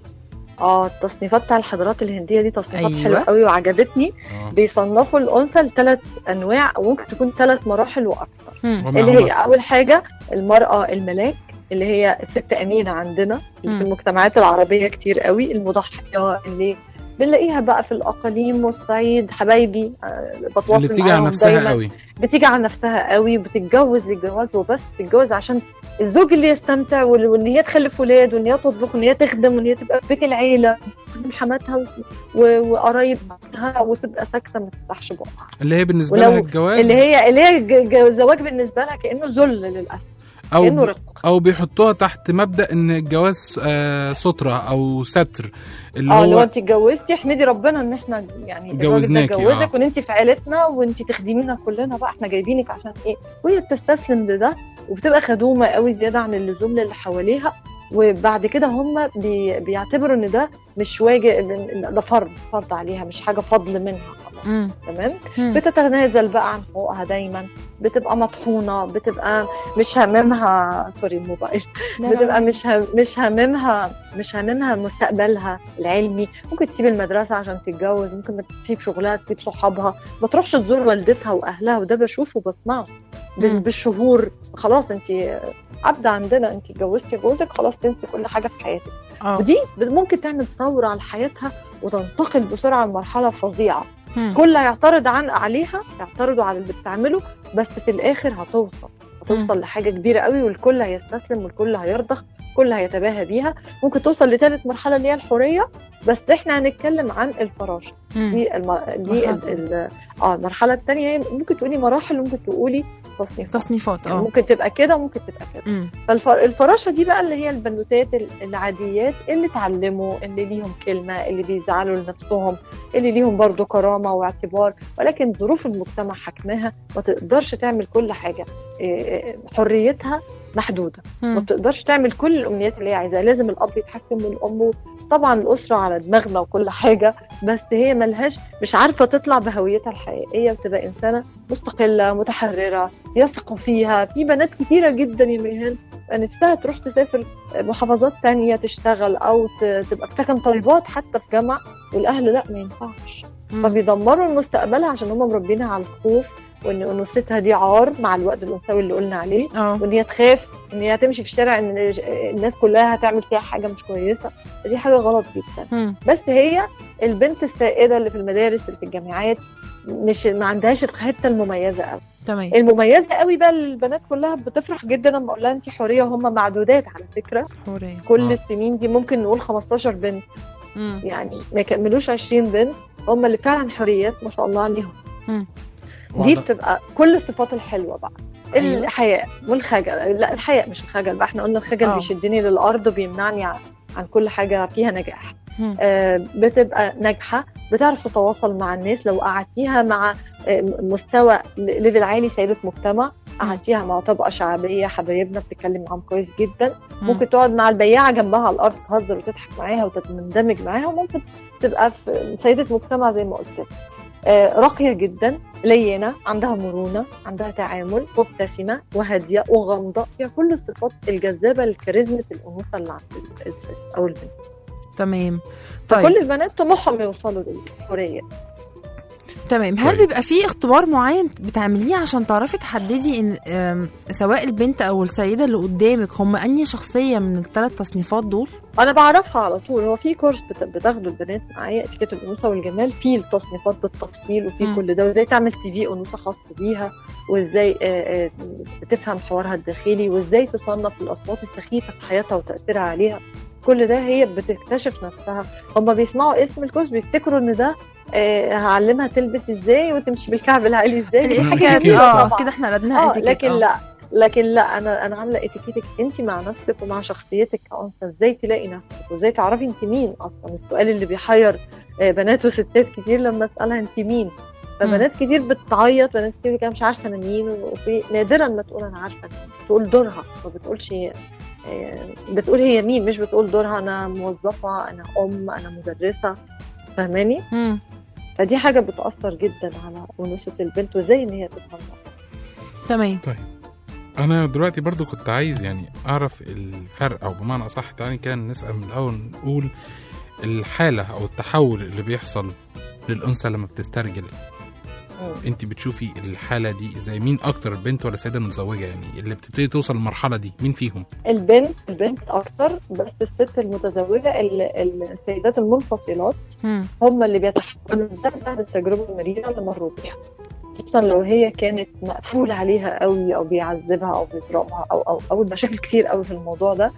اه التصنيفات بتاع الحضارات الهنديه دي تصنيفات أيوة. حلوه قوي وعجبتني بيصنفوا الانثى لثلاث انواع وممكن تكون ثلاث مراحل واكثر مم. وما اللي هو- هي اول حاجه المراه الملاك اللي هي الست امينه عندنا اللي في مم. المجتمعات العربيه كتير قوي المضحيه اللي بنلاقيها بقى في الاقاليم والصعيد حبايبي آه، بتواصل اللي بتيجي على معاهم نفسها دايماً. قوي بتيجي على نفسها قوي وبتتجوز للجواز وبس بتتجوز عشان الزوج اللي يستمتع وال- وان هي تخلف ولاد وان هي تطبخ وان هي تخدم وان هي تبقى في بيت العيله تخدم حماتها و- و- وقرايبها وتبقى ساكته ما تفتحش بقها اللي هي بالنسبه ولو لها الجواز اللي هي اللي هي الج- الج- الزواج بالنسبه لها كانه ذل للاسف او كانه رق او بيحطوها تحت مبدا ان الجواز آه ستره او ستر اللي اه لو هو انت اتجوزتي احمدي ربنا ان احنا يعني الراجل ده جوزناكي، اتجوزك آه. وان انت في عيلتنا وانت تخدمينا كلنا بقى احنا جايبينك عشان ايه وهي بتستسلم لده وبتبقى خدومه قوي زياده عن اللزوم للي حواليها وبعد كده هم بي بيعتبروا ان ده مش واجب ده فرض فرض عليها مش حاجه فضل منها خلاص مم. تمام مم. بتتنازل بقى عن حقوقها دايما بتبقى مطحونه بتبقى مش هاممها سوري الموبايل لا، لا، بتبقى لا. مش ها- مش هاممها مش هاممها مستقبلها العلمي ممكن تسيب المدرسه عشان تتجوز ممكن تسيب شغلها تسيب صحابها ما تروحش تزور والدتها واهلها وده بشوفه وبسمعه بال- مم. بالشهور خلاص انت عبد عندنا انت اتجوزتي جوزك خلاص تنسي كل حاجه في حياتك اه ودي ممكن تعمل ثوره على حياتها وتنتقل بسرعه لمرحله فظيعه مم. كل هيعترض عن عليها يعترضوا على اللي بتعمله بس في الاخر هتوصل هتوصل لحاجه كبيره قوي والكل هيستسلم والكل هيرضخ الكل هيتباهى بيها ممكن توصل لثالث مرحله اللي هي الحريه بس احنا هنتكلم عن الفراشه مم. دي الم... دي ال... ال... اه المرحله الثانيه ممكن تقولي مراحل وممكن تقولي تصنيفات تصنيفات يعني اه ممكن تبقى كده وممكن تبقى كده مم. فالفراشه دي بقى اللي هي البنوتات ال- العاديات اللي اتعلموا اللي ليهم كلمه اللي بيزعلوا لنفسهم اللي ليهم برضو كرامه واعتبار ولكن ظروف المجتمع حكمها ما تقدرش تعمل كل حاجه إيه، إيه، حريتها محدوده ما مم. بتقدرش تعمل كل الامنيات اللي هي عايزاها لازم الاب يتحكم والام طبعا الاسره على دماغنا وكل حاجه بس هي ملهاش مش عارفه تطلع بهويتها الحقيقيه وتبقى انسانه مستقله متحرره يثقوا فيها في بنات كتيره جدا يا ميهان نفسها تروح تسافر محافظات تانية تشتغل او ت- تبقى في سكن طالبات حتى في جامعه والاهل لا ما ينفعش مم. فبيدمروا مستقبلها عشان هم مربينها على الخوف وان انوثتها دي عار مع الوقت الانثوي اللي قلنا عليه اه وان هي تخاف ان هي تمشي في الشارع ان الناس كلها هتعمل فيها حاجه مش كويسه دي حاجه غلط جدا مم. بس هي البنت السائده اللي في المدارس اللي في الجامعات مش ما عندهاش الحته المميزه قوي تمام المميزه قوي بقى البنات كلها بتفرح جدا لما اقول لها انت حوريه وهم معدودات على فكره حوريه كل السنين دي ممكن نقول 15 بنت مم. يعني ما يكملوش 20 بنت هم اللي فعلا حريات ما شاء الله عليهم مم. دي واضح. بتبقى كل الصفات الحلوه بقى أيوة. الحياء والخجل لا الحياء مش الخجل بقى احنا قلنا الخجل آه. بيشدني للارض وبيمنعني عن, عن كل حاجه فيها نجاح مم. آه بتبقى ناجحه بتعرف تتواصل مع الناس لو قعدتيها مع آه، مستوى ليفل عالي سيدة مجتمع قعدتيها مع طبقه شعبيه حبايبنا بتتكلم معاهم كويس جدا مم. ممكن تقعد مع البياعه جنبها على الارض تهزر وتضحك معاها وتندمج معاها وممكن تبقى في سيده مجتمع زي ما قلت لك آه، راقيه جدا لينه عندها مرونه عندها تعامل مبتسمه وهاديه وغامضه فيها كل الصفات الجذابه لكاريزما الانوثه اللي عند ال- الست او البنت تمام طيب. طيب كل البنات طموحهم يوصلوا للحريه تمام هل بيبقى في اختبار معين بتعمليه عشان تعرفي تحددي ان آم، سواء البنت او السيده اللي قدامك هم انهي شخصيه من الثلاث تصنيفات دول انا بعرفها على طول هو في كورس بت- بتاخده البنات معايا اتيكيت الانوثه والجمال فيه التصنيفات بالتفصيل وفي مم. كل ده وازاي تعمل سي في انوثه خاص بيها وازاي آه، آه، تفهم حوارها الداخلي وازاي تصنف الاصوات السخيفه في حياتها وتاثيرها عليها كل ده هي بتكتشف نفسها هما بيسمعوا اسم الكورس بيفتكروا ان ده آه، هعلمها تلبس ازاي وتمشي بالكعب العالي ازاي الاتيكيت كده اه طبعاً. كده احنا قلبناها اه اتيكيت لكن آه. لا لكن لا انا انا عامله اتيكيتك انت مع نفسك ومع شخصيتك كأنثى ازاي تلاقي نفسك وازاي تعرفي انت مين اصلا السؤال اللي بيحير آه، بنات وستات كتير لما اسالها انت مين فبنات كتير بتعيط بنات كتير كده مش عارفه انا مين وفي نادرا ما تقول انا عارفه أنا مين. تقول دورها ما بتقولش آه، بتقول هي مين مش بتقول دورها انا موظفه انا ام انا مدرسه فاهماني مم. فدي حاجه بتاثر جدا على انوثه البنت وازاي ان هي تفهم تمام طيب انا دلوقتي برضو كنت عايز يعني اعرف الفرق او بمعنى اصح تعالى كان نسال من الاول نقول الحاله او التحول اللي بيحصل للانثى لما بتسترجل انت بتشوفي الحاله دي ازاي مين اكتر البنت ولا السيده المتزوجه يعني اللي بتبتدي توصل للمرحله دي مين فيهم البنت البنت اكتر بس الست المتزوجه ال- السيدات المنفصلات مم. هم اللي بيتحملوا ده بعد التجربه المريره اللي مروا بيها خصوصا لو هي كانت مقفول عليها قوي او بيعذبها او بيضربها او او او المشاكل كتير قوي في الموضوع ده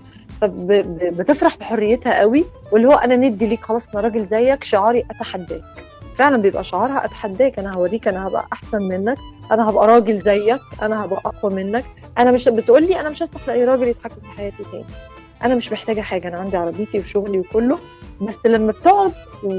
فبتفرح بحريتها قوي واللي هو انا ندي ليك خلاص انا راجل زيك شعاري اتحداك فعلا بيبقى شعارها اتحداك انا هوريك انا هبقى احسن منك انا هبقى راجل زيك انا هبقى اقوى منك انا مش بتقول لي انا مش هسمح لاي راجل يتحكم في حياتي تاني انا مش محتاجه حاجه انا عندي عربيتي وشغلي وكله بس لما بتقعد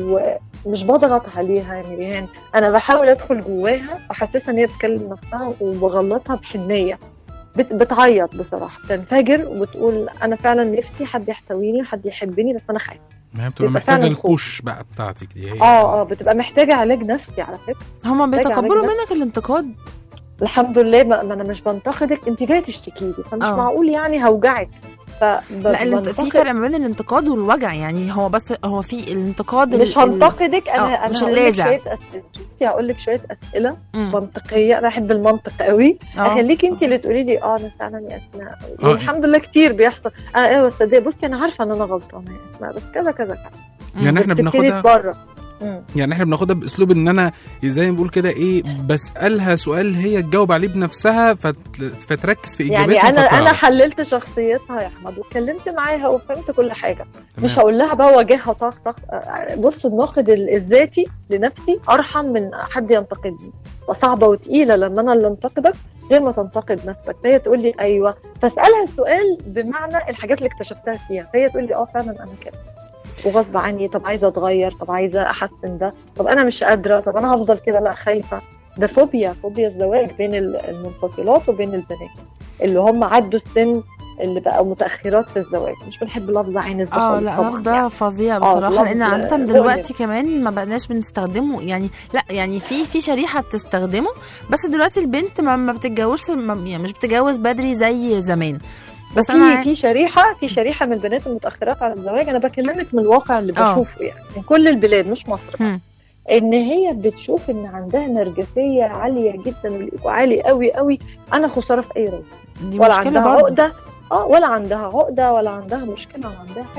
ومش بضغط عليها يا مريهان انا بحاول ادخل جواها احسسها ان هي بتكلم نفسها وبغلطها بحنيه بت- بتعيط بصراحه بتنفجر وبتقول انا فعلا نفسي حد يحتويني وحد يحبني بس انا خايفه ما هي بتبقى بيبقى محتاجه فعلاً خوف. البوش بقى بتاعتك دي هي اه اه بتبقى محتاجه علاج نفسي على فكره هما محتاجة بيتقبلوا علاج منك الانتقاد الحمد لله ما ما انا مش بنتقدك انت جايه تشتكي لي فمش آه. معقول يعني هوجعك ف لا الانت... في فرق ما بين الانتقاد والوجع يعني هو بس هو في الانتقاد ال- مش ال- هنتقدك انا آه، انا مش هقول لك اللاذع شويه اسئله بصي هقول لك شويه اسئله مم. منطقيه انا احب المنطق قوي آه. اخليكي انت اللي تقولي لي اه انا فعلا يا اسماء آه. والحمد لله كتير بيحصل انا ايوه صدق بصي انا عارفه ان انا غلطانه يا اسماء بس كذا كذا كذا يعني احنا بتبتدي بناخدها تبرر مم. يعني احنا بناخدها باسلوب ان انا زي ما بقول كده ايه بسالها سؤال هي تجاوب عليه بنفسها فت... فتركز في اجابتها يعني انا انا فتعرف. حللت شخصيتها يا احمد واتكلمت معاها وفهمت كل حاجه تمام. مش هقول لها بقى واجهها طخ طخ آه، بص الناقد ال- الذاتي لنفسي ارحم من حد ينتقدني صعبه وتقيله لما انا اللي انتقدك غير ما تنتقد نفسك فهي تقول لي ايوه فاسالها السؤال بمعنى الحاجات اللي اكتشفتها فيها فهي تقول لي اه فعلا انا كده وغصب عني طب عايزه اتغير طب عايزه احسن ده طب انا مش قادره طب انا هفضل كده لا خايفه ده فوبيا فوبيا الزواج بين ال- المنفصلات وبين البنات اللي هم عدوا السن اللي بقوا متاخرات في الزواج مش بنحب لفظ عين اه خالص لا طبعا اللفظ ده فظيع بصراحه لفظ لان عاده مؤلم. دلوقتي كمان ما بقناش بنستخدمه يعني لا يعني في في شريحه بتستخدمه بس دلوقتي البنت ما, ما بتتجوزش ما يعني مش بتتجوز بدري زي زمان بس بس انا في في شريحه في شريحه من البنات المتاخرات على الزواج انا بكلمك من الواقع اللي آه. بشوفه يعني من كل البلاد مش مصر بس. هم. ان هي بتشوف ان عندها نرجسيه عاليه جدا والايجو عالي قوي قوي انا خساره في اي راجل دي ولا مشكله عندها برضه عقده اه ولا عندها عقده ولا عندها مشكله ولا عندها حاجه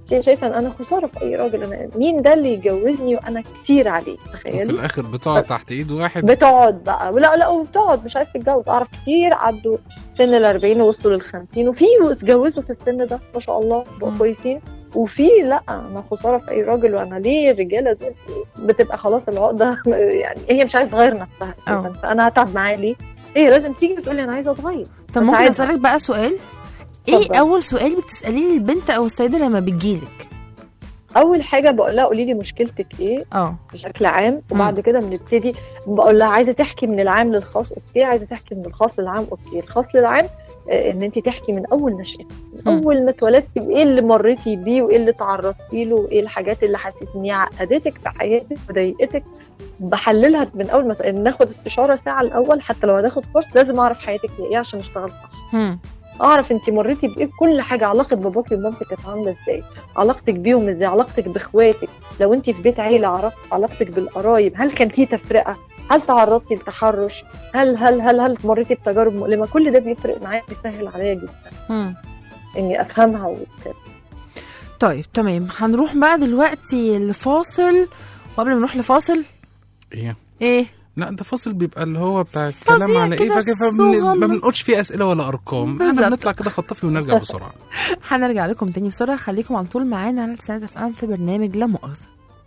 نفسي شايفه ان انا خساره في اي راجل انا مين ده اللي يجوزني وانا كتير عليه وفي تخيلي الاخر بتقعد تحت ايد واحد بتقعد بقى لا لا وبتقعد مش عايز تتجوز اعرف كتير عدوا سن ال 40 ووصلوا لل 50 وفي اتجوزوا في السن ده ما شاء الله بقوا كويسين وفي لا انا خساره في اي راجل وانا ليه الرجاله دول بتبقى خلاص العقده يعني هي مش عايزه تغير نفسها أساساً. فانا هتعب معاه ليه؟ هي لازم تيجي وتقول لي انا عايزه اتغير طب ممكن فساعدها. اسالك بقى سؤال اتفضل. ايه اول سؤال بتساليه للبنت او السيده لما بتجيلك اول حاجه بقول لها قولي لي مشكلتك ايه اه بشكل عام وبعد كده بنبتدي بقول لها عايزه تحكي من العام للخاص اوكي عايزه تحكي من الخاص للعام اوكي الخاص للعام آه، ان انت تحكي من اول نشأتك من مم. اول ما اتولدتي وايه اللي مريتي بيه وايه اللي تعرضتي له وايه الحاجات اللي حسيتي ان هي عقدتك في حياتك وضايقتك بحللها من اول ما ناخد استشاره ساعه الاول حتى لو هناخد كورس لازم اعرف حياتك هي ايه عشان اشتغل صح هم. اعرف انت مريتي بايه كل حاجه علاقه باباكي ومامتك كانت عامله ازاي علاقتك بيهم ازاي علاقتك باخواتك لو انت في بيت عيله عرفت علاقتك بالقرايب هل كان في تفرقه هل تعرضتي لتحرش هل هل هل هل مريتي بتجارب مؤلمه كل ده بيفرق معايا بيسهل عليا جدا هم. اني افهمها وكده طيب تمام هنروح بقى دلوقتي لفاصل وقبل ما نروح لفاصل ايه ايه لا ده فاصل بيبقى اللي هو بتاع الكلام على ايه كده فكده فبن- صغنن. ما بنقولش فيه اسئله ولا ارقام احنا بالظبط. بنطلع كده خطافي ونرجع بسرعه هنرجع لكم تاني بسرعه خليكم على طول معانا على سنة اف ام في برنامج لا مؤاخذه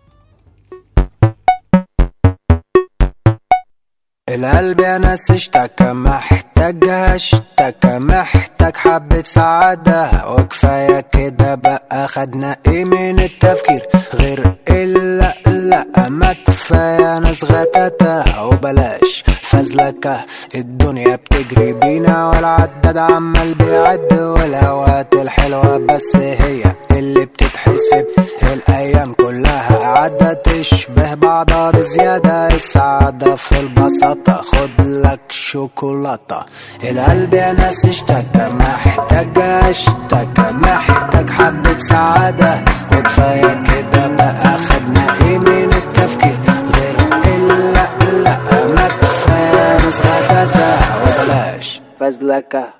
القلب يا ناس اشتكى محتاج اشتكى محتاج حبة سعادة وكفاية كده بقى خدنا ايه من التفكير غير الا لا ما كفاية ناس غتاتة وبلاش فزلكة الدنيا بتجري بينا والعداد عمال بيعد والاوقات الحلوة بس هي اللي بتتحسب الايام كلها عدت تشبه بعضها بزيادة السعادة في البساطة خد لك شوكولاتة القلب يا ناس اشتكى محتاج اشتكى محتاج حبة سعادة وكفاية كده بقى خدنا ايه من التفكير غير الا لا ما كفاية ناس غداتة وبلاش فزلكة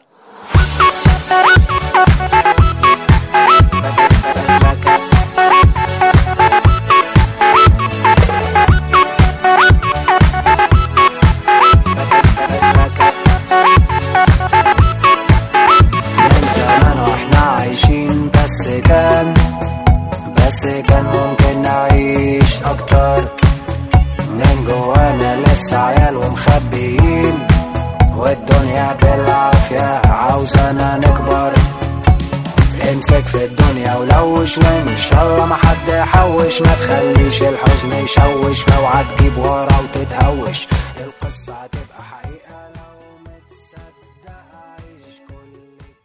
من زمان واحنا عايشين بس كان بس كان ممكن نعيش اكتر من جوانا لسه عيال ومخبيين والدنيا بالعافية عاوزانا نكبر امسك في الدنيا ولوش وان شاء الله ما حد يحوش ما تخليش الحزن يشوش اوعى تجيب ورا وتتهوش القصة هتبقى حقيقة لو متصدق عيش كل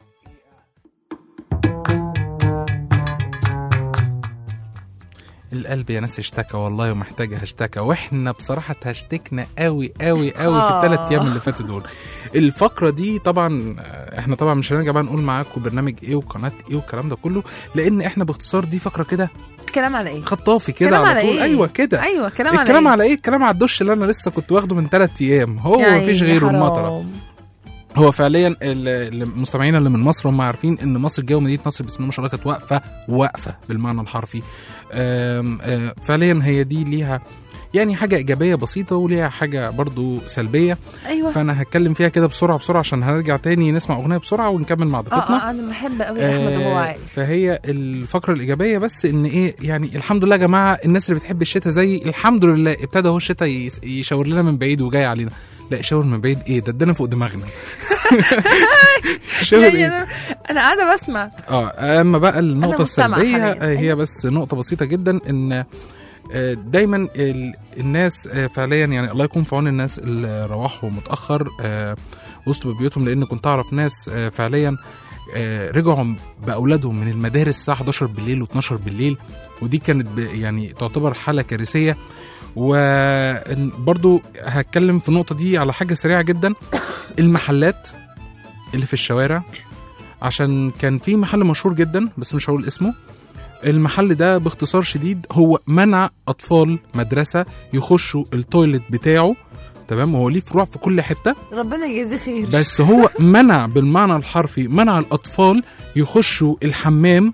القلب يا ناس اشتكى والله ومحتاجة هشتكى واحنا بصراحة هشتكنا قوي قوي قوي في آه. الثلاث ايام اللي فاتوا دول الفقرة دي طبعا آه، احنا طبعا مش هنرجع بقى نقول معاكم برنامج ايه وقناة ايه والكلام ده كله لان احنا باختصار دي فقرة كده كلام على ايه خطافي كده كلام على على طول إيه؟ ايوه كده ايوه كلام على الكلام إيه؟ على ايه الكلام على الدش اللي انا لسه كنت واخده من ثلاث ايام هو يا مفيش عيني غيره حرام. المطره هو فعليا ال- المستمعين اللي من مصر هم عارفين ان مصر الجو مدينه نصر بسم الله ما شاء الله كانت واقفه واقفه بالمعنى الحرفي آم، آه، فعليا هي دي ليها يعني حاجة إيجابية بسيطة وليها حاجة برضو سلبية ايوه فأنا هتكلم فيها كده بسرعة بسرعة عشان هنرجع تاني نسمع أغنية بسرعة ونكمل مع اه ضيفتنا اه انا بحب قوي احمد وهو آه، عايش فهي الفقرة الإيجابية بس إن إيه يعني الحمد لله يا جماعة الناس اللي بتحب الشتاء زي الحمد لله ابتدى هو الشتاء يس- يشاور لنا من بعيد وجاي علينا لا شاور من بعيد إيه ده ادانا فوق دماغنا شاور يعني إيه انا انا قاعده بسمع اه اما بقى النقطة مستمع السلبية حالياً. آه، هي بس نقطة بسيطة جدا ان آه، دايما ال- الناس آه، فعليا يعني الله يكون في عون الناس اللي روحوا متأخر آه، وسطوا ببيوتهم لان كنت اعرف ناس آه، فعليا آه، رجعوا باولادهم من المدارس الساعة 11 بالليل و12 بالليل ودي كانت ب- يعني تعتبر حالة كارثية وبرضو هتكلم في النقطة دي على حاجة سريعة جدا المحلات اللي في الشوارع عشان كان في محل مشهور جدا بس مش هقول اسمه المحل ده باختصار شديد هو منع اطفال مدرسه يخشوا التويلت بتاعه تمام هو ليه فروع في كل حته ربنا يجازيه خير بس هو منع بالمعنى الحرفي منع الاطفال يخشوا الحمام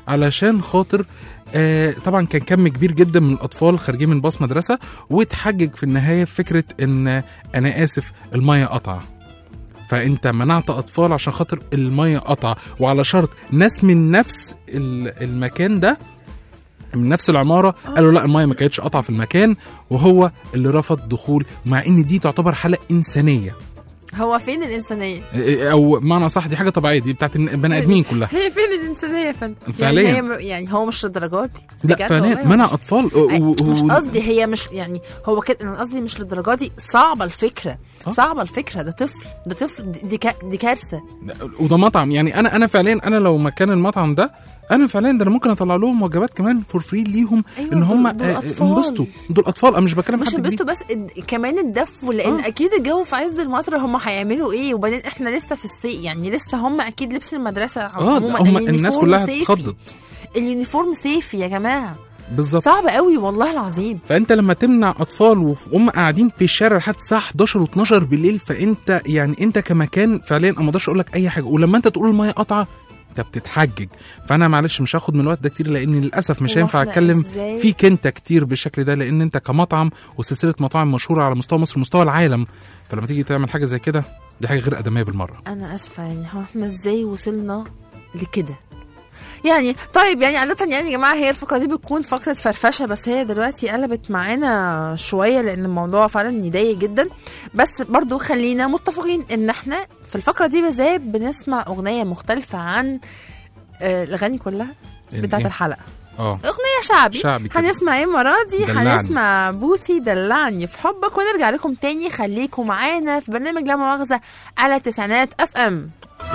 علشان خاطر آه طبعا كان كم كبير جدا من الاطفال خارجين من باص مدرسه واتحجج في النهايه فكره ان آه، انا اسف الميه قطع فانت منعت اطفال عشان خاطر الميه قطع وعلى شرط ناس من نفس ال- المكان ده من نفس العماره قالوا لا الميه ما كانتش قطع في المكان وهو اللي رفض دخول مع ان دي تعتبر حاله انسانيه هو فين الانسانيه او معنى صح دي حاجه طبيعيه دي بتاعت البني ادمين كلها هي فين الانسانيه يا فندم فعلياً. يعني, هي م- يعني هو مش للدرجات دي لا بجد فعليا والله منع مش- اطفال و- أي- و- مش و- قصدي هي مش يعني هو كده انا قصدي مش للدرجه دي صعبه الفكره صعبه الفكره ده طفل ده طفل دي- دي كا- دي كارثه وده مطعم يعني انا انا فعليا انا لو مكان المطعم ده انا فعليا ده انا ممكن اطلع لهم وجبات كمان فور فري ليهم أيوة، ان هم دول- دول آه، أطفال. انبسطوا دول اطفال انا مش بكلم مش حد كبير. انبسطوا بس اد- كمان الدفوا لان آه. اكيد الجو في عز المطر هم هيعملوا ايه وبعدين احنا لسه في الصيف يعني لسه هم اكيد لبس المدرسه اه عموما هم اليونيفورم الناس كلها صيفي. اتخضت اليونيفورم صيفي يا جماعه بالظبط صعب قوي والله العظيم فانت لما تمنع اطفال وهم قاعدين في الشارع لحد الساعه 11 و12 بالليل فانت يعني انت كمكان فعليا انا ما اقدرش اقول لك اي حاجه ولما انت تقول الميه قطعه انت بتتحجج فانا معلش مش هاخد من الوقت ده كتير لان للاسف مش هو هينفع إحنا اتكلم إزاي؟ فيك انت كتير بالشكل ده لان انت كمطعم وسلسله مطاعم مشهوره على مستوى مصر ومستوى العالم فلما تيجي تعمل حاجه زي كده دي حاجه غير ادميه بالمره انا اسفه يعني هو احنا ازاي وصلنا لكده يعني طيب يعني عادة يعني يا جماعة هي الفقرة دي بتكون فقرة فرفشة بس هي دلوقتي قلبت معانا شوية لأن الموضوع فعلا يضايق جدا بس برضو خلينا متفقين إن احنا في الفقرة دي بالذات بنسمع أغنية مختلفة عن آه، الأغاني كلها بتاعت إيه؟ الحلقة اه أغنية شعبي, شعبي كده. هنسمع ايه المرة دي دلعني. هنسمع بوسي دلعني في حبك ونرجع لكم تاني خليكم معانا في برنامج لا مؤاخذة على تسعينات اف ام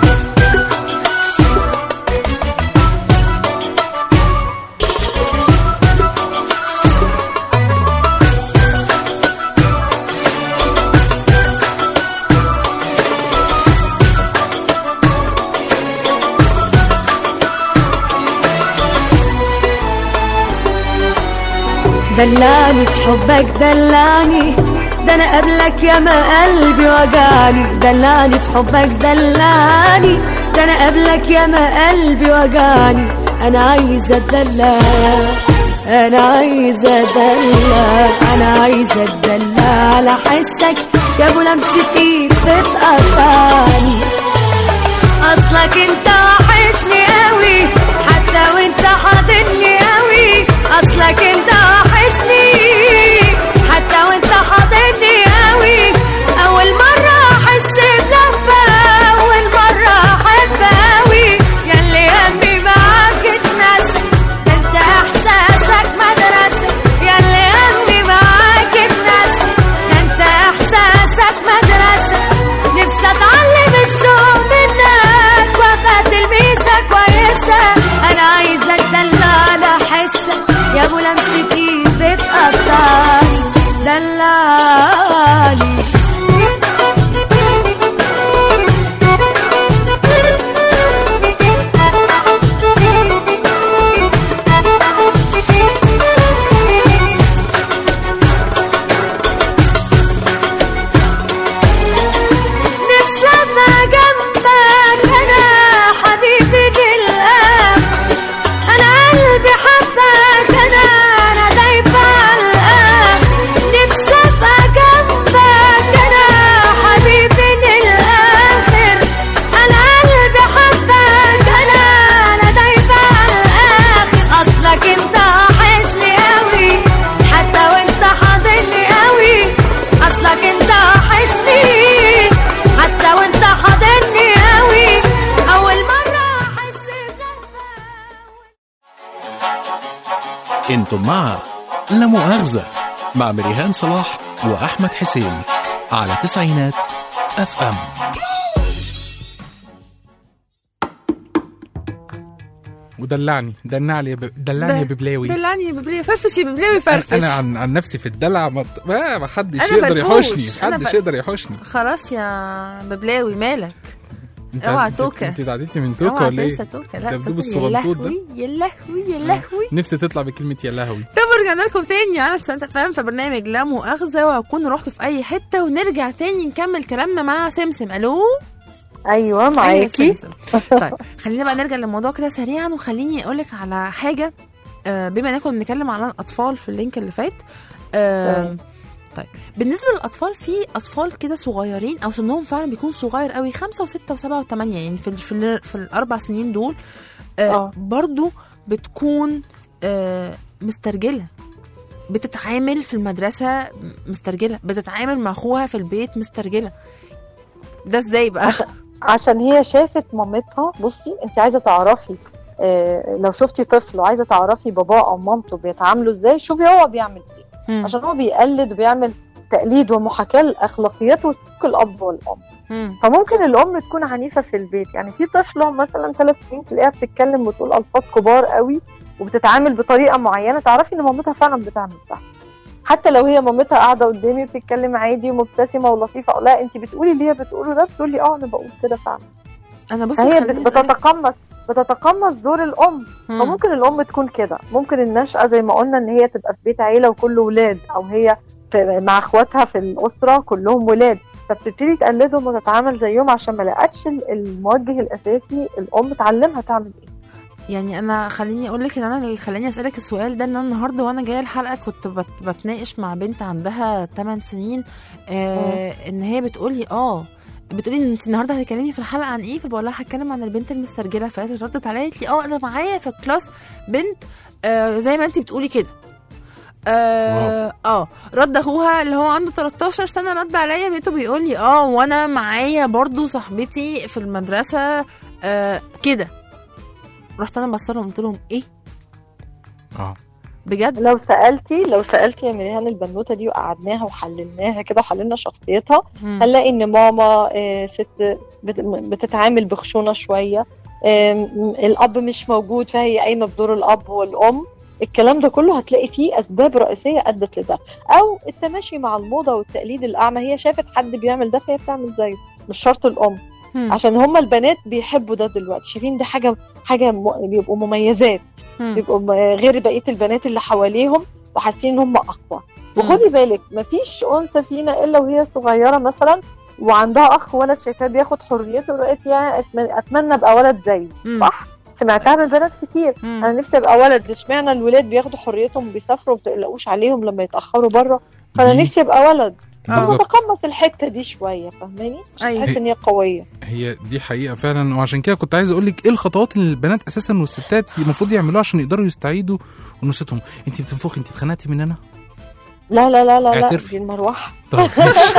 دلعني في حبك دلعني ده انا قبلك يا ما قلبي وجعني دلعني في حبك دلعني ده انا قبلك يا ما قلبي وجعني انا عايزه اتدلع انا عايزه اتدلع انا عايزه اتدلع على حسك يا ابو لمسه ايد بتقطعني اصلك انت وحشني قوي حتى وانت حاضني قوي اصلك انت وحشني حتى وانت حاضني قوي اول مره احس بلفه اول مره احب قوي ياللي قلبي معاك اتنسى ده انت احساسك مدرسه ياللي قلبي معاك اتنسى ده انت احساسك مدرسه نفسي اتعلم الشوق منك وابقى تلميذه كويسه انا عايزه اتدلع على حسك يا ابو لمسه ايد بتقطعني دلعني نفسي ابقى جنبك انا حبيبي للآب انا قلبي حبك انا انا دايبه على الآب نفسي ابقى جنبك انا حبيبي للاخر انا قلبي حبك انا انا دايبه على الاخر اصلك انت وحشني قوي حتى وانت حاضني قوي اصلك انت وحشني حتى وانت حاضني قوي اول مره احس انتم مع لا مؤاخذة مع مريهان صلاح وأحمد حسين على تسعينات اف ام ودلعني دلعني يا ب... دلعني يا ببلاوي دلعني يا ببلاوي فرفش يا ببلاوي فرفش انا عن, عن نفسي في الدلع ما ما ما حدش أنا يقدر فرفوش. يحوشني أنا محدش فر- يقدر يحوشني خلاص يا ببلاوي مالك انت اوعى انت- توكة. انت دعدتي من توكا اوعى ولا ايه؟ تنسى توكا لا الدبدوب توكا يا الصغنطوط ده لهوي يا لهوي يا لهوي نفسي تطلع بكلمه يا لهوي طب ورجعنا لكم تاني على سنة فاهم في برنامج لا مؤاخذة وهكون رحت في أي حتة ونرجع تاني نكمل كلامنا مع سمسم ألو ايوه أيوة، معاكي استنى، استنى. طيب خلينا بقى نرجع للموضوع كده سريعا وخليني اقول لك على حاجه آه، بما اننا كنا بنتكلم على الاطفال في اللينك اللي فات آه، طيب بالنسبه للاطفال في اطفال كده صغيرين او سنهم فعلا بيكون صغير قوي خمسة وستة وسبعة وثمانية يعني في ال- في, ال- في الاربع سنين دول آه برضو بتكون آه مسترجله بتتعامل في المدرسه مسترجله بتتعامل مع اخوها في البيت مسترجله ده ازاي بقى عشان هي شافت مامتها بصي انت عايزه تعرفي آه، لو شفتي طفل وعايزه تعرفي باباه او مامته بيتعاملوا ازاي شوفي هو بيعمل ايه مم. عشان هو بيقلد وبيعمل تقليد ومحاكاه لاخلاقيات وسلوك الاب والام مم. فممكن الام تكون عنيفه في البيت يعني في طفله مثلا ثلاث سنين تلاقيها بتتكلم وتقول الفاظ كبار قوي وبتتعامل بطريقه معينه تعرفي ان مامتها فعلا بتعمل ده حتى لو هي مامتها قاعده قدامي بتتكلم عادي ومبتسمه ولطيفه لا انت بتقولي اللي هي بتقوله ده بتقولي اه انا بقول كده فعلا انا بصي فهي خليني بت- أسألك. بتتقمص بتتقمص دور الام مم. فممكن الام تكون كده ممكن النشأة زي ما قلنا ان هي تبقى في بيت عيله وكله ولاد او هي في مع اخواتها في الاسره كلهم ولاد فبتبتدي تقلدهم وتتعامل زيهم عشان ما لقتش ال- الموجه الاساسي الام تعلمها تعمل ايه يعني انا خليني اقول لك ان انا اللي خلاني اسالك السؤال ده ان انا النهارده وانا جايه الحلقه كنت بت بتناقش مع بنت عندها 8 سنين آه ان هي بتقولي اه بتقولي ان انت النهارده هتتكلمي في الحلقه عن ايه فبقول لها هتكلم عن البنت المسترجله فقالت ردت عليا قالت لي اه انا معايا في الكلاس بنت آه زي ما انت بتقولي كده اه اه رد اخوها اللي هو عنده 13 سنه رد عليا بيته بيقول لي اه وانا معايا برضو صاحبتي في المدرسه آه كده رحت انا بص لهم قلت لهم ايه اه بجد لو سالتي لو سالتي يا مريهان البنوته دي وقعدناها وحللناها كده وحللنا شخصيتها مم. هنلاقي ان ماما آه، ست بت- بتتعامل بخشونه شويه آم، الاب مش موجود فهي قايمه بدور الاب والام الكلام ده كله هتلاقي فيه اسباب رئيسيه ادت لده او التماشي مع الموضه والتقليد الاعمى هي شافت حد بيعمل ده فهي بتعمل زيه مش شرط الام مم. عشان هما البنات بيحبوا ده دلوقتي شايفين ده حاجه حاجه م... بيبقوا مميزات مم. بيبقوا م- غير بقيه البنات اللي حواليهم وحاسين ان هم اقوى وخدي بالك مفيش انثى فينا الا وهي صغيره مثلا وعندها اخ ولد شايفاه بياخد حريته ورقت يا أتمنى, اتمنى ابقى ولد زيه مم. صح سمعتها من بنات كتير مم. انا نفسي ابقى ولد اشمعنى الولاد بياخدوا حريتهم وبيسافروا وما بتقلقوش عليهم لما يتاخروا بره فانا دي- نفسي ابقى ولد بالظبط. فبتقمص الحته دي شويه فاهماني عشان أيوة. احس ان هي قويه هي دي حقيقة فعلا وعشان كده كنت عايز اقول لك ايه الخطوات اللي البنات اساسا والستات المفروض يعملوها عشان يقدروا يستعيدوا انوثتهم انت بتنفخي انت اتخنقتي من انا لا لا لا لا لا اعترفي. دي المروحه طب ماشي.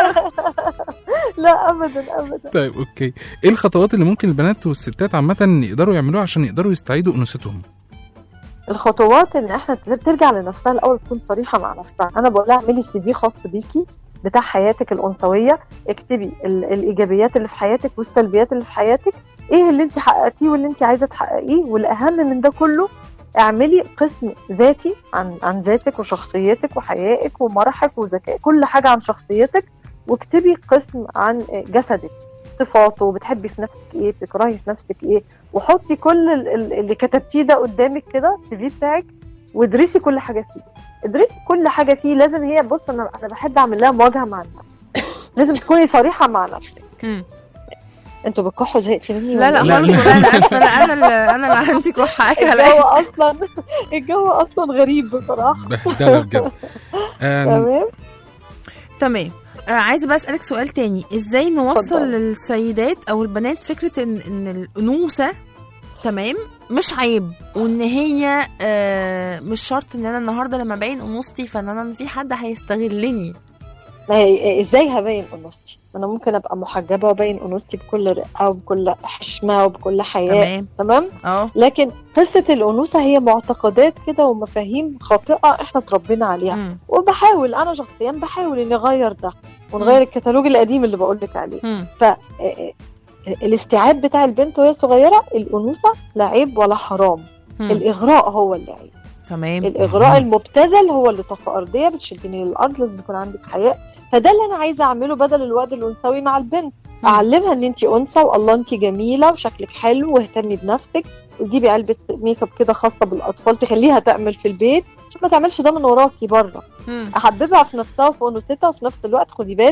لا ابدا ابدا طيب اوكي ايه الخطوات اللي ممكن البنات والستات عامة يقدروا يعملوها عشان يقدروا يستعيدوا انوثتهم الخطوات ان احنا ترجع لنفسها الاول تكون صريحه مع نفسها انا بقول لها اعملي سي في خاص بيكي بتاع حياتك الانثويه اكتبي ال- الايجابيات اللي في حياتك والسلبيات اللي في حياتك ايه اللي انت حققتيه واللي انت عايزه تحققيه والاهم من ده كله اعملي قسم ذاتي عن عن ذاتك وشخصيتك وحيائك ومرحك وذكائك كل حاجه عن شخصيتك واكتبي قسم عن جسدك صفاته بتحبي في نفسك ايه بتكرهي في نفسك ايه وحطي كل ال- ال- اللي كتبتيه ده قدامك كده السي في بتاعك وادرسي كل حاجه فيه ادرسي كل حاجه فيه لازم هي بص انا انا بحب اعمل لها مواجهه مع النفس لازم تكوني صريحه مع نفسك مم. انتوا بتكحوا زهقتي مني لا لا ولا خالص إيه؟ والله انا اسفه لا انا اللي انا اللي عندي روح حقك الجو عليا اصلا الجو اصلا غريب بصراحه بهدلة بجد آم، تمام تمام آه عايزه بقى اسالك سؤال تاني ازاي نوصل اتفضل. للسيدات او البنات فكره ان ان الانوثه تمام مش عيب وان هي آه مش شرط ان انا النهارده لما ابين انوثتي فان انا في حد هيستغلني ما هي ازاي هبين انوثتي؟ ما انا ممكن ابقى محجبه وابين انوثتي بكل رقه وبكل حشمه وبكل حياء تمام. تمام اه لكن قصه الانوثه هي معتقدات كده ومفاهيم خاطئه احنا اتربينا عليها مم. وبحاول انا شخصيا بحاول اني اغير ده ونغير الكتالوج القديم اللي بقول لك عليه مم. ف الاستيعاب بتاع البنت وهي صغيره الانوثه لا عيب ولا حرام مم. الاغراء هو اللي عيب تمام الاغراء المبتذل هو اللي طاقه ارضيه بتشدني للارض لازم يكون عندك حياء فده اللي انا عايزه اعمله بدل الواد الانثوي مع البنت اعلمها ان انت انثى والله انت جميله وشكلك حلو واهتمي بنفسك وتجيبي علبه ميك اب كده خاصه بالاطفال تخليها تعمل في البيت عشان ما تعملش ده من وراكي بره مم. احببها في نفسها وفي انوثتها وفي نفس الوقت خدي بالك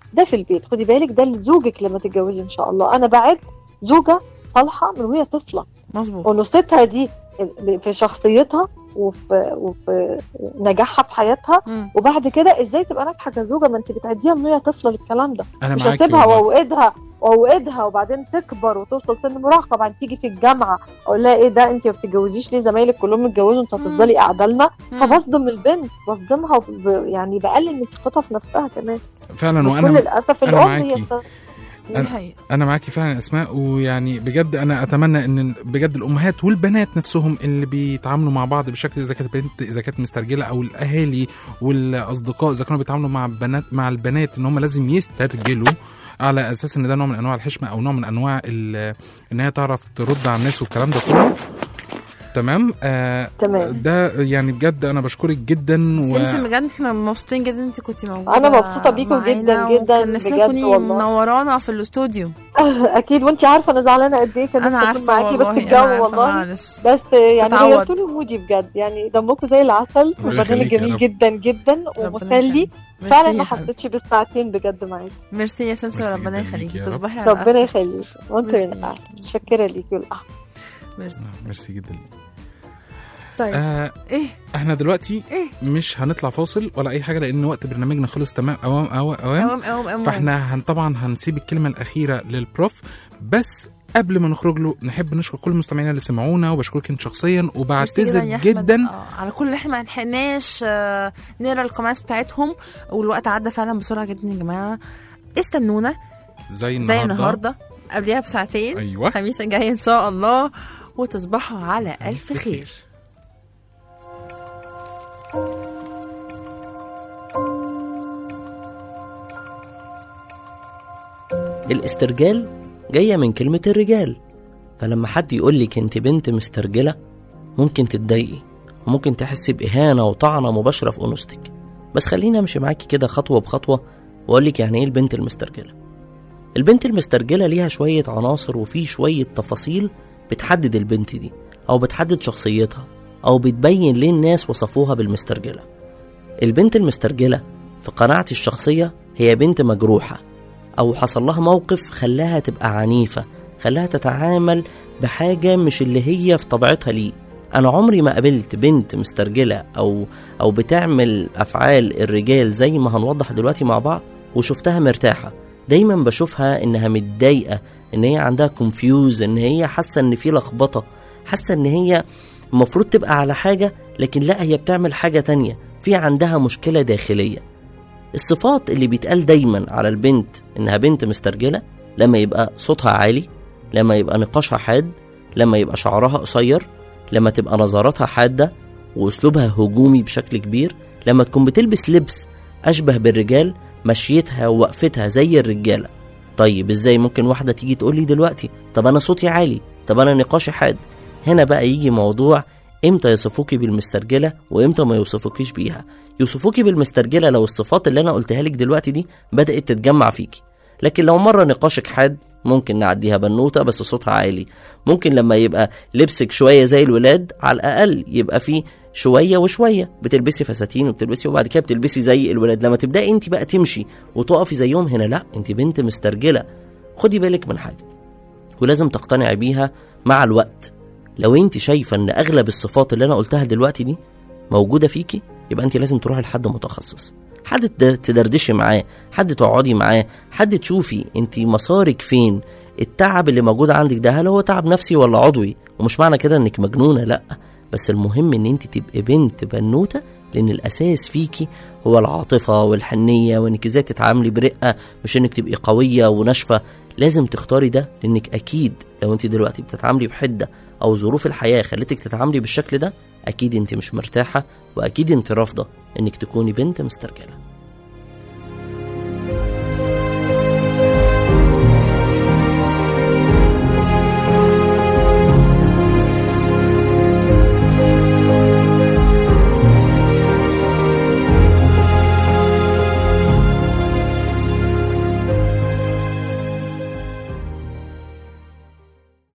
ده في البيت خدي بالك ده لزوجك لما تتجوزي ان شاء الله انا بعد زوجه صالحه من وهي طفله مظبوط ونصتها دي في شخصيتها وفي وفي نجاحها في حياتها مم. وبعد كده ازاي تبقى ناجحه كزوجه ما انت بتعديها من وهي طفله للكلام ده أنا مش معاكي هسيبها والله. واوقدها واوقدها وبعدين تكبر وتوصل سن مراهقه وبعدين تيجي في الجامعه اقول لها ايه ده انت ما بتتجوزيش ليه زمايلك كلهم اتجوزوا انت هتفضلي قاعده لنا فبصدم البنت بصدمها وب... يعني بقلل من ثقتها في نفسها كمان فعلا بكل وانا الاسف انا الام هي معاكي السبب. أنا, انا معاكي فعلا يا اسماء ويعني بجد انا اتمنى ان بجد الامهات والبنات نفسهم اللي بيتعاملوا مع بعض بشكل اذا كانت بنت اذا كانت مسترجله او الاهالي والاصدقاء اذا كانوا بيتعاملوا مع بنات مع البنات ان هم لازم يسترجلوا على اساس ان ده نوع من انواع الحشمه او نوع من انواع ال- ان هي تعرف ترد على الناس والكلام ده كله تمام آه تمام ده يعني بجد انا بشكرك جدا سمسم بجد احنا مبسوطين جدا ان انت كنت موجوده أنا مبسوطة بيكم معانا جدا جدا وكان نفسنا بجد تكوني والله. منورانا في الاستوديو اكيد وانت عارفه انا زعلانه قد ايه كان أنا نفسي اكون عارفة معاكي بس والله، أنا الجو عارفة، والله معلش. بس يعني تتعوض. غيرتوا لي مودي بجد يعني دمكم زي العسل وبرنامج يخليك يا جميل رب. جدا جدا ومسلي يخليك. فعلا ميرسي ما يا حبيبتي. حسيتش بالساعتين بجد معاكي ميرسي يا سمسم ميرسي ربنا جداً ليكي يخليكي يا رب. تصبحي على ربنا ألف خير. يخليك وانت ميرسي. من الأهل متشكره ليكي والاحسن ميرسي ميرسي جدا طيب آه ايه احنا دلوقتي إيه؟ مش هنطلع فاصل ولا اي حاجه لان وقت برنامجنا خلص تمام اوام اوام اوام, أوام أوام أوام. فاحنا هن طبعا هنسيب الكلمه الاخيره للبروف بس قبل ما نخرج له نحب نشكر كل المستمعين اللي سمعونا وبشكرك انت شخصيا ميرسي وبعتذر يا أحمد. جدا آه، على كل اللي احنا ما لحقناش آه، نقرا الكومنتس بتاعتهم والوقت عدى فعلا بسرعه جدا يا جماعه استنونا زي زي النهارده النهارده قبلها بساعتين أيوة. الخميس الجاي ان شاء الله وتصبحوا على الف خير الاسترجال جاية من كلمة الرجال فلما حد يقولك انت بنت مسترجلة ممكن تتضايقي وممكن تحسي بإهانة وطعنة مباشرة في أنوثتك بس خليني أمشي معاكي كده خطوة بخطوة وأقولك يعني إيه البنت المسترجلة البنت المسترجلة ليها شوية عناصر وفي شوية تفاصيل بتحدد البنت دي أو بتحدد شخصيتها أو بتبين ليه الناس وصفوها بالمسترجلة البنت المسترجلة في قناعتي الشخصية هي بنت مجروحة أو حصل لها موقف خلاها تبقى عنيفة خلاها تتعامل بحاجة مش اللي هي في طبيعتها ليه أنا عمري ما قابلت بنت مسترجلة أو أو بتعمل أفعال الرجال زي ما هنوضح دلوقتي مع بعض وشفتها مرتاحة دايما بشوفها إنها متضايقة إن هي عندها كونفيوز إن هي حاسة إن في لخبطة حاسة إن هي المفروض تبقى على حاجة لكن لا هي بتعمل حاجة تانية في عندها مشكلة داخلية الصفات اللي بيتقال دايما على البنت انها بنت مسترجله لما يبقى صوتها عالي لما يبقى نقاشها حاد لما يبقى شعرها قصير لما تبقى نظراتها حاده واسلوبها هجومي بشكل كبير لما تكون بتلبس لبس اشبه بالرجال مشيتها ووقفتها زي الرجاله طيب ازاي ممكن واحده تيجي تقول لي دلوقتي طب انا صوتي عالي طب انا نقاشي حاد هنا بقى يجي موضوع امتى يصفوكي بالمسترجله وامتى ما يوصفوكيش بيها يوصفوكي بالمسترجله لو الصفات اللي انا قلتها لك دلوقتي دي بدات تتجمع فيكي لكن لو مره نقاشك حاد ممكن نعديها بنوته بس صوتها عالي ممكن لما يبقى لبسك شويه زي الولاد على الاقل يبقى فيه شويه وشويه بتلبسي فساتين وبتلبسي وبعد كده بتلبسي زي الولاد لما تبداي انت بقى تمشي وتقفي زيهم هنا لا انت بنت مسترجله خدي بالك من حاجه ولازم تقتنعي بيها مع الوقت لو انت شايفه ان اغلب الصفات اللي انا قلتها دلوقتي دي موجوده فيكي يبقى انت لازم تروحي لحد متخصص حد تد- تدردشي معاه حد تقعدي معاه حد تشوفي انت مسارك فين التعب اللي موجود عندك ده هل هو تعب نفسي ولا عضوي ومش معنى كده انك مجنونه لا بس المهم ان انت تبقي بنت بنوته لان الاساس فيكي هو العاطفه والحنيه وانك ازاي تتعاملي برقه مش انك تبقي قويه وناشفه لازم تختاري ده لانك اكيد لو انت دلوقتي بتتعاملي بحده او ظروف الحياه خلتك تتعاملي بالشكل ده اكيد انت مش مرتاحه واكيد انت رافضه انك تكوني بنت مسترجله